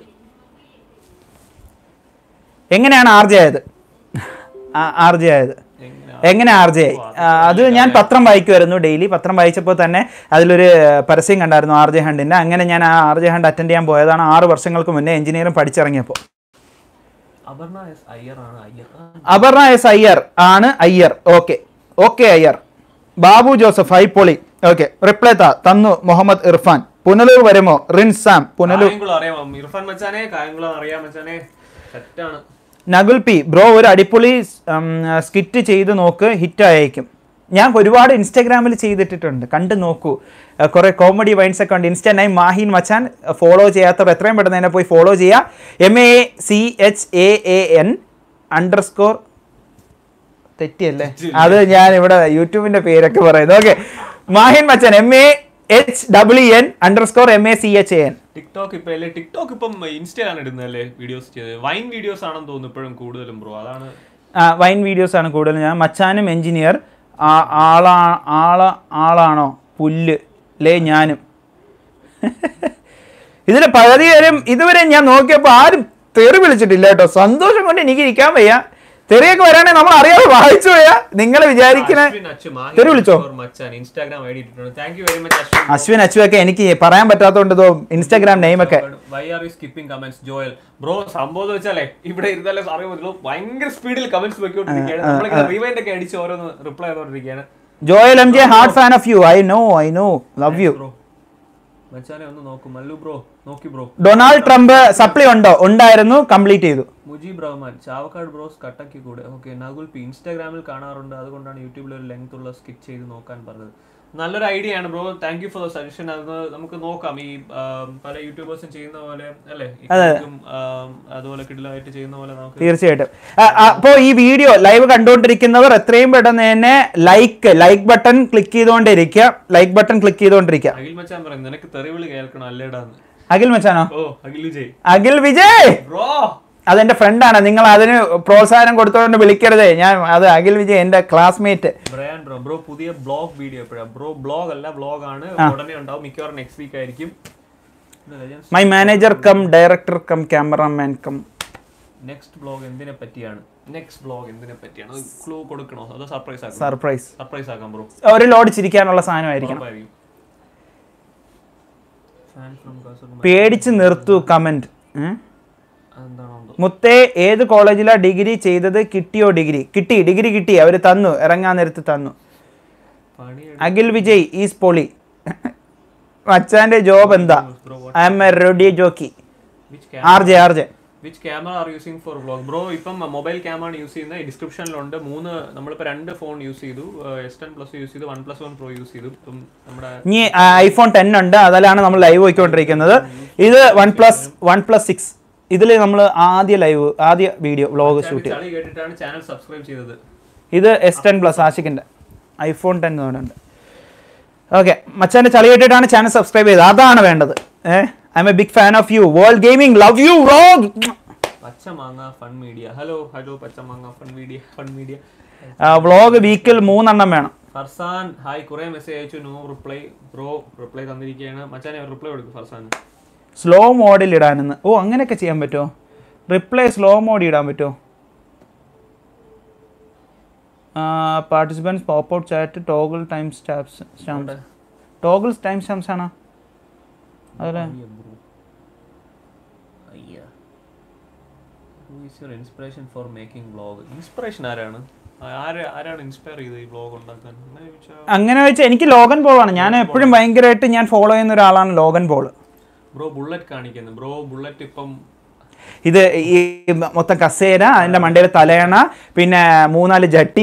എങ്ങനെയാണ് ആർ ജെ ആയത് ആർ ജെ ആയത് എങ്ങനെ എങ്ങനെ ആർ ജെ ആയി ആ, അത് ഞാൻ പത്രം വായിക്കുമായിരുന്നു ഡെയിലി പത്രം വായിച്ചപ്പോൾ തന്നെ അതിലൊരു പരസ്യം കണ്ടായിരുന്നു ആർ ജെ ഹണ്ടിൻ്റെ അങ്ങനെ ഞാൻ ആ ആർ ജെ ഹണ്ട് അറ്റൻഡ് ചെയ്യാൻ പോയതാണ് ആറ് വർഷങ്ങൾക്ക് മുന്നേ എഞ്ചിനീയറിംഗ് പഠിച്ചിറങ്ങിയപ്പോൾ അപർണ എസ് അയ്യർ ആണ് അയ്യർ ആ, അപർണ എസ് അയ്യർ ആണ് Iyer okay okay Iyer Babu Joseph hi പൊളി ഓക്കെ റിപ്ലൈ താ തന്നു മുഹമ്മദ് ഇർഫാൻ പുനലൂർ വരുമോ റിൻസാം പുനലൂർ കായംകുളം അറിയാമോ ഇർഫാൻ മച്ചാനെ കായംകുളം അറിയാം മച്ചാനെ സെറ്റാണ് നകുൽ പി ബ്രോ ഒരു അടിപൊളി സ്കിറ്റ് ചെയ്ത് നോക്ക് ഹിറ്റ് ആയേക്കും ഞാൻ ഒരുപാട് ഇൻസ്റ്റാഗ്രാമിൽ ചെയ്തിട്ടിട്ടുണ്ട് കണ്ടു നോക്കൂ അഹ് കുറേ കോമഡി വൈൻസ് ഒക്കെ ഉണ്ട് ഇൻസ്റ്റാ നൈം മാഹിൻ മച്ചാൻ ഫോളോ ചെയ്യാത്തവർ എത്രയും പെട്ടെന്ന് തന്നെ പോയി ഫോളോ ചെയ്യുക M A C H A A N underscore തെറ്റിയല്ലേ അത് ഞാൻ ഇവിടെ യൂട്യൂബിന്റെ പേരൊക്കെ പറയുന്നത് ഓക്കെ മാഹിൻ മച്ചാൻ M A H W N underscore M A C H A N TikTok ഇപ്പൊ അല്ലേ ടിക്ടോക്ക് ഇപ്പം ഇൻസ്റ്റയിലാണ് ഇടുന്നതല്ലേ വീഡിയോസ് ചെയ്ത് വൈൻ വീഡിയോസ് ആണെന്ന് തോന്നുന്നു ഇപ്പോഴും കൂടുതലും ബ്രോ അതാണ് ആ, വൈൻ വീഡിയോസ് ആണ് കൂടുതൽ ഞാൻ മച്ചാനും എഞ്ചിനീയർ ആളാ ആള ആളാണോ പുല്ല് ലേ ഞാനും ഇതിൽ പകുതി പേരും ഇതുവരെ ഞാൻ നോക്കിയപ്പോൾ ആരും തെറി വിളിച്ചിട്ടില്ല കേട്ടോ സന്തോഷം കൊണ്ട് എനിക്ക് ഇരിക്കാൻ വയ്യ തെറിയൊക്കെ വരാണെങ്കിൽ നമ്മൾ അറിയാതെ വായിച്ചു പോയാ നിങ്ങൾ വിചാരിക്കുന്ന അശ്വിൻ അച്ചു മാഹി തെറി വിളിച്ചോ? underscore മച്ചാൻ ഇൻസ്റ്റാഗ്രാം ഐ ഡി ഇട്ടിട്ടുണ്ട് thank you very much Ashwin Ashwin അച്ചുവൊക്കെ എനിക്ക് പറയാൻ പറ്റാത്തതുകൊണ്ട് ഇതോ ഇൻസ്റ്റാഗ്രാം നെയിമൊക്കെ why are you skipping comments Joel bro സംഭവം എന്ന് വെച്ചാലേ ഇവിടെ ഇരുന്നാലേ അറിയാൻ പറ്റുള്ളൂ ഭയങ്കര സ്പീഡിൽ കമന്റ്സ് വെക്കോണ്ടിരിക്കുകയാണ് നമ്മളിങ്ങനെ റിവൈൻഡ് ഒക്കെ അടിച്ച് ഓരോന്ന് റിപ്ലൈ ചെയ്തോണ്ടിരിക്കുകയാണ് Joel M J heart fan of you I know I know love you bro മച്ചാനെ ഒന്ന് നോക്കൂ മല്ലു ബ്രോ നോക്കി ബ്രോ ഡൊണാൾഡ് ട്രംപ് സപ്ലി ഉണ്ടോ ഉണ്ടായിരുന്നു കംപ്ലീറ്റ് ചെയ്തു മുജീബ് റഹ്മാൻ ചാവക്കാട് ബ്രോസ് കട്ടയ്ക്ക് കൂടെ ഓക്കെ നകുൽ പി ഇൻസ്റ്റാഗ്രാമിൽ കാണാറുണ്ട് അതുകൊണ്ടാണ് യൂട്യൂബിൽ ഒരു ലെങ്ത് ഉള്ള സ്കിറ്റ് ചെയ്ത് നോക്കാൻ പറഞ്ഞത് നല്ലൊരു ഐഡിയ ആണ് bro thank you for the suggestion അത് നമുക്ക് നോക്കാം ഈ ആം, പല യൂട്യൂബേഴ്സും ചെയ്യുന്ന പോലെ അല്ലേ ഈ cake ഉം, ആം, അതുപോലെ കിടിലായിട്ട് ചെയ്യുന്ന പോലെ നമുക്ക് തീർച്ചയായിട്ടും അപ്പോൾ ഈ വീഡിയോ ലൈവ് കണ്ടുകൊണ്ടിരിക്കുന്നവർ എത്രയും പെട്ടെന്ന് തന്നെ ലൈക്ക് ലൈക്ക് ബട്ടൺ ക്ലിക്ക് ചെയ്തുകൊണ്ടിരിക്കുക ലൈക്ക് ബട്ടൺ ക്ലിക്ക് ചെയ്തുകൊണ്ടിരിക്കുക അഖിൽ മച്ചാൻ പറയും നിനക്ക് തെറിവിളി കേൾക്കണം അല്ലേടാന്ന് അഖിൽ മച്ചാനോ ഓ അഖിൽ വിജയ് അഖിൽ വിജയ് ബ്രോ അതെന്റെ ഫ്രണ്ടാണ് നിങ്ങൾ അതിന് പ്രോത്സാഹനം കൊടുത്തുകൊണ്ട് വിളിക്കരുതേ ഞാൻ അത് അഖിൽ വിജയ് എന്റെ ക്ലാസ്മേറ്റ് ബ്രയാൻ ബ്രോ ബ്രോ പുതിയ ബ്ലോഗ് വീഡിയോ എപ്പോഴാ ബ്രോ ബ്ലോഗ് അല്ല ബ്ലോഗ് ആണ് ഉടനെ ഉണ്ടാവും മിക്കവാറും നെക്സ്റ്റ് വീക്ക് ആയിരിക്കും my manager cum director cum cameraman cum next blog എന്തിനെ പറ്റിയാണ് നെക്സ്റ്റ് ബ്ലോഗ് എന്തിനെ പറ്റിയാണ് ക്ലൂ കൊടുക്കണോ അതോ സർപ്രൈസ് ആക്കാം സർപ്രൈസ് സർപ്രൈസ് ആക്കാം ബ്രോ ഒരു ലോഡ് ചിരിക്കാനുള്ള സാധനമായിരിക്കണം ഉറപ്പായിരിക്കും ഫാൻ ഫ്രം കാസർഗോഡ് പേടിച്ച് നിർത്തു കമന്റ് അതെന്താണോ എന്തോ മുത്തേ ഏത് കോളേജിലാ ഡിഗ്രി ചെയ്തത് കിട്ടിയോ ഡിഗ്രി കിട്ടി ഡിഗ്രി കിട്ടി അവർ തന്നു ഇറങ്ങാൻ നേരത്ത് തന്നു പണി അഖിൽ വിജയ് ഈസ് പൊളി മച്ചാന്റെ ജോബ് എന്താ bro I am a radio jockey which R J R J which camera are using for vlog bro ഇപ്പം മൊബൈൽ ക്യാമറ യൂസ് ചെയ്യുന്നത് ഡിസ്ക്രിപ്ഷനിലുണ്ട് മൂന്ന് നമ്മളിപ്പോൾ രണ്ട് ഫോൺ യൂസ് ചെയ്തു എസ് ടെൻ പ്ലസ് യൂസ് ചെയ്തു OnePlus One Pro use ചെയ്തു ഇപ്പം നമ്മുടെ ഇനി ഐഫോൺ ടെൻ ഉണ്ട് അതിലാണ് നമ്മൾ ലൈവ് പോയിക്കൊണ്ടിരിക്കുന്നത് ഇത് OnePlus OnePlus six ഇതിൽ നമ്മൾ ആദ്യ ലൈവ് ആദ്യ വീഡിയോ വ്ലോഗ് ഷൂട്ട് ചെയ്തു ചളി കേട്ടിട്ടാണ് ചാനൽ സബ്സ്ക്രൈബ് ചെയ്തത് ഇത് എസ് ടെൻ പ്ലസ് ആഷിക്കിൻ്റെ ഐഫോൺ ടെൻ ഉണ്ട് ഓക്കെ മച്ചാൻ്റെ ചളി കേട്ടിട്ടാണ് ചാനൽ സബ്സ്ക്രൈബ് ചെയ്തത് അതാണ് വേണ്ടത് eh I am a big fan of you world gaming love you vlog Pacha Manga fun media hello hello Pacha Manga fun media fun media vlog വീക്കിൽ മൂന്നെണ്ണം വേണം ഫർസാൻ ഹായ് കുറെ മെസ്സേജ് അയച്ചു നോ റിപ്ലൈ ബ്രോ റിപ്ലൈ തന്നിരിക്കുകയാണ് മച്ചാനെ റിപ്ലൈ കൊടുക്കും ഫർസാൻ സ്ലോ മോഡിൽ ഇടാനെന്ന് ഓ അങ്ങനെയൊക്കെ ചെയ്യാൻ പറ്റുമോ റിപ്ലൈ സ്ലോ മോഡിൽ ഇടാൻ പറ്റുമോ participants pop out chat toggle time stamps stamp toggle time stamps ആണോ അതിലെ inspiration for making vlog inspiration ആരാണ് ആര് ആരാണ് ഇൻസ്പയർ ചെയ്തത് ഈ വ്ളോഗ് ഉണ്ടാക്കാൻ അങ്ങനെ ചോദിച്ചാൽ അങ്ങനെ വെച്ചാൽ എനിക്ക് ലോഗൻ പോളാണ് ഞാൻ എപ്പോഴും ഭയങ്കരമായിട്ട് ഞാൻ ഫോളോ ചെയ്യുന്ന ഒരാളാണ് ലോഗൻ പോൾ ബ്രോ ബുള്ളറ്റ് കാണിക്കുന്നു ബ്രോ ബുള്ളറ്റ് ഇപ്പം ഇത് ഈ മൊത്തം കസേര അതിന്റെ മണ്ടയിൽ തലയണ പിന്നെ മൂന്നാല് ജട്ടി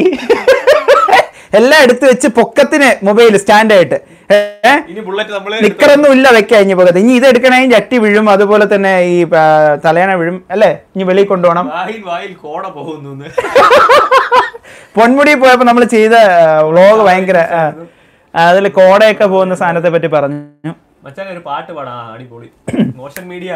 എല്ലാം എടുത്തു വെച്ച് പൊക്കത്തിന് മൊബൈൽ സ്റ്റാൻഡായിട്ട് ഏഹ് ഇനി ബുള്ളറ്റ് നമ്മള് നിക്കറൊന്നും ഇല്ല വെക്കാൻ ഇനി പൊക്കത്ത് ഇനി ഇത് എടുക്കണമെങ്കിൽ ജട്ടി വീഴും അതുപോലെ തന്നെ ഈ ആ, തലയണ വീഴും അല്ലേ ഇനി വെളിയിൽ കൊണ്ടുപോകണം വായിൽ വായിൽ കോട പോകുന്നു പൊന്മുടി പോയപ്പോൾ നമ്മൾ ചെയ്ത വ്ളോഗ് ഭയങ്കര അതിൽ കോടയൊക്കെ പോകുന്ന സാധനത്തെ പറ്റി പറഞ്ഞു മച്ചാൻ ഒരു പാട്ട് പാടാ ആ, അടിപൊളി മോഷൻ മീഡിയ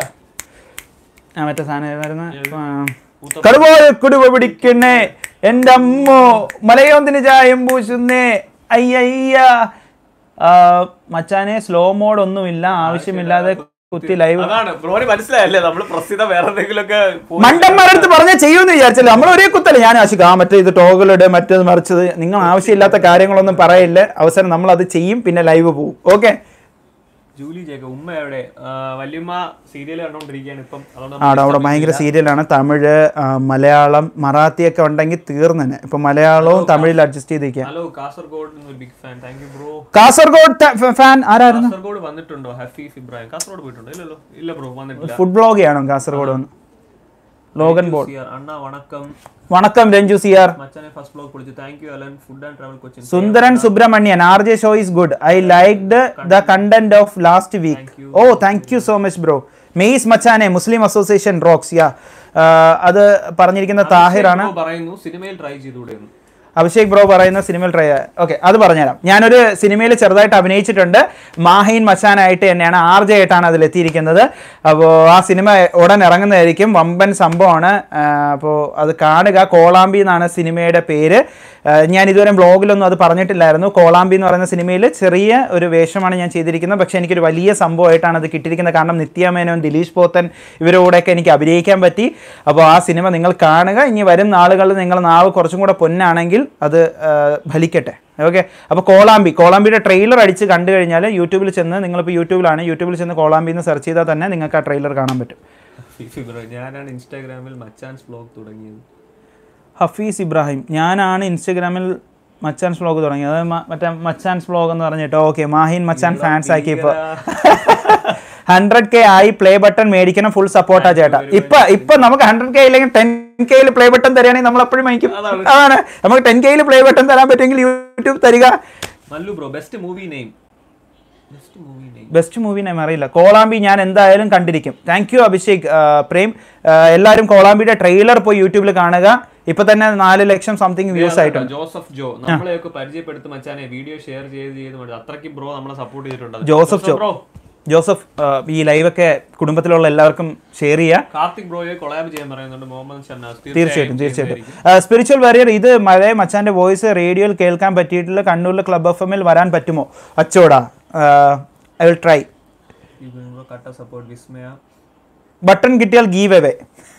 ആ മറ്റേ സാധനം ഏതായിരുന്നു ആ. കടുപോയ കുടുവ പിടിക്കുന്നേ എൻ്റെ അമ്മോ മലയോന്തിന് ചായം പൂശുന്നേ അയ്യയ്യ ആ, മച്ചാനെ സ്ലോ മോഡ് ഒന്നുമില്ല ആവശ്യമില്ലാതെ കുത്തി ലൈവ് അതാണ് ബ്രോന് മനസ്സിലായല്ലേ നമ്മള് പ്രസിദ്ധ വേറെ എന്തെങ്കിലുമൊക്കെ പോയി- മണ്ടന്മാരടുത്ത് പറഞ്ഞ ചെയ്യുമെന്ന് വിചാരിച്ചല്ലോ നമ്മൾ ഒരേ കുത്തല്ലേ ഞാൻ ആശിക്കും ആ മറ്റേ ഇത് ടോഗിളിട് മറ്റേത് മറിച്ചത് നിങ്ങൾ ആവശ്യമില്ലാത്ത കാര്യങ്ങളൊന്നും പറയില്ല അവസരം നമ്മൾ അത് ചെയ്യും പിന്നെ ലൈവ് പോകും ഓക്കെ ജൂലി ജേക്ക ഉമ്മ എവിടെ ആ, വല്യമ്മ സീരിയൽ കണ്ടോണ്ടിരിക്കുകയാണ് ഇപ്പം അതുകൊണ്ട് അവിടെ അവിടെ ഭയങ്കര സീരിയലാണ് തമിഴ് ആ, മലയാളം മറാത്തിയൊക്കെ ഉണ്ടെങ്കിൽ തീർന്നെ ഇപ്പൊ മലയാളവും തമിഴിൽ അഡ്ജസ്റ്റ് ചെയ്തിരിക്കുക ഹലോ കാസർഗോഡ് ഒരു big fan thank you bro Kasaragod fan ആരായിരുന്നു കാസർഗോഡ് വന്നിട്ടുണ്ടോ ഹഫീഫ് ഇബ്രാഹിം കാസർഗോഡ് പോയിട്ടുണ്ടോ ഇല്ലല്ലോ ഇല്ല ബ്രോ വന്നിട്ടില്ല ഫുഡ് ബ്ലോഗ് ചെയ്യണം കാസർഗോഡ് വന്ന് ലോഗൻ ബോൾ സിയാർ, അണ്ണ വണക്കം വണക്കം രഞ്ജു സിയാർ മച്ചാനെ ഫസ്റ്റ് ബ്ലോഗ് വിളിച്ചു thank you Alan food and travel Cochin Sundaran Subramanian R J show is good I liked the content of last week oh thank you so much bro മെയ്സ് മച്ചാനെ മുസ്ലിം അസോസിയേഷൻ റോക്സ് യാ അത് പറഞ്ഞിരിക്കുന്ന താഹിറാണ് ബ്രോ പറയുന്നു സിനിമയിൽ ട്രൈ ചെയ്തുകൂടെ എന്ന്. Abhishek bro പറയുന്ന സിനിമയിൽ ട്രൈ ഓക്കെ അത് പറഞ്ഞുതരാം ഞാനൊരു സിനിമയിൽ ചെറുതായിട്ട് അഭിനയിച്ചിട്ടുണ്ട് മാഹീൻ മച്ചാനായിട്ട് തന്നെയാണ് ആർ ജെ ആയിട്ടാണ് അതിൽ എത്തിയിരിക്കുന്നത് അപ്പോൾ ആ സിനിമ ഉടൻ ഇറങ്ങുന്നതായിരിക്കും വമ്പൻ സംഭവമാണ് അപ്പോൾ അത് കാണുക കോളാമ്പി എന്നാണ് സിനിമയുടെ പേര് ആ, ഞാൻ ഇതുവരെ ബ്ലോഗിലൊന്നും അത് പറഞ്ഞിട്ടില്ലായിരുന്നു കോളാമ്പി എന്ന് പറയുന്ന സിനിമയിൽ ചെറിയ ഒരു വേഷമാണ് ഞാൻ ചെയ്തിരിക്കുന്നത് പക്ഷേ എനിക്കൊരു വലിയ സംഭവമായിട്ടാണ് അത് കിട്ടിയിരിക്കുന്നത് കാരണം നിത്യമേനോൻ ദിലീഷ് പോത്തൻ ഇവരോടൊക്കെ എനിക്ക് അഭിനയിക്കാൻ പറ്റി അപ്പോൾ ആ സിനിമ നിങ്ങൾ കാണുക ഇനി വരും നാളുകളിൽ നിങ്ങൾ നാവ് കുറച്ചും കൂടെ പൊന്നാണെങ്കിൽ അത് ആ, ഫലിക്കട്ടെ ഓക്കെ അപ്പോൾ കോളാമ്പി കോളാമ്പിയുടെ ട്രെയിലർ അടിച്ച് കണ്ടു കഴിഞ്ഞാൽ യൂട്യൂബിൽ ചെന്ന് നിങ്ങളിപ്പോൾ യൂട്യൂബിലാണ് യൂട്യൂബിൽ ചെന്ന് കോളാമ്പി എന്ന് സെർച്ച് ചെയ്താൽ തന്നെ നിങ്ങൾക്ക് ആ ട്രെയിലർ കാണാൻ പറ്റും ഹഫീഫ് ഇബ്രാഹിം ഞാനാണ് ഇൻസ്റ്റാഗ്രാമിൽ മച്ചാൻസ് ബ്ലോഗ് തുടങ്ങിയത് ഹഫീസ് ഇബ്രാഹിം ഞാനാണ് ഇൻസ്റ്റഗ്രാമിൽ മച്ചാൻസ് വ്ളോഗ് തുടങ്ങിയത് അത് മ- മറ്റേ മച്ചാൻസ് വ്ളോഗ് എന്ന് പറഞ്ഞിട്ട് ഓക്കെ മാഹിൻ മച്ചാൻ ഫാൻസ് ആക്കി ഇപ്പോൾ ഹൺഡ്രഡ് കെ ആയി പ്ലേ ബട്ടൺ മേടിക്കണം ഫുൾ സപ്പോർട്ടാ ചേട്ടാ ഇപ്പൊ ഇപ്പൊ നമുക്ക് ഹൺഡ്രഡ് കെ ഇല്ലെങ്കിൽ ടെൻ കെയിൽ പ്ലേ ബട്ടൺ തരികയാണെങ്കിൽ നമ്മൾ എപ്പോഴും മേടിക്കും അതാണ്. അതാണ് നമുക്ക് ടെൻ കെയിൽ പ്ലേ ബട്ടൺ തരാൻ പറ്റുമെങ്കിൽ യൂട്യൂബ് തരിക Mallu bro best movie name best movie name best movie ഞാൻ അറിയില്ല കോളാമ്പി ഞാൻ എന്തായാലും കണ്ടിരിക്കും താങ്ക് യു അഭിഷേക് ആ, പ്രേം ആ, എല്ലാവരും കോളാമ്പിയുടെ ട്രെയിലർ പോയി യൂട്യൂബിൽ കാണുക ഇപ്പൊ തന്നെ നാല് ലക്ഷം സംതിങ് വ്യൂസ് ആയിട്ടുണ്ട് ജോസഫ് ജോ നമ്മളെയൊക്കെ പരിചയപ്പെടുത്തും മച്ചാനെ വീഡിയോ ഷെയർ ചെയ്ത് ചെയ്ത് മതി അത്രയ്ക്ക് ബ്രോ നമ്മളെ സപ്പോർട്ട് ചെയ്തിട്ടുണ്ട് ജോസഫ് ജോ ബ്രോ ജോസഫ് ആ, ഈ ലൈവൊക്കെ കുടുംബത്തിലുള്ള എല്ലാവർക്കും ഷെയർ ചെയ്യുക കാർത്തിക് ബ്രോയെ കൊളാബ് ചെയ്യാൻ പറയുന്നുണ്ട് മുഹമ്മദ് ഷന്നാസ് തീർച്ചയായിട്ടും തീർച്ചയായിട്ടും സ്പിരിച്വൽ വാരിയർ ഇത് മഴയ മച്ചാന്റെ വോയിസ് റേഡിയോയിൽ കേൾക്കാൻ പറ്റിയിട്ടില്ല കണ്ണൂരിലെ ക്ലബ് എഫ് എമ്മിൽ വരാൻ പറ്റുമോ അച്ചോടാ ഐ വിൽ ട്രൈ ബ്രോ കട്ട സപ്പോർട്ട് വിസ്മയ ബട്ടൺ കിട്ടിയാൽ ഗീവ് അവേ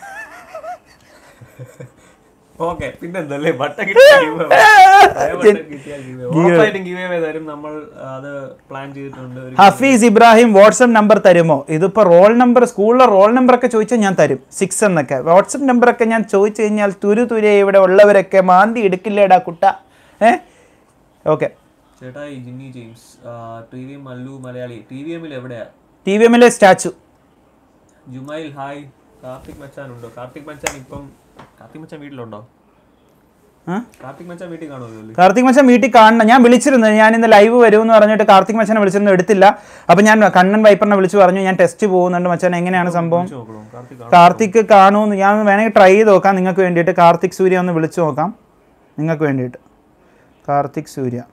ഓക്കെ പിന്നെന്തല്ലേ ബട്ട ഉറപ്പായിട്ടും ഗീവ് അവേ തരും നമ്മൾ അത് പ്ലാൻ ചെയ്തിട്ടുണ്ട് ഒരു ഹഫീസ് ഇബ്രാഹിം വാട്സപ്പ് നമ്പർ തരുമോ ഇതിപ്പോ റോൾ നമ്പർ സ്കൂളിലെ റോൾ നമ്പർ ഒക്കെ ചോദിച്ചാൽ ഞാൻ തരും സിക്സ് എന്നൊക്കെ വാട്സപ്പ് നമ്പർ ഒക്കെ ഞാൻ ചോദിച്ചു കഴിഞ്ഞാൽ തുരു തുരെ ഇവിടെ ഉള്ളവരൊക്കെ മാന്തി എടുക്കില്ലേടാ കുട്ട ഏ ഓക്കെ ചേട്ടാ ഈ Jimmy James T V Mallu Malayali T V എമ്മിൽ എവിടെയാ ടി വി എമ്മിലെ സ്റ്റാച്ചു ജുമൈൽ ഹായ് കാർത്തിക് മച്ചാൻ ഉണ്ടോ കാർത്തിക് മച്ചാൻ ഇപ്പം കാർത്തിക് മച്ചാൻ വീട്ടിലുണ്ടോ ആ കാർത്തിക് മച്ചാൻ വീട്ടിൽ കാണുമല്ലോ കാർത്തിക് മച്ചൻ വീട്ടിൽ കാണണം ഞാൻ വിളിച്ചിരുന്നു ഞാൻ ഇന്ന് ലൈവ് വരുമെന്ന് പറഞ്ഞിട്ട് കാർത്തിക് മച്ചനെ വിളിച്ചിരുന്നു എടുത്തില്ല അപ്പൊ ഞാൻ കണ്ണൻ വൈപ്പറിനെ വിളിച്ച് പറഞ്ഞു ഞാൻ ടെസ്റ്റ് പോകുന്നുണ്ട് മച്ചൻ എങ്ങനെയാണ് സംഭവം നോക്കണോ കാർത്തിക് കാർത്തിക് കാണുമെന്ന് ഞാൻ വേണമെങ്കിൽ ട്രൈ ചെയ്ത് നോക്കാം നിങ്ങൾക്ക് വേണ്ടിയിട്ട് കാർത്തിക് സൂര്യ ഒന്ന് വിളിച്ചു നോക്കാം നിങ്ങൾക്ക് വേണ്ടിയിട്ട് കാർത്തിക് സൂര്യ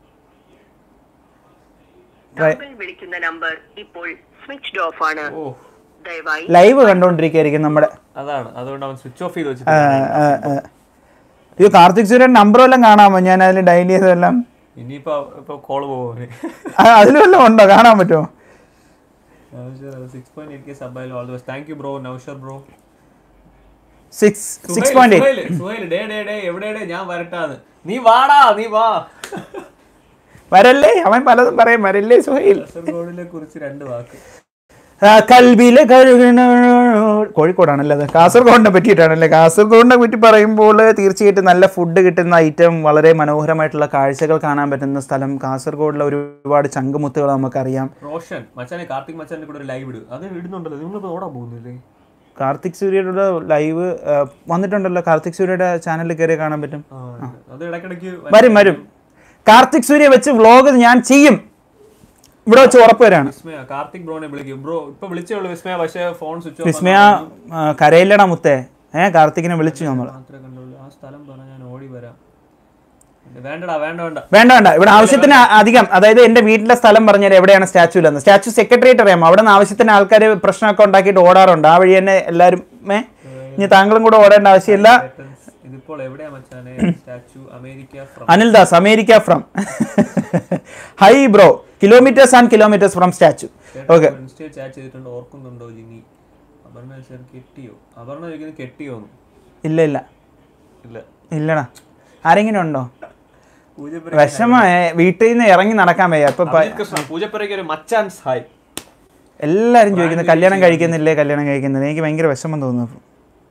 താങ്കൾ വിളിക്കുന്ന നമ്പർ ഇപ്പോൾ സ്വിച്ച്ഡ് ഓഫ് ആണ് ഓ ദയവായി ലൈവ് കണ്ടുകൊണ്ടിരിക്കുകയായിരിക്കും നമ്മുടെ അതാണ് അതുകൊണ്ട് അവൻ സ്വിച്ച് ഓഫ് ചെയ്ത് ആ, വെച്ചിട്ട് ആ, ആ. ഇത് കാർത്തിക് സൂര്യൻ നമ്പർ വല്ലതും കാണാമോ ഞാൻ അതിൽ ഡയൽ ചെയ്തതെല്ലാം ഇനിയിപ്പോ ഇപ്പൊ കോള് പോകും ആ, അതിൽ വല്ലതും ഉണ്ടോ കാണാൻ പറ്റുമോ six point eight K sub all the best thank you bro Naushar bro six six point eight Suhail ഡേ ഡേ ഡേ എവിടെ ഡേ ഞാൻ വരട്ടാന്ന് നീ വാടാ നീ വാ വരല്ലേ അവൻ പലതും പറയും വരല്ലേ സുഹൈൽ കാസർഗോഡിനെ കുറിച്ച് രണ്ട് വാക്ക് ആ, കൽവിലെ കഴുകണ കോഴിക്കോടാണല്ലേ അത് കാസർഗോഡിനെ പറ്റിയിട്ടാണല്ലേ കാസർഗോഡിനെ പറ്റി പറയുമ്പോൾ തീർച്ചയായിട്ടും നല്ല ഫുഡ് കിട്ടുന്ന ഐറ്റം വളരെ മനോഹരമായിട്ടുള്ള കാഴ്ചകൾ കാണാൻ പറ്റുന്ന സ്ഥലം കാസർഗോഡിലെ ഒരുപാട് ചങ്കുമുത്തുകൾ നമുക്കറിയാം റോഷൻ മച്ചാനെ കാർത്തിക് മച്ചാന്റെ കൂടെ ഒരു ലൈവ് ഇടും അത് ഇടുന്നുണ്ടല്ലോ നിങ്ങളിപ്പോ ഓടാൻ പോകുന്നില്ലേ കാർത്തിക് സൂര്യയുടെ ലൈവ് വന്നിട്ടുണ്ടല്ലോ കാർത്തിക് സൂര്യയുടെ ചാനലിൽ കയറി കാണാൻ പറ്റും ആ, അത് ഇടയ്ക്കിടയ്ക്ക് വരും വരും കാർത്തിക് സൂര്യ വെച്ച് വ്ലോഗ് ഞാൻ ചെയ്യും ഇവിടെ വെച്ച് ഉറപ്പ് വരാണ് വിസ്മയ കാർത്തിക് ബ്രോനെ വിളിക്കും ബ്രോ ഇപ്പൊ വിളിച്ചേ ഉള്ളൂ വിസ്മയ പക്ഷേ ഫോൺ സ്വിച്ച് ഓഫ് വിസ്മയ ആ, കരയില്ലടാ മുത്തേ ഏ കാർത്തികിനെ വിളിച്ചു നമ്മൾ മാത്രമേ കണ്ടുള്ളൂ ആ സ്ഥലം പറഞ്ഞ ഞാൻ ഓടി വരാം വേണ്ടടാ വേണ്ട വേണ്ട വേണ്ട വേണ്ട ഇവിടെ ആവശ്യത്തിന് അധികം അതായത് എന്റെ വീട്ടിലെ സ്ഥലം പറഞ്ഞാൽ എവിടെയാണ് സ്റ്റാച്ചു ഇല്ലെന്ന് സ്റ്റാച്ചു സെക്രട്ടേറിയറ്റ് അറിയാമോ അവിടെ നിന്ന് ആവശ്യത്തിന് ആൾക്കാർ പ്രശ്നമൊക്കെ ഉണ്ടാക്കിയിട്ട് ഓടാറുണ്ട് ആ വഴി തന്നെ എല്ലാവരും ഏ ഇനി താങ്കളും കൂടെ ഓടേണ്ട ആവശ്യമില്ല Patterns. ഇതിപ്പോൾ എവിടെയാ മച്ചാനെ statue America from Anil Das America from hi bro kilometres and kilometres from statue okay ഇൻസ്റ്റയിൽ ചാറ്റ് ചെയ്തിട്ടുണ്ട് ഓർക്കുന്നുണ്ടോ ജിനി അപർണ സാർ കെട്ടിയോ അപർണ ചോദിക്കുന്നത് കെട്ടിയോന്ന് ഇല്ല ഇല്ല ഇല്ല ഇല്ലടാ ആരെങ്കിലും ഉണ്ടോ പൂജപ്പുര വിഷമ വീട്ടിൽ നിന്ന് ഇറങ്ങി നടക്കാൻ വയ്യ ഇപ്പൊ പ- കൃഷ്ണ പൂജപ്പുരയ്ക്ക് ഒരു മച്ചാൻസ് ഹായ് എല്ലാരും ചോദിക്കുന്നത് കല്യാണം കഴിക്കുന്നില്ലേ കല്യാണം കഴിക്കുന്നില്ല എനിക്ക് ഭയങ്കര വിഷമം തോന്നുന്നു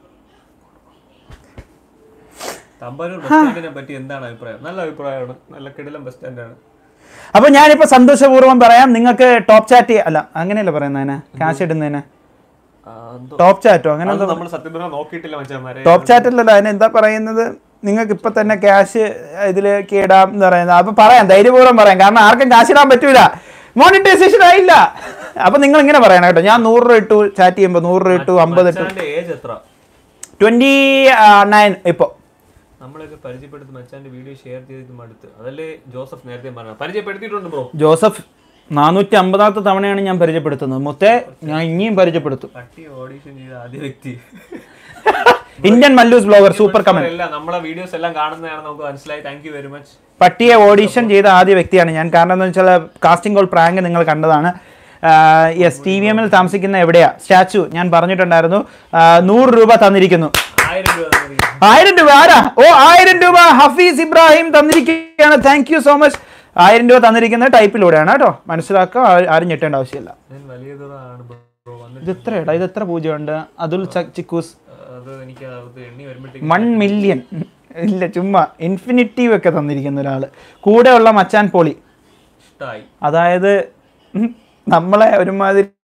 തമ്പാനൂർ ബസ് സ്റ്റാൻഡിനെ പറ്റി എന്താണ് അഭിപ്രായം നല്ല അഭിപ്രായമാണ് നല്ല കിടിലം ബസ് സ്റ്റാൻഡാണ് അപ്പൊ ഞാനിപ്പോ സന്തോഷപൂർവ്വം പറയാം നിങ്ങൾക്ക് ടോപ്പ് ചാറ്റ് അല്ല അങ്ങനെയല്ല പറയുന്നതിനെ കാശ് ഇടുന്നതിന് ടോപ്പ് ചാറ്റോ അങ്ങനെ അത് നമ്മൾ സത്യം പറഞ്ഞാൽ നോക്കിയിട്ടില്ല മച്ചാന്മാരെ ടോപ്പ് ചാറ്റ് അല്ലല്ലോ അതിന് എന്താ പറയുന്നത് നിങ്ങൾക്ക് ഇപ്പൊ തന്നെ ക്യാഷ് ഇതിലേക്ക് ഇടാം എന്ന് പറയുന്നത് അപ്പൊ പറയാം ധൈര്യപൂർവ്വം പറയാം കാരണം ആർക്കും കാശ് ഇടാൻ പറ്റൂല മോണിറ്റൈസേഷൻ ആയില്ല അപ്പൊ നിങ്ങൾ ഇങ്ങനെ പറയണം കേട്ടോ ഞാൻ നൂറ് രൂപ ഇട്ടു ചാറ്റ് ചെയ്യുമ്പോൾ നൂറ് രൂപ ഇട്ടു അമ്പത് ഇട്ടു മച്ചാന്റെ ഏജ് എത്ര ട്വന്റി നയൻ ഇപ്പൊ നമ്മളൊക്കെ പരിചയപ്പെടുത്തി മച്ചാന്റെ വീഡിയോ ഷെയർ ചെയ്തിട്ട് മടുത്ത് അതല്ലേ ജോസഫ് നേരത്തെ പറഞ്ഞത് പരിചയപ്പെടുത്തിയിട്ടുണ്ട് ബ്രോ ജോസഫ് നാനൂറ്റി അമ്പതാമത്തെ തവണയാണ് ഞാൻ പരിചയപ്പെടുത്തുന്നത് മുത്തേ ഞാൻ ഇനിയും പരിചയപ്പെടുത്തും പട്ടി ഓഡീഷൻ ചെയ്ത ആദ്യ വ്യക്തി Indian Mallus blogger super comment എല്ലാം നമ്മളെ വീഡിയോസ് എല്ലാം കാണുന്നതാണ് നമുക്ക് മനസ്സിലായി താങ്ക് യു വെരി മച്ച് പട്ടിയെ ഓഡീഷൻ ചെയ്ത ആദ്യ വ്യക്തിയാണ് ഞാൻ കാരണം എന്താ വെച്ചാൽ കാസ്റ്റിംഗ് കോൾ പ്രാങ്ക് നിങ്ങൾ കണ്ടതാണ് യെസ് ടി വി എമ്മിൽ താമസിക്കുന്ന എവിടെയാ സ്റ്റാച്ചു ഞാൻ പറഞ്ഞിട്ടുണ്ടായിരുന്നു ആ, നൂറ് രൂപ തന്നിരിക്കുന്നു ആയിരം രൂപ തന്നിരിക്കുന്നു. ആയിരം രൂപ ആരാ ഓ ആയിരം രൂപ ഹഫീസ് ഇബ്രാഹിം തന്നിരിക്കുകയാണ് താങ്ക് യു സോ മച്ച് ആയിരം രൂപ തന്നിരിക്കുന്നത് ടൈപ്പിലൂടെയാണ് കേട്ടോ മനസ്സിലാക്കുക ആ- ആരും ഞെട്ടേണ്ട ആവശ്യമില്ല ഞാൻ വലിയ തുറയാണ് ബ്രോ വന്നിട്ട് ഇത് എത്ര എടാ ഇത് എത്ര പൂജ്യമുണ്ട് അതുൽ ച- ചിക്കൂസ് അത് എനിക്ക് അത് എണ്ണി വരുമ്പോഴത്തേക്ക് വൺ മില്യൺ ഇല്ല ചുമ്മാ ഇൻഫിനിറ്റീവ് ഒക്കെ തന്നിരിക്കുന്ന ഒരാള് കൂടെയുള്ള മച്ചാൻ പോളി ഇഷ്ടമായി അതായത് ഉം, നമ്മളെ ഒരുമാതിരി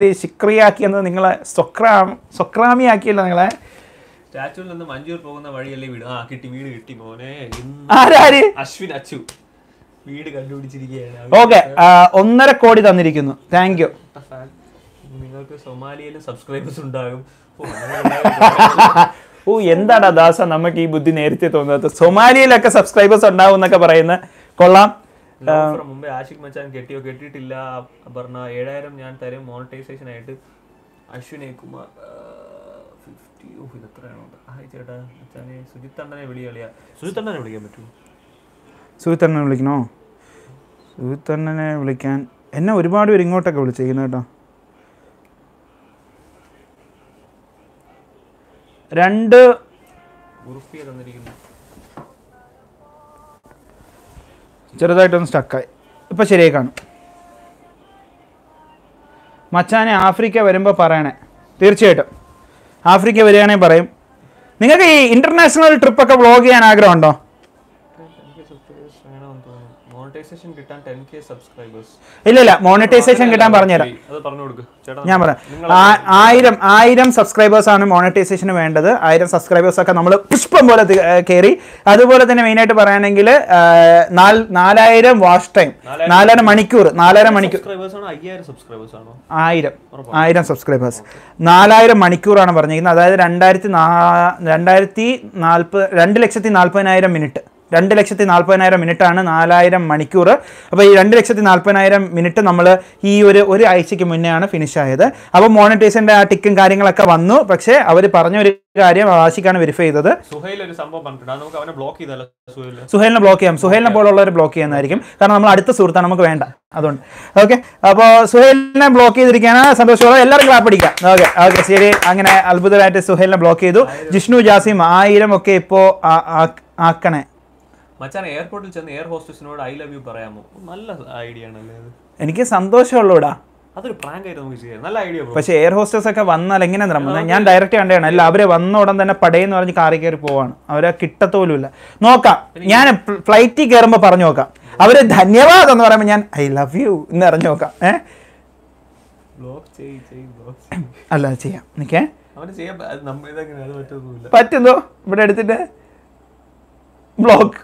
ശിക്രിയാക്കിയെന്ന് നിങ്ങളെ സ്വക്രാം സ്വക്രാമിയാക്കിയല്ലോ നിങ്ങളെ സ്റ്റാച്ചുവിൽ നിന്ന് മഞ്ചൂർ പോകുന്ന വഴിയല്ലേ വീട് ആ കിട്ടി വീട് കിട്ടി മോനെ ഇന്ന് ആരാര് അശ്വിൻ അച്ചു വീട് കണ്ടുപിടിച്ചിരിക്കുകയാണ് ഓക്കെ ഒന്നര കോടി തന്നിരിക്കുന്നു താങ്ക് യു ഫാൻ. നിങ്ങൾക്ക് സൊമാലിയയിലും സബ്സ്ക്രൈബേഴ്സ് ഉണ്ടാകും ഓ, അങ്ങനെ ഓ എന്താടാ ദാസ നമുക്ക് ഈ ബുദ്ധി നേരത്തെ തോന്നുന്നത് സൊമാലിയയിലൊക്കെ സബ്സ്ക്രൈബേഴ്സ് ഉണ്ടാവും എന്നൊക്കെ പറയുന്ന കൊള്ളാം ലവ് from മുമ്പേ ആഷിഖ് മച്ചാൻ കെട്ടിയോ കെട്ടിയിട്ടില്ല പറഞ്ഞ ഏഴായിരം ഞാൻ തരും മോണിറ്റൈസേഷൻ ആയിട്ട് അശ്വിനെ കുമാർ ഫിഫ്റ്റി ഓ ഇത് എത്രയാണോ ഹായ് ചേട്ടാ മച്ചാനെ സുജിത് അണ്ണനെ വിളി കളിയാ സുജിത് അണ്ണനെ വിളിക്കാൻ പറ്റുമോ സുഹിത്തണ്ണനെ വിളിക്കണോ സുഹിത്തണ്ണനെ വിളിക്കാൻ എന്നെ ഒരുപാട് പേര് ഇങ്ങോട്ടൊക്കെ വിളിച്ചേക്കുന്നു കേട്ടോ രണ്ട് ഉറുപ്പിയ തന്നിരിക്കുന്നു ചെറുതായിട്ടൊന്ന് സ്റ്റക്കായി ഇപ്പം ശരിയായി കാണും മച്ചാനെ ആഫ്രിക്ക വരുമ്പോൾ പറയണേ തീർച്ചയായിട്ടും ആഫ്രിക്ക വരികയാണെങ്കിൽ പറയും നിങ്ങൾക്ക് ഈ ഇന്റർനാഷണൽ ട്രിപ്പൊക്കെ വ്ളോഗ് ചെയ്യാൻ ആഗ്രഹമുണ്ടോ ടെൻ കെ സബ്സ്ക്രൈബേഴ്സ് വേണമെന്ന് തോന്നുന്നു മോണിറ്റൈസേഷൻ കിട്ടാൻ ടെൻ കെ സബ്സ്ക്രൈബേഴ്സ് ഇല്ല ഇല്ല മോണിറ്റൈസേഷൻ കിട്ടാൻ പറഞ്ഞുതരാം അത് പറഞ്ഞു കൊടുക്ക് ചേട്ടാ ഞാൻ പറയാം ആ- ആയിരം ആയിരം സബ്സ്ക്രൈബേഴ്സ് ആണ് മോണിറ്റൈസേഷന് വേണ്ടത് ആയിരം സബ്സ്ക്രൈബേഴ്സ് ഒക്കെ നമ്മൾ പുഷ്പം പോലെ തി- ഏർ കയറി അതുപോലെ തന്നെ മെയിനായിട്ട് പറയുകയാണെങ്കിൽ നാലായിരം വാഷ് ടൈം നാലര മണിക്കൂർ നാലര മണിക്കൂർ സബ്സ്ക്രൈബേഴ്സ് ആണോ അയ്യായിരം സബ്സ്ക്രൈബേഴ്സ് ആണോ ആയിരം ആയിരം സബ്സ്ക്രൈബേഴ്സ് നാലായിരം മണിക്കൂറാണ് പറഞ്ഞിരിക്കുന്നത് അതായത് രണ്ടായിരത്തി നാ രണ്ടായിരത്തി നാൽപ്പത് രണ്ട് ലക്ഷത്തി നാൽപ്പതിനായിരം മിനിറ്റ് രണ്ട് ലക്ഷത്തി നാൽപ്പതിനായിരം മിനിറ്റാണ് നാലായിരം മണിക്കൂർ അപ്പോൾ ഈ രണ്ട് ലക്ഷത്തി നാൽപ്പതിനായിരം മിനിറ്റ് നമ്മൾ ഈ ഒരു ഒരു ആഴ്ചയ്ക്ക് മുന്നേ ആണ് ഫിനിഷ് ആയത് അപ്പോൾ മോണിറ്റൈസറിൻ്റെ ആ ടിക്കും കാര്യങ്ങളൊക്കെ വന്നു പക്ഷേ അവർ പറഞ്ഞ ഒരു കാര്യം ആശിക്കാണ് വെരിഫൈ ചെയ്തത് സുഹൈൽ ഒരു സംഭവം പറഞ്ഞിട്ടുണ്ട് അത് നമുക്ക് അവനെ ബ്ലോക്ക് ചെയ്താലോ സുഹൈൽ സുഹേലിനെ ബ്ലോക്ക് ചെയ്യാം സുഹേലിനെ പോലുള്ളവർ ബ്ലോക്ക് ചെയ്യുന്നതായിരിക്കും കാരണം നമ്മൾ അടുത്ത സുഹൃത്താണ് നമുക്ക് വേണ്ട അതുകൊണ്ട് ഓക്കെ അപ്പോൾ സുഹേലിനെ ബ്ലോക്ക് ചെയ്തിരിക്കുകയാണ് സന്തോഷമുള്ള എല്ലാവരും ക്ലാപ്പ് അടിക്കാം ഓക്കെ ഓക്കെ ശരി അങ്ങനെ അത്ഭുതമായിട്ട് സുഹേലിനെ ബ്ലോക്ക് ചെയ്തു ജിഷ്ണു ജാസിം ആയിരം ഒക്കെ ഇപ്പോൾ ആക്കണേ മച്ചാൻ എയർപോർട്ടിൽ ചെന്ന് എയർ ഹോസ്റ്റസിനോട് ഐ ലവ് യു പറയാമോ നല്ല ഐഡിയ ആണല്ലേ അത് എനിക്ക് സന്തോഷമുള്ളൂടാ അതൊരു പ്രാങ്ക് ആയിട്ട് നമുക്ക് ചെയ്യാം നല്ല ഐഡിയ ബ്രോ പക്ഷേ എയർ ഹോസ്റ്റേഴ്സ് ഒക്കെ വന്നാൽ എങ്ങനെ നടക്കുന്നത് ഞാൻ ഡയറക്റ്റ് കണ്ടാണ് അല്ല അവര് വന്ന ഉടൻ തന്നെ പടയെന്ന് പറഞ്ഞ് കാറി കയറി പോവാണ് അവരെ കിട്ടത്തോലുമില്ല നോക്കാം ഞാൻ ഫ്ലൈറ്റിൽ കയറുമ്പോൾ പറഞ്ഞു നോക്കാം അവര് ധന്യവാദം എന്ന് പറയുമ്പോൾ ഞാൻ ഐ ലവ് യു എന്ന് അറിഞ്ഞു നോക്കാം ഏഹ് ബ്ലോക്ക് ചെയ്യ് ചെയ്യ് ബ്ലോക്ക് അല്ല ചെയ്യാം നിക്കേ അവന് ചെയ്യാൻ പ- അത് നമ്മ ഇതെങ്ങനെ അത് പറ്റൊന്നുമില്ല പറ്റുന്നോ ഇവിടെ എടുത്തിട്ട് ബ്ലോക്ക്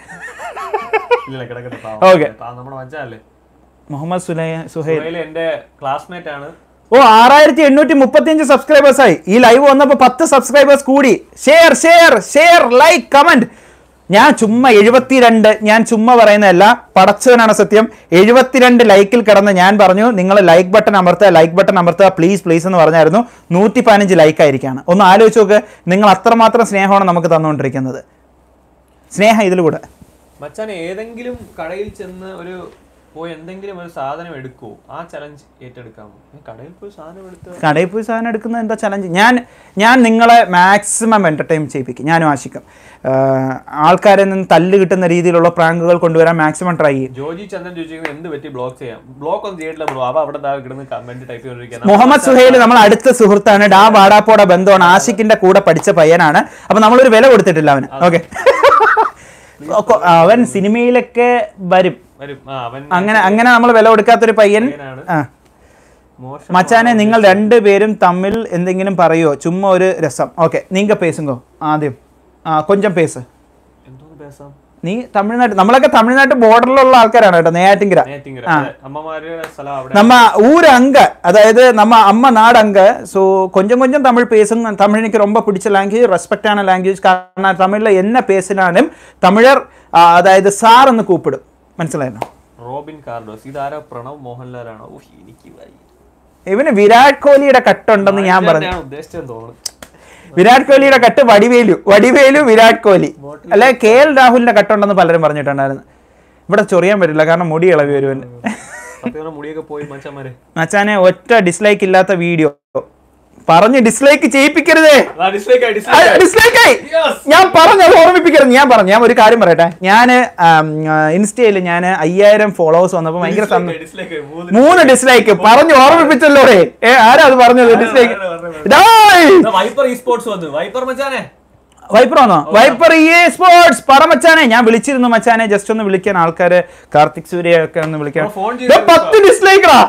ഇല്ല കിടക്കട്ടെ പാവം. Okay. പാവം നമ്മുടെ മച്ചാനല്ലേ മുഹമ്മദ് സുലൈ സുഹൈൽ സുഹൈൽ എന്റെ ക്ലാസ്മേറ്റ് ആണ് ഓ ആറായിരത്തി എണ്ണൂറ്റി മുപ്പത്തിയഞ്ച് സബ്സ്ക്രൈബേഴ്സ് ആയി ഈ ലൈവ് വന്നപ്പോൾ പത്ത് സബ്സ്ക്രൈബേഴ്സ് കൂടി share share share like comment ഞാൻ ചുമ്മാ എഴുപത്തിരണ്ട് ഞാൻ ചുമ്മാ പറയുന്നതല്ല പടച്ചവനാണ് സത്യം എഴുപത്തിരണ്ട് ലൈക്കിൽ കിടന്ന് ഞാൻ പറഞ്ഞു നിങ്ങൾ ലൈക്ക് ബട്ടൺ അമർത്തുക ലൈക്ക് ബട്ടൺ അമർത്തുക പ്ലീസ് പ്ലീസ് എന്ന് പറഞ്ഞായിരുന്നു നൂറ്റി പതിനഞ്ച് ലൈക്ക് ആയിരിക്കാണ് ഒന്ന് ആലോചിച്ച് നോക്ക് നിങ്ങൾ അത്രമാത്രം സ്നേഹമാണ് നമുക്ക് തന്നുകൊണ്ടിരിക്കുന്നത് സ്നേഹം ഇതിലൂടെ മച്ചാൻ ഏതെങ്കിലും കടയിൽ ചെന്ന് ഒരു പോയി എന്തെങ്കിലും ഒരു സാധനം എടുക്കുവോ ആ ചലഞ്ച് ഏറ്റെടുക്കാമോ ഏ, കടയിൽ പോയി സാധനം എടുത്ത് കടയിൽ പോയി സാധനം എടുക്കുന്നത് എന്താ ചലഞ്ച് ഞാൻ ഞാൻ നിങ്ങളെ മാക്സിമം എൻ്റർടൈൻ ചെയ്യിപ്പിക്കും ഞാനും ആശിക്കും ആഹ് ആൾക്കാരെ നിന്ന് തല്ല് കിട്ടുന്ന രീതിയിലുള്ള പ്രാങ്കുകൾ കൊണ്ടുവരാൻ മാക്സിമം ട്രൈ ചെയ്യും ജോജി ചന്ദ്രൻ ചോദിക്കുന്നത് എന്ത് പറ്റി ബ്ലോക്ക് ചെയ്യാം ബ്ലോക്ക് ഒന്നും ചെയ്തിട്ടില്ല ബ്രോ അവ അവിടെ ദാ കിടന്ന് കമന്റ് ടൈപ്പ് ചെയ്തോണ്ടിരിക്കുകയാണ് മുഹമ്മദ് സുഹൈൽ നമ്മൾ അടുത്ത സുഹൃത്താണ് ഡാ വാടാപ്പോട ബന്ധമാണ് ആഷിക്കിന്റെ കൂടെ പഠിച്ച പയ്യനാണ് അപ്പൊ നമ്മളൊരു വില കൊടുത്തിട്ടില്ല അവന് ഓക്കെ അവൻ സിനിമയിലൊക്കെ വരും വരും ആ അവൻ അങ്ങനെ അങ്ങനെ നമ്മൾ വില കൊടുക്കാത്തൊരു പയ്യൻ പയ്യനാണ്. ആ മോശം മച്ചാനെ നിങ്ങൾ രണ്ടുപേരും തമ്മിൽ എന്തെങ്കിലും പറയുമോ ചുമ്മാ ഒരു രസം ഓക്കെ നീങ്ക പേസുങ്കോ ആദ്യം ആ കൊഞ്ചം പേസ് എന്തോന്ന് പേസാം നീ തമിഴ്നാട്ട് നമ്മളൊക്കെ തമിഴ്നാട്ട് ബോർഡറിലുള്ള ആൾക്കാരാണ് കേട്ടോ നെയ്യാറ്റിങ്കര നേറ്റിങ്ങര അമ്മമാരുടെ സ്ഥലം അവിടെ നമ്മ ஊர் அங்க அதாவது நம்ம அம்மா நாடு அங்க ஸோ கொஞ்சம் கொஞ்சம் தமிழ் பேசும் தமிழ் எனக்கு ரொம்ப பிடிச்ச லாங்குவேஜ் ரெஸ்பெக்டான லாங்குவேஜ் കാരണം തമിഴിൽ என்ன பேசினாலும் தமிழர் ആ, അതായത് സാർ എന്ന് കൂപ്പിടും മനസ്സിലായിരുന്നു റോബിൻ കാർഡോസ് ഇതാരാ പ്രണവ് മോഹൻലാലാണോ ഓ എനിക്ക് വയ്യ. ഇവന് വിരാട് കോഹ്ലിയുടെ കട്ടുണ്ടെന്ന് ഞാൻ പറഞ്ഞു ഞാൻ ഉദ്ദേശിച്ചെന്ന് തോന്നുന്നു വിരാട് കോഹ്ലിയുടെ കട്ട് വടിവേലു വടിവേലു വിരാട് കോഹ്ലി അല്ലെ കെ എൽ രാഹുലിന്റെ കട്ടുണ്ടെന്ന് പലരും പറഞ്ഞിട്ടുണ്ടായിരുന്നു ഇവിടെ ചൊറിയാൻ പറ്റില്ല കാരണം മുടി ഇളവി വരുവൻ സത്യം മുടിയൊക്കെ പോയി മച്ചന്മാരെ മച്ചാനെ ഒറ്റ ഡിസ്ലൈക്ക് ഇല്ലാത്ത വീഡിയോ പറഞ്ഞ് ഡിസ്ലൈക്ക് ചെയ്യിപ്പിക്കരുതേ ഡിസ്ലൈക്ക് ആയി dislike ആയി. ഡിസ്ലൈക്ക് ആയി Yes. ഞാൻ പറഞ്ഞു അത് ഓർമ്മിപ്പിക്കരുത് ഞാൻ പറഞ്ഞു ഞാൻ ഒരു കാര്യം പറയട്ടെ ഞാൻ ഇൻസ്റ്റയിൽ ഞാൻ അയ്യായിരം ഫോളോവേഴ്സ് വന്നപ്പോൾ ഭയങ്കര Dislike സന്തോഷം ആയി, dislike ആയി. മൂന്ന് മൂന്ന് ഡിസ്ലൈക്ക് പറഞ്ഞു ഓർമ്മിപ്പിച്ചല്ലോ ഏ ആരാ അത് പറഞ്ഞത് ഡിസ്ലൈക്ക് ഇതാ വൈപ്പർ ഈ സ്പോർട്സ് വന്നു വൈപ്പർ മച്ചാനെ വൈപ്പർ വന്നോ വൈപ്പർ ഇ സ്പോർട്സ് പറ മച്ചാനെ ഞാൻ വിളിച്ചിരുന്നു മച്ചാനെ ജസ്റ്റ് ഒന്ന് വിളിക്കാൻ ആൾക്കാര് കാർത്തിക് സൂര്യ ഒക്കെ ഒന്ന് വിളിക്കാൻ ആ, phone ദേ, ചെയ്ത് പത്ത് ഡിസ്ലൈക്കറാ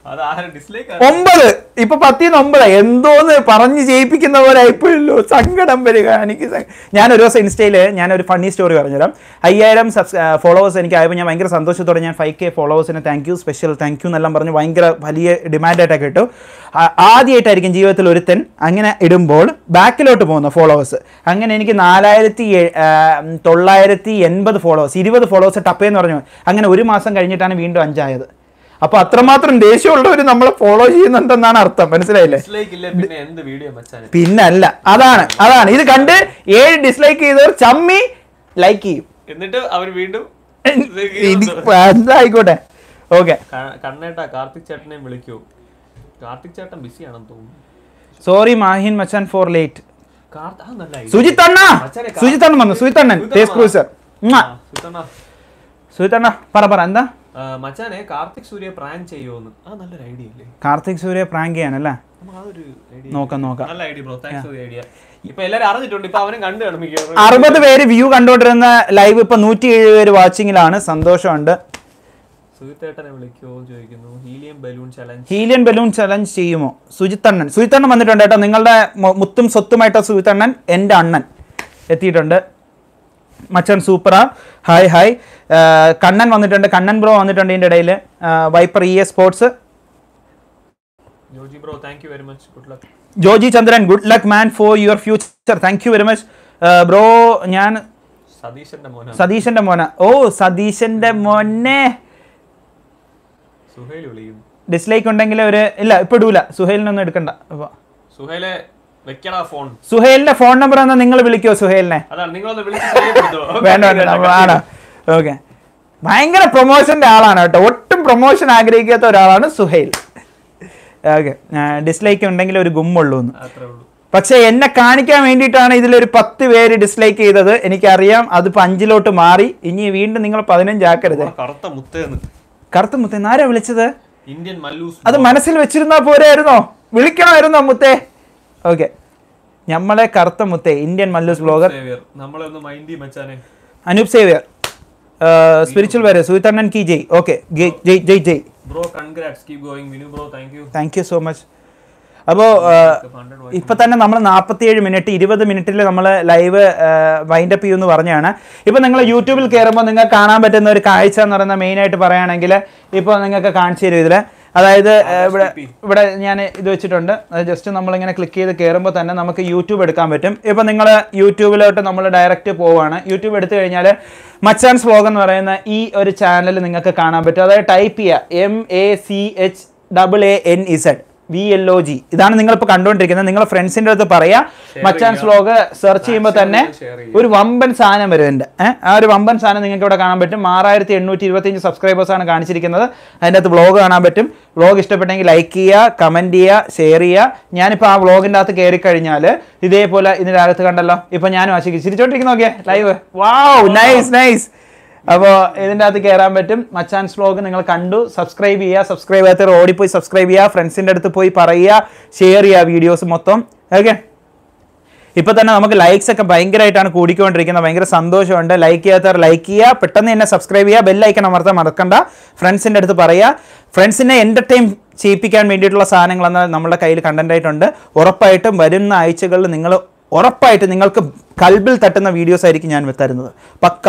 അത് ആരും ഡിസ്ലൈക്ക് ഒമ്പത് ഇപ്പൊ പത്തിന്ന് ഒമ്പത് എന്തോന്ന് പറഞ്ഞ് ജയിപ്പിക്കുന്ന പോലെ ആയിപ്പോയല്ലോ സങ്കടം വരിക എനിക്ക് സ- ഞാൻ ഒരു ദിവസം ഇൻസ്റ്റയിൽ ഞാൻ ഒരു ഫണ്ണി സ്റ്റോറി പറഞ്ഞുതരാം അയ്യായിരം സബ്സ് ഫോളോവേഴ്സ് എനിക്ക് ആയപ്പോൾ ഞാൻ ഭയങ്കര സന്തോഷത്തോടെ ഞാൻ ഫൈവ് കെ ഫോളോവേഴ്സിന് thank you special thank you എന്നെല്ലാം പറഞ്ഞ് ഭയങ്കര വലിയ ഡിമാൻഡായിട്ടൊക്കെ ഇട്ടു ആ- ആദ്യമായിട്ടായിരിക്കും ജീവിതത്തിൽ ഒരുത്തൻ അങ്ങനെ ഇടുമ്പോൾ ബാക്കിലോട്ട് പോകുന്ന ഫോളോവേഴ്സ് അങ്ങനെ എനിക്ക് നാലായിരത്തി എ- ആ, തൊള്ളായിരത്തി എൺപത് ഫോളോവേഴ്സ് ഇരുപത് ഫോളോവേഴ്സ് ടപ്പേന്ന് പറഞ്ഞു അങ്ങനെ ഒരു മാസം കഴിഞ്ഞിട്ടാണ് വീണ്ടും അഞ്ചായത് അപ്പൊ അത്രമാത്രം ദേഷ്യമുള്ളവർ നമ്മളെ ഫോളോ ചെയ്യുന്നുണ്ടെന്നാണ് അർത്ഥം മനസ്സിലായില്ലേ ഡിസ്ലൈക്ക് ഇല്ല പിന്നെ എന്ത് വീഡിയോ മച്ചാനെ പിന്നല്ല അതാണ് അതാണ് ഇത് കണ്ട് ഏഴ് ഡിസ്ലൈക്ക് ചെയ്തവർ ചമ്മി ലൈക്ക് ചെയ്യും എന്നിട്ട് അവർ വീണ്ടും ഇത് എന്തായിക്കോട്ടെ ഓക്കെ ക- കണ്ണേട്ടാ കാർത്തിക് ചേട്ടനെ വിളിക്കൂ കാർത്തിക് ചേട്ടൻ ബിസി ആണെന്ന് തോന്നുന്നു സോറി മാഹിൻ മച്ചാൻ ഫോർ ലേറ്റ് കാർത്ത ആ നല്ല idea. സുജിത് അണ്ണ മച്ചാനെ കാ- സുജിത് അണ്ണൻ വന്നു സുജിത് അണ്ണൻ സുജിത്ത് ടേസ്റ്റ് അണ്ണ. ക്രൂസർ ആ, സുജിത്തണ്ണാ. സുജിത് അണ്ണ പറ പറ എന്താ ആ, മച്ചാനെ കാർത്തിക് സൂര്യ പ്രാങ്ക് ചെയ്യുമോന്ന് ആ നല്ലൊരു ഐഡിയ അല്ലേ കാർത്തിക് സൂര്യ പ്രാങ്ക് ചെയ്യാനല്ലേ നമുക്ക് അതൊരു ഐഡിയ നോക്കാം നോക്കാം നല്ല idea bro thanks for idea ഇപ്പൊ എല്ലാരും അറിഞ്ഞിട്ടുണ്ട് ഇപ്പൊ അവനും കണ്ടു കിടന്നിരിക്കുകയാണ് അറുപത് പേര് വ്യൂ കണ്ടുകൊണ്ടിരുന്ന ലൈവ് ഇപ്പൊ നൂറ്റി ഏഴ് പേര് വാച്ചിങ്ങിലാണ് സന്തോഷമുണ്ട് സുജിത്തേട്ടനെ വിളിക്കുമോ എന്ന് ചോദിക്കുന്നു helium balloon challenge helium balloon challenge ചെയ്യുമോ സുജിത്തണ്ണൻ സുജിത്തണ്ണൻ വന്നിട്ടുണ്ട് കേട്ടോ നിങ്ങളുടെ മു- മുത്തും സ്വത്തുമായിട്ടോ സുജിത്തണ്ണൻ എൻ്റെ അണ്ണൻ എത്തിയിട്ടുണ്ട് മച്ചൻ സൂപ്പറാ ഹായ് ഹായ് ആ, കണ്ണൻ വന്നിട്ടുണ്ട് കണ്ണൻ ബ്രോ വന്നിട്ടുണ്ട് ഇതിൻ്റെ ഇടയിൽ Viper E A sports Joji bro thank you very much good luck Joji Chandran good luck man for your future thank you very much bro ഞാൻ സതീശന്റെ മോന സതീശൻ്റെ മോന ഓ സതീശൻ്റെ മോനെ സുഹൈൽ വിളിക്കുന്നു ഡിസ്ലൈക്ക് ഉണ്ടെങ്കിൽ ഒരു ഇല്ല ഇപ്പം ഇടൂല സുഹേലിനൊന്നും എടുക്കണ്ട അപ്പൊ സുഹൈലെ വെക്കടാ ഫോൺ സുഹേലിന്റെ ഫോൺ നമ്പർ എന്നാൽ നിങ്ങൾ വിളിക്കോ സുഹേലിനെ അതാണ് നിങ്ങളൊന്ന് വിളിച്ച് ശല്യപ്പെടുത്തുവോ? വേണ്ട വേണ്ട നമ്മ- ആണോ ഓക്കെ ഭയങ്കര പ്രൊമോഷന്റെ ആളാണ് കേട്ടോ ഒട്ടും പ്രൊമോഷൻ ആഗ്രഹിക്കാത്ത ഒരാളാണ് സുഹൈൽ ഓക്കെ ഡിസ്ലൈക്ക് ഉണ്ടെങ്കിൽ ഒരു ഗുമ്മുള്ളൂ എന്ന് അത്രേ ഉള്ളൂ പക്ഷേ എന്നെ കാണിക്കാൻ വേണ്ടിയിട്ടാണ് ഇതിലൊരു പത്ത് പേര് ഡിസ്ലൈക്ക് ചെയ്തത് എനിക്കറിയാം അതിപ്പോൾ അഞ്ചിലോട്ട് മാറി ഇനി വീണ്ടും നിങ്ങൾ പതിനഞ്ചാക്കരുത് ആ കറുത്ത മുത്തേന്ന് കറുത്ത മുത്തേ ആരാ വിളിച്ചത് ഇന്ത്യൻ മല്ലൂസ് അത് മനസ്സിൽ വെച്ചിരുന്നാ പോരായിരുന്നോ വിളിക്കണമായിരുന്നോ മുത്തേ ഓക്കെ നമ്മളെ കറുത്ത മുത്തേ ഇന്ത്യൻ മല്ലൂസ് ബ്ലോഗർ സേവിയർ നമ്മളെ ഒന്ന് മൈൻഡ് ചെയ്യും മച്ചാനെ അനൂപ് സേവിയർ സ്പിരിച്വൽ വരെ സുഹിത്തണ്ണൻ കി ജയ് ഓക്കെ ജയ് ജയ് ജയ് bro congrats keep going Vinu bro thank you thank you so much അപ്പോൾ ഇപ്പൊ തന്നെ നമ്മൾ നാൽപ്പത്തിയേഴ് മിനിറ്റ് ഇരുപത് മിനിറ്റിൽ നമ്മൾ ലൈവ് വൈൻഡപ്പ് ചെയ്യുമെന്ന് പറഞ്ഞാണ് ഇപ്പൊ നിങ്ങൾ യൂട്യൂബിൽ കയറുമ്പോൾ നിങ്ങൾക്ക് കാണാൻ പറ്റുന്ന ഒരു കാഴ്ച എന്ന് പറയുന്ന മെയിൻ ആയിട്ട് പറയുകയാണെങ്കിൽ ഇപ്പോൾ നിങ്ങൾക്ക് കാണിച്ചു തരും ഇതിൽ അതായത് ഏഹ്, ഇവിടെ ഇവിടെ ഞാൻ ഇത് വെച്ചിട്ടുണ്ട് അത് ജസ്റ്റ് നമ്മളിങ്ങനെ ക്ലിക്ക് ചെയ്ത് കയറുമ്പോൾ തന്നെ നമുക്ക് യൂട്യൂബ് എടുക്കാൻ പറ്റും ഇപ്പം നിങ്ങൾ യൂട്യൂബിലോട്ട് നമ്മൾ ഡയറക്റ്റ് പോവാണ് യൂട്യൂബ് എടുത്തു കഴിഞ്ഞാൽ മച്ചാൻസ് വ്ലോഗ് എന്ന് പറയുന്ന ഈ ഒരു ചാനൽ നിങ്ങൾക്ക് കാണാൻ പറ്റും അതായത് ടൈപ്പ് ചെയ്യുക M A C H double A N Z V L O G ഇതാണ് നിങ്ങളിപ്പോൾ കണ്ടുകൊണ്ടിരിക്കുന്നത് നിങ്ങളുടെ ഫ്രണ്ട്സിൻ്റെ അടുത്ത് പറയാ മച്ചാൻസ് വ്ലോഗ് സെർച്ച് ചെയ്യുമ്പോൾ തന്നെ share ചെയ്യുക. ഒരു വമ്പൻ സാധനം വരും എൻ്റെ ഏഹ് ആ ഒരു വമ്പൻ സാധനം നിങ്ങൾക്ക് ഇവിടെ കാണാൻ പറ്റും ആറായിരത്തി എണ്ണൂറ്റി ഇരുപത്തിയഞ്ച് സബ്സ്ക്രൈബേഴ്സ് ആണ് കാണിച്ചിരിക്കുന്നത് അതിൻ്റെ അകത്ത് വ്ലോഗ് കാണാൻ പറ്റും വ്ലോഗ് ഇഷ്ടപ്പെട്ടെങ്കിൽ ലൈക്ക് ചെയ്യുക കമൻറ്റ് ചെയ്യുക ഷെയർ ചെയ്യുക ഞാനിപ്പോൾ ആ വ്ലോഗിൻ്റെ അകത്ത് കയറി കഴിഞ്ഞാൽ ഇതേപോലെ ഇതിൻ്റെ അകത്ത് കണ്ടല്ലോ ഇപ്പം ഞാനും ആശിക്കും ചിരിച്ചോണ്ടിരിക്കുന്നു നോക്കിയേ ലൈവ് വാവ് നൈസ് നൈസ് അപ്പോൾ ഇതിൻ്റെ അകത്ത് കയറാൻ പറ്റും മച്ചാൻസ് വ്ലോഗ് നിങ്ങൾ കണ്ടു സബ്സ്ക്രൈബ് ചെയ്യുക സബ്സ്ക്രൈബ് ചെയ്യാത്തവർ ഓടിപ്പോയി സബ്സ്ക്രൈബ് ചെയ്യുക ഫ്രണ്ട്സിൻ്റെ അടുത്ത് പോയി പറയുക ഷെയർ ചെയ്യുക വീഡിയോസ് മൊത്തം ഓക്കെ ഇപ്പൊ തന്നെ നമുക്ക് ലൈക്സ് ഒക്കെ ഭയങ്കരമായിട്ടാണ് കൂടിക്കൊണ്ടിരിക്കുന്നത് ഭയങ്കര സന്തോഷമുണ്ട് ലൈക്ക് ചെയ്യാത്തവർ ലൈക്ക് ചെയ്യുക പെട്ടെന്ന് തന്നെ സബ്സ്ക്രൈബ് ചെയ്യുക ബെല്ലൈക്കൺ അമർത്താൻ മറക്കണ്ട ഫ്രണ്ട്സിൻ്റെ അടുത്ത് പറയുക ഫ്രണ്ട്സിനെ എൻ്റർടൈൻ ചെയ്യിപ്പിക്കാൻ വേണ്ടിയിട്ടുള്ള സാധനങ്ങളെന്ന് നമ്മുടെ കയ്യിൽ കണ്ടന്റ് ആയിട്ടുണ്ട് ഉറപ്പായിട്ടും വരുന്ന ആഴ്ചകളിൽ നിങ്ങൾ ഉറപ്പായിട്ട് നിങ്ങൾക്ക് കൽബിൽ തട്ടുന്ന വീഡിയോസ് ആയിരിക്കും ഞാൻ തരുന്നത് പക്ക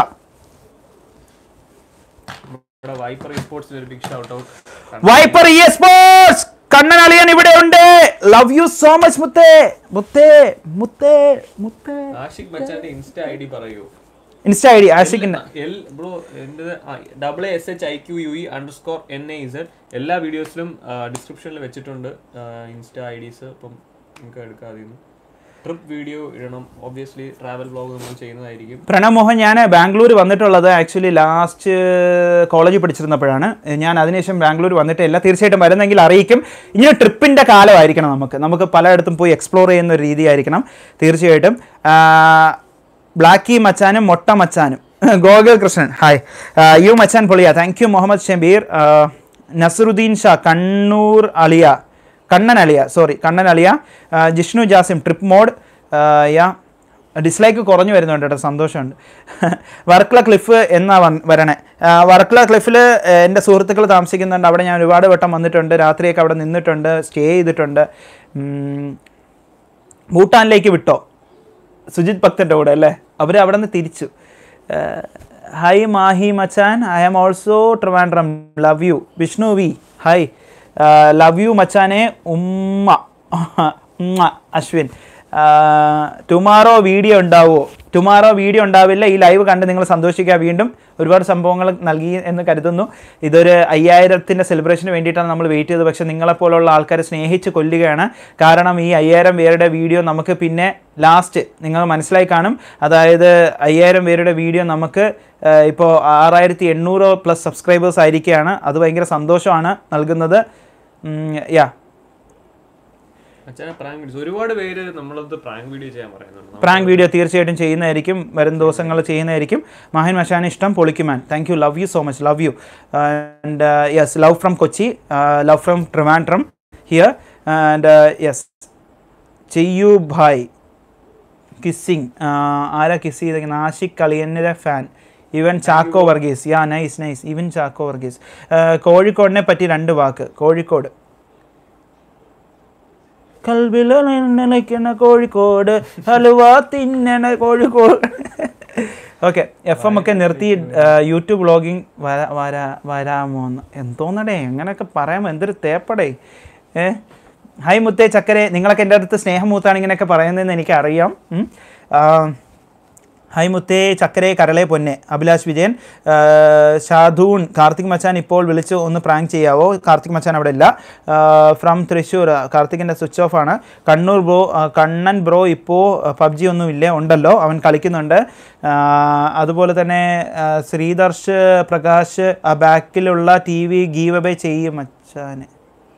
ഇവിടെ വൈപ്പർ സ്പോർട്സിൽ ഒരു big shout out Viper E sports Kannan അളിയൻ ഇവിടെ ഉണ്ട് ലവ് യു സോ മച്ച് മുത്തേ മുത്തേ മുത്തേ മുത്തേ ആഷിഖ് മച്ചാന്റെ ഇൻസ്റ്റ ഐ ഡി പറയൂ ഇൻസ്റ്റ ഐ ഡി ആഷിക്കിന്റെ എൽ ബ്രോ എൻ്റെ double S H I Q U E underscore N A Z എല്ലാ വീഡിയോസിലും ഡിസ്ക്രിപ്ഷനിൽ വെച്ചിട്ടുണ്ട് ഇൻസ്റ്റ ഐ ഡീസ് അപ്പം നിങ്ങൾക്ക് എടുക്കാതെ ട്രിപ്പ് വീഡിയോ ഇടണം ഒബ്വിയസ്ലി ട്രാവൽ വ്ളോഗ് നമ്മൾ ചെയ്യുന്നതായിരിക്കും പ്രണവ് മോഹൻ ഞാൻ ബാംഗ്ലൂർ വന്നിട്ടുള്ളത് ആക്ച്വലി ലാസ്റ്റ് കോളേജിൽ പഠിച്ചിരുന്നപ്പോഴാണ് ഞാൻ അതിനുശേഷം ബാംഗ്ലൂർ വന്നിട്ടില്ല തീർച്ചയായിട്ടും വരുന്നെങ്കിൽ അറിയിക്കും ഇങ്ങനെ ട്രിപ്പിൻ്റെ കാലമായിരിക്കണം നമുക്ക് നമുക്ക് പലയിടത്തും പോയി എക്സ്പ്ലോർ ചെയ്യുന്ന ഒരു രീതിയായിരിക്കണം തീർച്ചയായിട്ടും ആ, ബ്ലാക്കി മച്ചാനും മൊട്ട മച്ചാനും ഗോകുൽ കൃഷ്ണൻ ഹായ് യു മച്ചാൻ പൊളിയ താങ്ക് യു മുഹമ്മദ് ഷബീർ ആ, നസറുദ്ദീൻ ഷാ കണ്ണൂർ അലിയ കണ്ണൻ അലിയ സോറി കണ്ണൻ അലിയ ആ, ജിഷ്ണു ജാസിം ട്രിപ്പ് മോഡ് യാ ഡിസ്ലൈക്ക് കുറഞ്ഞു വരുന്നുണ്ട് കേട്ടോ സന്തോഷമുണ്ട് വർക്കല ക്ലിഫ് എന്നാ വന്ന് വരണേ ആ, വർക്കല ക്ലിഫിൽ എൻ്റെ സുഹൃത്തുക്കൾ താമസിക്കുന്നുണ്ട് അവിടെ ഞാൻ ഒരുപാട് വട്ടം വന്നിട്ടുണ്ട് രാത്രിയൊക്കെ അവിടെ നിന്നിട്ടുണ്ട് സ്റ്റേ ചെയ്തിട്ടുണ്ട് ഉം, ഭൂട്ടാനിലേക്ക് വിട്ടോ സുജിത് ഭക്തൻ്റെ കൂടെ അല്ലേ അവർ അവിടെ നിന്ന് തിരിച്ചു ഹായ് മാഹി മച്ചാൻ I am also Trivandrum love you Vishnu V hi love you മച്ചാനെ ഉമ്മ ഉമ്മ അശ്വിൻ ടുമാറോ വീഡിയോ ഉണ്ടാവുമോ ടുമാറോ വീഡിയോ ഉണ്ടാവില്ല ഈ ലൈവ് കണ്ട് നിങ്ങൾ സന്തോഷിക്കുക വീണ്ടും ഒരുപാട് സംഭവങ്ങൾ നൽകി എന്ന് കരുതുന്നു ഇതൊരു അയ്യായിരത്തിൻ്റെ സെലിബ്രേഷന് വേണ്ടിയിട്ടാണ് നമ്മൾ വെയിറ്റ് ചെയ്തത് പക്ഷേ നിങ്ങളെപ്പോലുള്ള ആൾക്കാരെ സ്നേഹിച്ച് കൊല്ലുകയാണ് കാരണം ഈ അയ്യായിരം പേരുടെ വീഡിയോ നമുക്ക് പിന്നെ ലാസ്റ്റ് നിങ്ങൾ മനസ്സിലായി കാണും അതായത് അയ്യായിരം പേരുടെ വീഡിയോ നമുക്ക് ഇപ്പോൾ ആറായിരത്തി എണ്ണൂറ് പ്ലസ് സബ്സ്ക്രൈബേഴ്സ് ആയിരിക്കുകയാണ് അത് ഭയങ്കര സന്തോഷമാണ് നൽകുന്നത് യാ അച്ഛനെ പ്രാങ്ക് വീഡിയോസ് ഒരുപാട് പേര് നമ്മളത് പ്രാങ്ക് വീഡിയോ ചെയ്യാൻ പറയുന്നുണ്ട് പ്രാങ്ക് വീഡിയോ തീർച്ചയായിട്ടും ചെയ്യുന്നതായിരിക്കും വരും ദിവസങ്ങൾ ചെയ്യുന്നതായിരിക്കും മാഹിൻ മഷാൻ ഇഷ്ടം പൊളിക്കുമാൻ thank you love you so much love you and yes love from Kochi love from Trivandrum here and yes ചെയ്യൂ ഭായ് കിസ്സിങ് ആരാ കിസ് ചെയ്തേക്കുന്നത് ആഷിഖ് കളിയന്നിലെ ഫാൻ ഇവൻ ചാക്കോ വർഗീസ് യാ നൈസ് നൈസ് ഇവൻ ചാക്കോ വർഗീസ് കോഴിക്കോടിനെ പറ്റി രണ്ട് വാക്ക് കോഴിക്കോട് കൽവിലണ കോഴിക്കോട് ഹലുവ തിന്നണ കോഴിക്കോട് ഓക്കെ എഫ് എം ഒക്കെ നിർത്തി ആ, യൂട്യൂബ് വ്ളോഗിങ് വരാ വരാ വരാമോ എന്ന് എന്തോന്നടേ എങ്ങനെയൊക്കെ പറയാമോ എന്തൊരു തേപ്പടേ ഏ ഹായ് മുത്തേ ചക്കരെ നിങ്ങളൊക്കെ എൻ്റെ അടുത്ത് സ്നേഹമൂത്താണ് ഇങ്ങനെയൊക്കെ പറയുന്നതെന്ന് എനിക്കറിയാം ഉം. ആ, ഹായ് മുത്തേ ചക്കരെ കരളെ പൊന്നെ അഭിലാഷ് വിജയൻ ആ, ഷാധൂൺ കാർത്തിക് മച്ചാൻ ഇപ്പോൾ വിളിച്ച് ഒന്ന് പ്രാങ്ക് ചെയ്യാവോ കാർത്തിക് മച്ചാൻ അവിടെ ഇല്ല ഫ്രം തൃശ്ശൂർ കാർത്തികിൻ്റെ സ്വിച്ച് ഓഫ് ആണ് കണ്ണൂർ ബ്രോ ആ, കണ്ണൻ ബ്രോ ഇപ്പോൾ പബ്ജി ഒന്നും ഇല്ലേ ഉണ്ടല്ലോ അവൻ കളിക്കുന്നുണ്ട് ആ, അതുപോലെ തന്നെ ആ, ശ്രീദർശ് പ്രകാശ് ആ ബാക്കിലുള്ള ടി വി ഗീവ് അവേ ചെയ്യും മച്ചാനെ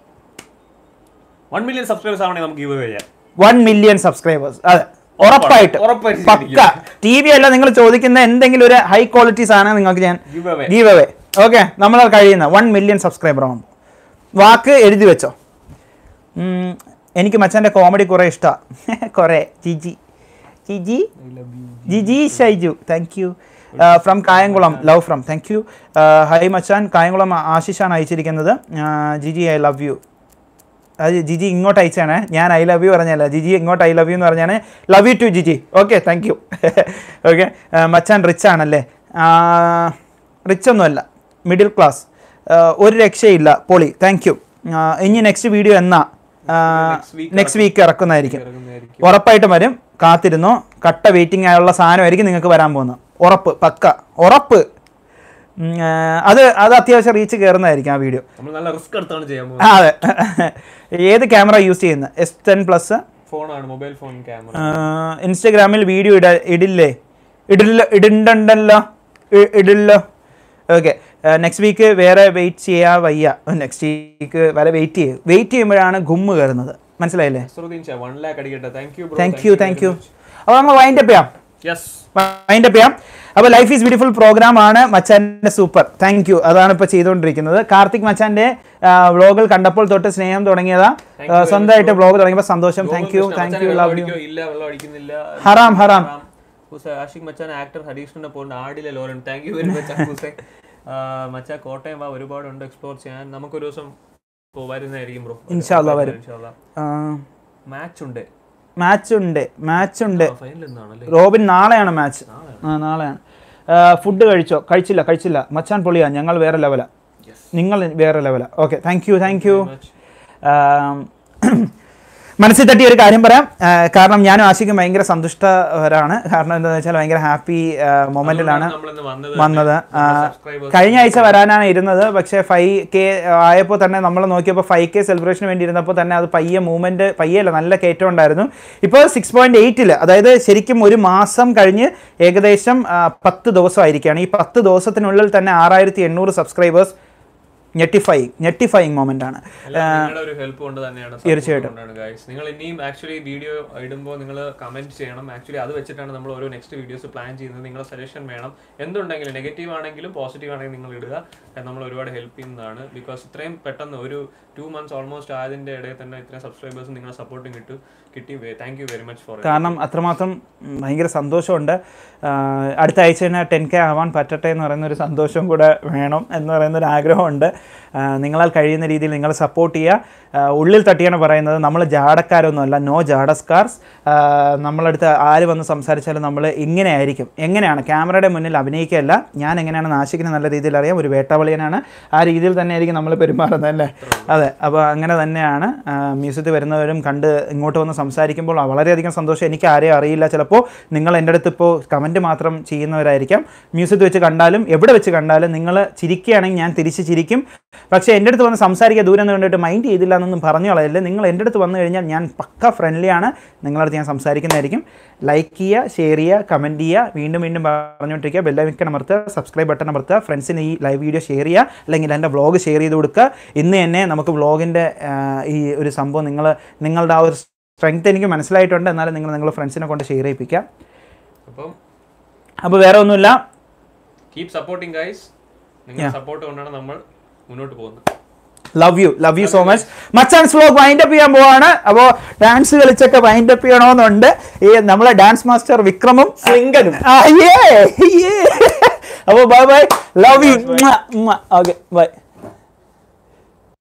വൺ മില്യൺ സബ്സ്ക്രൈബേഴ്സ് ആവണേ നമുക്ക് ഗീവ് ചെയ്യാം വൺ മില്യൺ സബ്സ്ക്രൈബേഴ്സ് അതെ ഉറപ്പായിട്ട് ഉറപ്പായിട്ട് പക്ക ടി വി അല്ല നിങ്ങൾ ചോദിക്കുന്ന എന്തെങ്കിലും ഒരു ഹൈ ക്വാളിറ്റി സാധനം നിങ്ങൾക്ക് ഞാൻ Give away. Give away okay നമ്മൾ കഴിയുന്ന വൺ മില്യൺ സബ്സ്ക്രൈബർ ആകുമ്പോൾ വാക്ക് എഴുതി വെച്ചോ ഉം, എനിക്ക് മച്ചാൻ്റെ കോമഡി കുറേ ഇഷ്ടമാണ് കുറേ Jiji Jiji Jiji Shyju thank you from Kayamkulam love from thank you hi മച്ചാൻ കായംകുളം ആശിഷാണ് അയച്ചിരിക്കുന്നത് ആ, ജിജി ഐ ലവ് യു അത് ജിജി ഇങ്ങോട്ട് അയച്ചാണ് ഞാൻ ഐ ലവ് യു പറഞ്ഞല്ല ജിജി ഇങ്ങോട്ട് ഐ ലവ് യു എന്ന് പറഞ്ഞാണ് love you to Jiji okay thank you okay മച്ചാൻ റിച്ച് ആണല്ലേ റിച്ച് ഒന്നുമല്ല മിഡിൽ ക്ലാസ് ഒരു രക്ഷയില്ല പൊളി താങ്ക് യു ഇനി നെക്സ്റ്റ് വീഡിയോ എന്നാ Next week നെക്സ്റ്റ് വീക്ക് ഇറക്കുന്നതായിരിക്കും ഇറങ്ങുന്നതായിരിക്കും. ഉറപ്പായിട്ടും വരും കാത്തിരുന്നോ കട്ട വെയിറ്റിംഗ് ആയുള്ള സാധനമായിരിക്കും നിങ്ങൾക്ക് വരാൻ പോകുന്നത് ഉറപ്പ് പക്ക ഉറപ്പ് ഉം, ആ, അത് അത് അത്യാവശ്യം റീച്ച് കയറുന്നതായിരിക്കും ആ വീഡിയോ നമ്മൾ നല്ല റിസ്ക് എടുത്താണ് ചെയ്യാൻ ആ, പോകുന്നത് അതെ ഏത് ക്യാമറ യൂസ് ചെയ്യുന്നത് എസ് ടെൻ പ്ലസ് ഫോണാണ് മൊബൈൽ ഫോൺ ക്യാമറ ഇൻസ്റ്റഗ്രാമിൽ വീഡിയോ ഇട ഇടില്ലേ ഇടില്ല ഇടുന്നുണ്ടല്ലോ ഇ- ഇടില്ലോ ഓക്കെ നെക്സ്റ്റ് വീക്ക് വേറെ വെയിറ്റ് ചെയ്യാ വയ്യ നെക്സ്റ്റ് വീക്ക് വരെ വെയിറ്റ് ചെയ്യും വെയിറ്റ് ചെയ്യുമ്പോഴാണ് ഗുമ്മ് കയറുന്നത് മനസ്സിലായില്ലേ നസറുദ്ദീൻ ഷാ വൺ ലാക്ക് അടിക്കട്ടെ thank you thank you thank you അപ്പോൾ നമ്മൾ വൈൻഡ് അപ്പ് ചെയ്യാം യെസ് വൈൻഡ് അപ്പ് ചെയ്യാം അപ്പോൾ ലൈഫ് ഈസ് ബ്യൂട്ടിഫുൾ പ്രോഗ്രാം ആണ് മച്ചാൻ്റെ സൂപ്പർ താങ്ക് യു അതാണ് ഇപ്പോൾ ചെയ്തുകൊണ്ടിരിക്കുന്നത് കാർത്തിക് മച്ചാൻ്റെ വ്ളോഗുകൾ കണ്ടപ്പോൾ തൊട്ട് സ്നേഹം തുടങ്ങിയതാ Thank you very സ്വന്തമായിട്ട് much, വ്ളോഗ് തുടങ്ങിയപ്പോൾ സന്തോഷം thank you thank you love you ഇല്ല വെള്ളം അടിക്കുന്നില്ല ഹറാം, ഹറാം. ഹുസൈൻ ആഷിഖ് മച്ചാൻ ആക്ടർ ഹരീഷിനെ പോലെ ആടിലെ Loren thank you very much Hussain മച്ചാ കോട്ടയം വാ ഒരുപാടുണ്ട് എക്സ്പ്ലോർ ചെയ്യാൻ നമുക്കൊരു ദിവസം പോ- വരുന്നതായിരിക്കും ബ്രോ ഇൻഷാല്ലാ വരും. മാച്ച് ഉണ്ട് മാച്ച് ഉണ്ട് മാച്ച് ഉണ്ട് ഫൈനൽ എന്നാണല്ലേ റോബിൻ നാളെയാണ് മാച്ച് ആ നാളെയാണ് ഫുഡ് കഴിച്ചോ കഴിച്ചില്ല കഴിച്ചില്ല മച്ചാൻ പൊളിയാ ഞങ്ങൾ വേറെ ലെവലാ Yes. നിങ്ങൾ വേറെ ലെവലാ okay thank you thank you much. മനസ്സിൽ തട്ടിയ ഒരു കാര്യം പറയാം ആ, കാരണം ഞാനും ആശിക്കും ഭയങ്കര സന്തുഷ്ടരാണ് കാരണം എന്താണെന്ന് വെച്ചാൽ ഭയങ്കര ഹാപ്പി മൊമെന്റിലാണ് അതുകൊണ്ടാണ് നമ്മളിന്ന് വന്നത് വന്നത് ആ, subscribers കഴിഞ്ഞ ആഴ്ച വരാനാണ് ഇരുന്നത് പക്ഷേ ഫൈവ് കെ ആയപ്പോൾ തന്നെ നമ്മൾ നോക്കിയപ്പോൾ ഫൈവ് കെ സെലിബ്രേഷന് വേണ്ടി ഇരുന്നപ്പോൾ തന്നെ അത് പയ്യെ മൂവ്മെൻറ്റ് പയ്യല്ല നല്ല കയറ്റം ഉണ്ടായിരുന്നു ഇപ്പോൾ സിക്സ് പോയിൻറ്റ് എയ്റ്റിൽ അതായത് ശരിക്കും ഒരു മാസം കഴിഞ്ഞ് ഏകദേശം ആ, പത്ത് ദിവസമായിരിക്കുകയാണ് ഈ പത്ത് ദിവസത്തിനുള്ളിൽ തന്നെ ആറായിരത്തി എണ്ണൂറ് സബ്സ്ക്രൈബേഴ്സ് ഞെട്ടിഫൈങ് ഞെട്ടിഫൈങ് മൊമെൻ്റ് ആണ് എല്ലാം നിങ്ങളുടെ ഒരു ഹെൽപ്പ് കൊണ്ട് തന്നെയാണ് തീർച്ചയായിട്ടും. കൊണ്ടാണ് ഗൈസ് നിങ്ങൾ ഇനിയും ആക്ച്വലി വീഡിയോ ഇടുമ്പോൾ നിങ്ങൾ കമന്റ് ചെയ്യണം ആക്ച്വലി അത് വെച്ചിട്ടാണ് നമ്മൾ ഓരോ നെക്സ്റ്റ് വീഡിയോസ് പ്ലാൻ ചെയ്യുന്നത് നിങ്ങളുടെ സജഷൻ വേണം എന്തുണ്ടെങ്കിലും നെഗറ്റീവ് ആണെങ്കിലും പോസിറ്റീവ് ആണെങ്കിലും നിങ്ങൾ ഇടുക അത് നമ്മൾ ഒരുപാട് ഹെൽപ്പ് ചെയ്യുന്നതാണ് ബിക്കോസ് ഇത്രയും പെട്ടെന്ന് ഒരു ടു മന്ത്സ് ഓൾമോസ്റ്റ് ആയതിന്റെ ഇടയിൽ തന്നെ ഇത്രയും സബ്സ്ക്രൈബേഴ്സ് നിങ്ങളുടെ സപ്പോർട്ടും കിട്ടും കിട്ടി thank you very much for കാരണം അത്രമാത്രം ഉം, ഭയങ്കര സന്തോഷമുണ്ട് ആ, അടുത്ത ആഴ്ച തന്നെ ടെൻ കെ ആവാൻ പറ്റട്ടെ എന്ന് പറയുന്ന ഒരു സന്തോഷവും കൂടെ വേണം എന്ന് പറയുന്ന ഒരു ആഗ്രഹമുണ്ട് ആ, നിങ്ങളാൽ കഴിയുന്ന രീതിയിൽ നിങ്ങൾ സപ്പോർട്ട് ചെയ്യുക ആ, ഉള്ളിൽ തട്ടിയാണ് പറയുന്നത് നമ്മൾ ജാടക്കാരൊന്നുമല്ല നോ ജാഡസ്കാർസ് നമ്മളടുത്ത് ആര് വന്ന് സംസാരിച്ചാലും നമ്മൾ ഇങ്ങനെ ആയിരിക്കും എങ്ങനെയാണ് ക്യാമറയുടെ മുന്നിൽ അഭിനയിക്കുകയല്ല ഞാൻ എങ്ങനെയാണ് നാശിക്കുന്നത് നല്ല രീതിയിൽ അറിയാം ഒരു വേട്ടാവളിയനാണ് ആ രീതിയിൽ തന്നെ ആയിരിക്കും നമ്മൾ പെരുമാറുന്നത് അല്ലേ അതെ അപ്പോൾ അങ്ങനെ തന്നെയാണ് മ്യൂസിയത്തിൽ വരുന്നവരും കണ്ട് ഇങ്ങോട്ട് വന്ന് സംസാരിക്കുമ്പോൾ വളരെയധികം സന്തോഷം എനിക്ക് ആരെയും അറിയില്ല ചിലപ്പോൾ നിങ്ങൾ എൻ്റെ അടുത്ത് ഇപ്പോൾ കമൻറ്റ് മാത്രം ചെയ്യുന്നവരായിരിക്കാം മ്യൂസിയത്തിൽ വെച്ച് കണ്ടാലും എവിടെ വെച്ച് കണ്ടാലും നിങ്ങൾ ചിരിക്കുകയാണെങ്കിൽ ഞാൻ തിരിച്ച് ചിരിക്കും പക്ഷേ എൻ്റെ അടുത്ത് വന്ന് സംസാരിക്കുക ദൂരം നിന്ന് കണ്ടിട്ട് മൈൻഡ് ചെയ്തില്ല എന്നൊന്നും പറഞ്ഞു കളയല്ലേ നിങ്ങൾ എൻ്റെ അടുത്ത് വന്നു കഴിഞ്ഞാൽ ഞാൻ പക്ക ഫ്രണ്ട്ലിയാണ് നിങ്ങളടുത്ത് ഞാൻ സംസാരിക്കുന്നതായിരിക്കും ലൈക്ക് ചെയ്യുക ഷെയർ ചെയ്യുക കമൻറ്റ് ചെയ്യുക വീണ്ടും വീണ്ടും പറഞ്ഞുകൊണ്ടിരിക്കുക ബെല്ലൈക്കൺ അമർത്തുക സബ്സ്ക്രൈബ് ബട്ടൺ അമർത്തുക ഫ്രണ്ട്സിന് ഈ ലൈവ് വീഡിയോ ഷെയർ ചെയ്യുക അല്ലെങ്കിൽ എൻ്റെ വ്ളോഗ് ഷെയർ ചെയ്ത് കൊടുക്കുക ഇന്ന് തന്നെ നമുക്ക് വ്ളോഗിൻ്റെ ഈ ഒരു സംഭവം നിങ്ങൾ നിങ്ങളുടെ ആ ഒരു സ്ട്രെങ്ത് എനിക്ക് മനസ്സിലായിട്ടുണ്ട് എന്നാലും നിങ്ങൾ നിങ്ങളുടെ ഫ്രണ്ട്സിനെ കൊണ്ട് ഷെയർ ചെയ്യിപ്പിക്കുക അപ്പം അപ്പോൾ വേറെ ഒന്നുമില്ല കീപ് സപ്പോർട്ടിങ് ഗൈസ് നിങ്ങളുടെ സപ്പോർട്ട് കൊണ്ടാണ് നമ്മൾ മുന്നോട്ട് പോകുന്നത് love you love you so much മച്ചാൻസ് വ്ലോഗ് വൈൻഡ് അപ്പ് ചെയ്യാൻ പോവാണ് അപ്പോൾ ഡാൻസ് കളിച്ചൊക്കെ വൈൻഡ് അപ്പ് ചെയ്യണമെന്നുണ്ട് ഈ നമ്മളെ ഡാൻസ് മാസ്റ്റർ വിക്രമും സ്ലിങ്കനും അപ്പോൾ bye bye love you okay by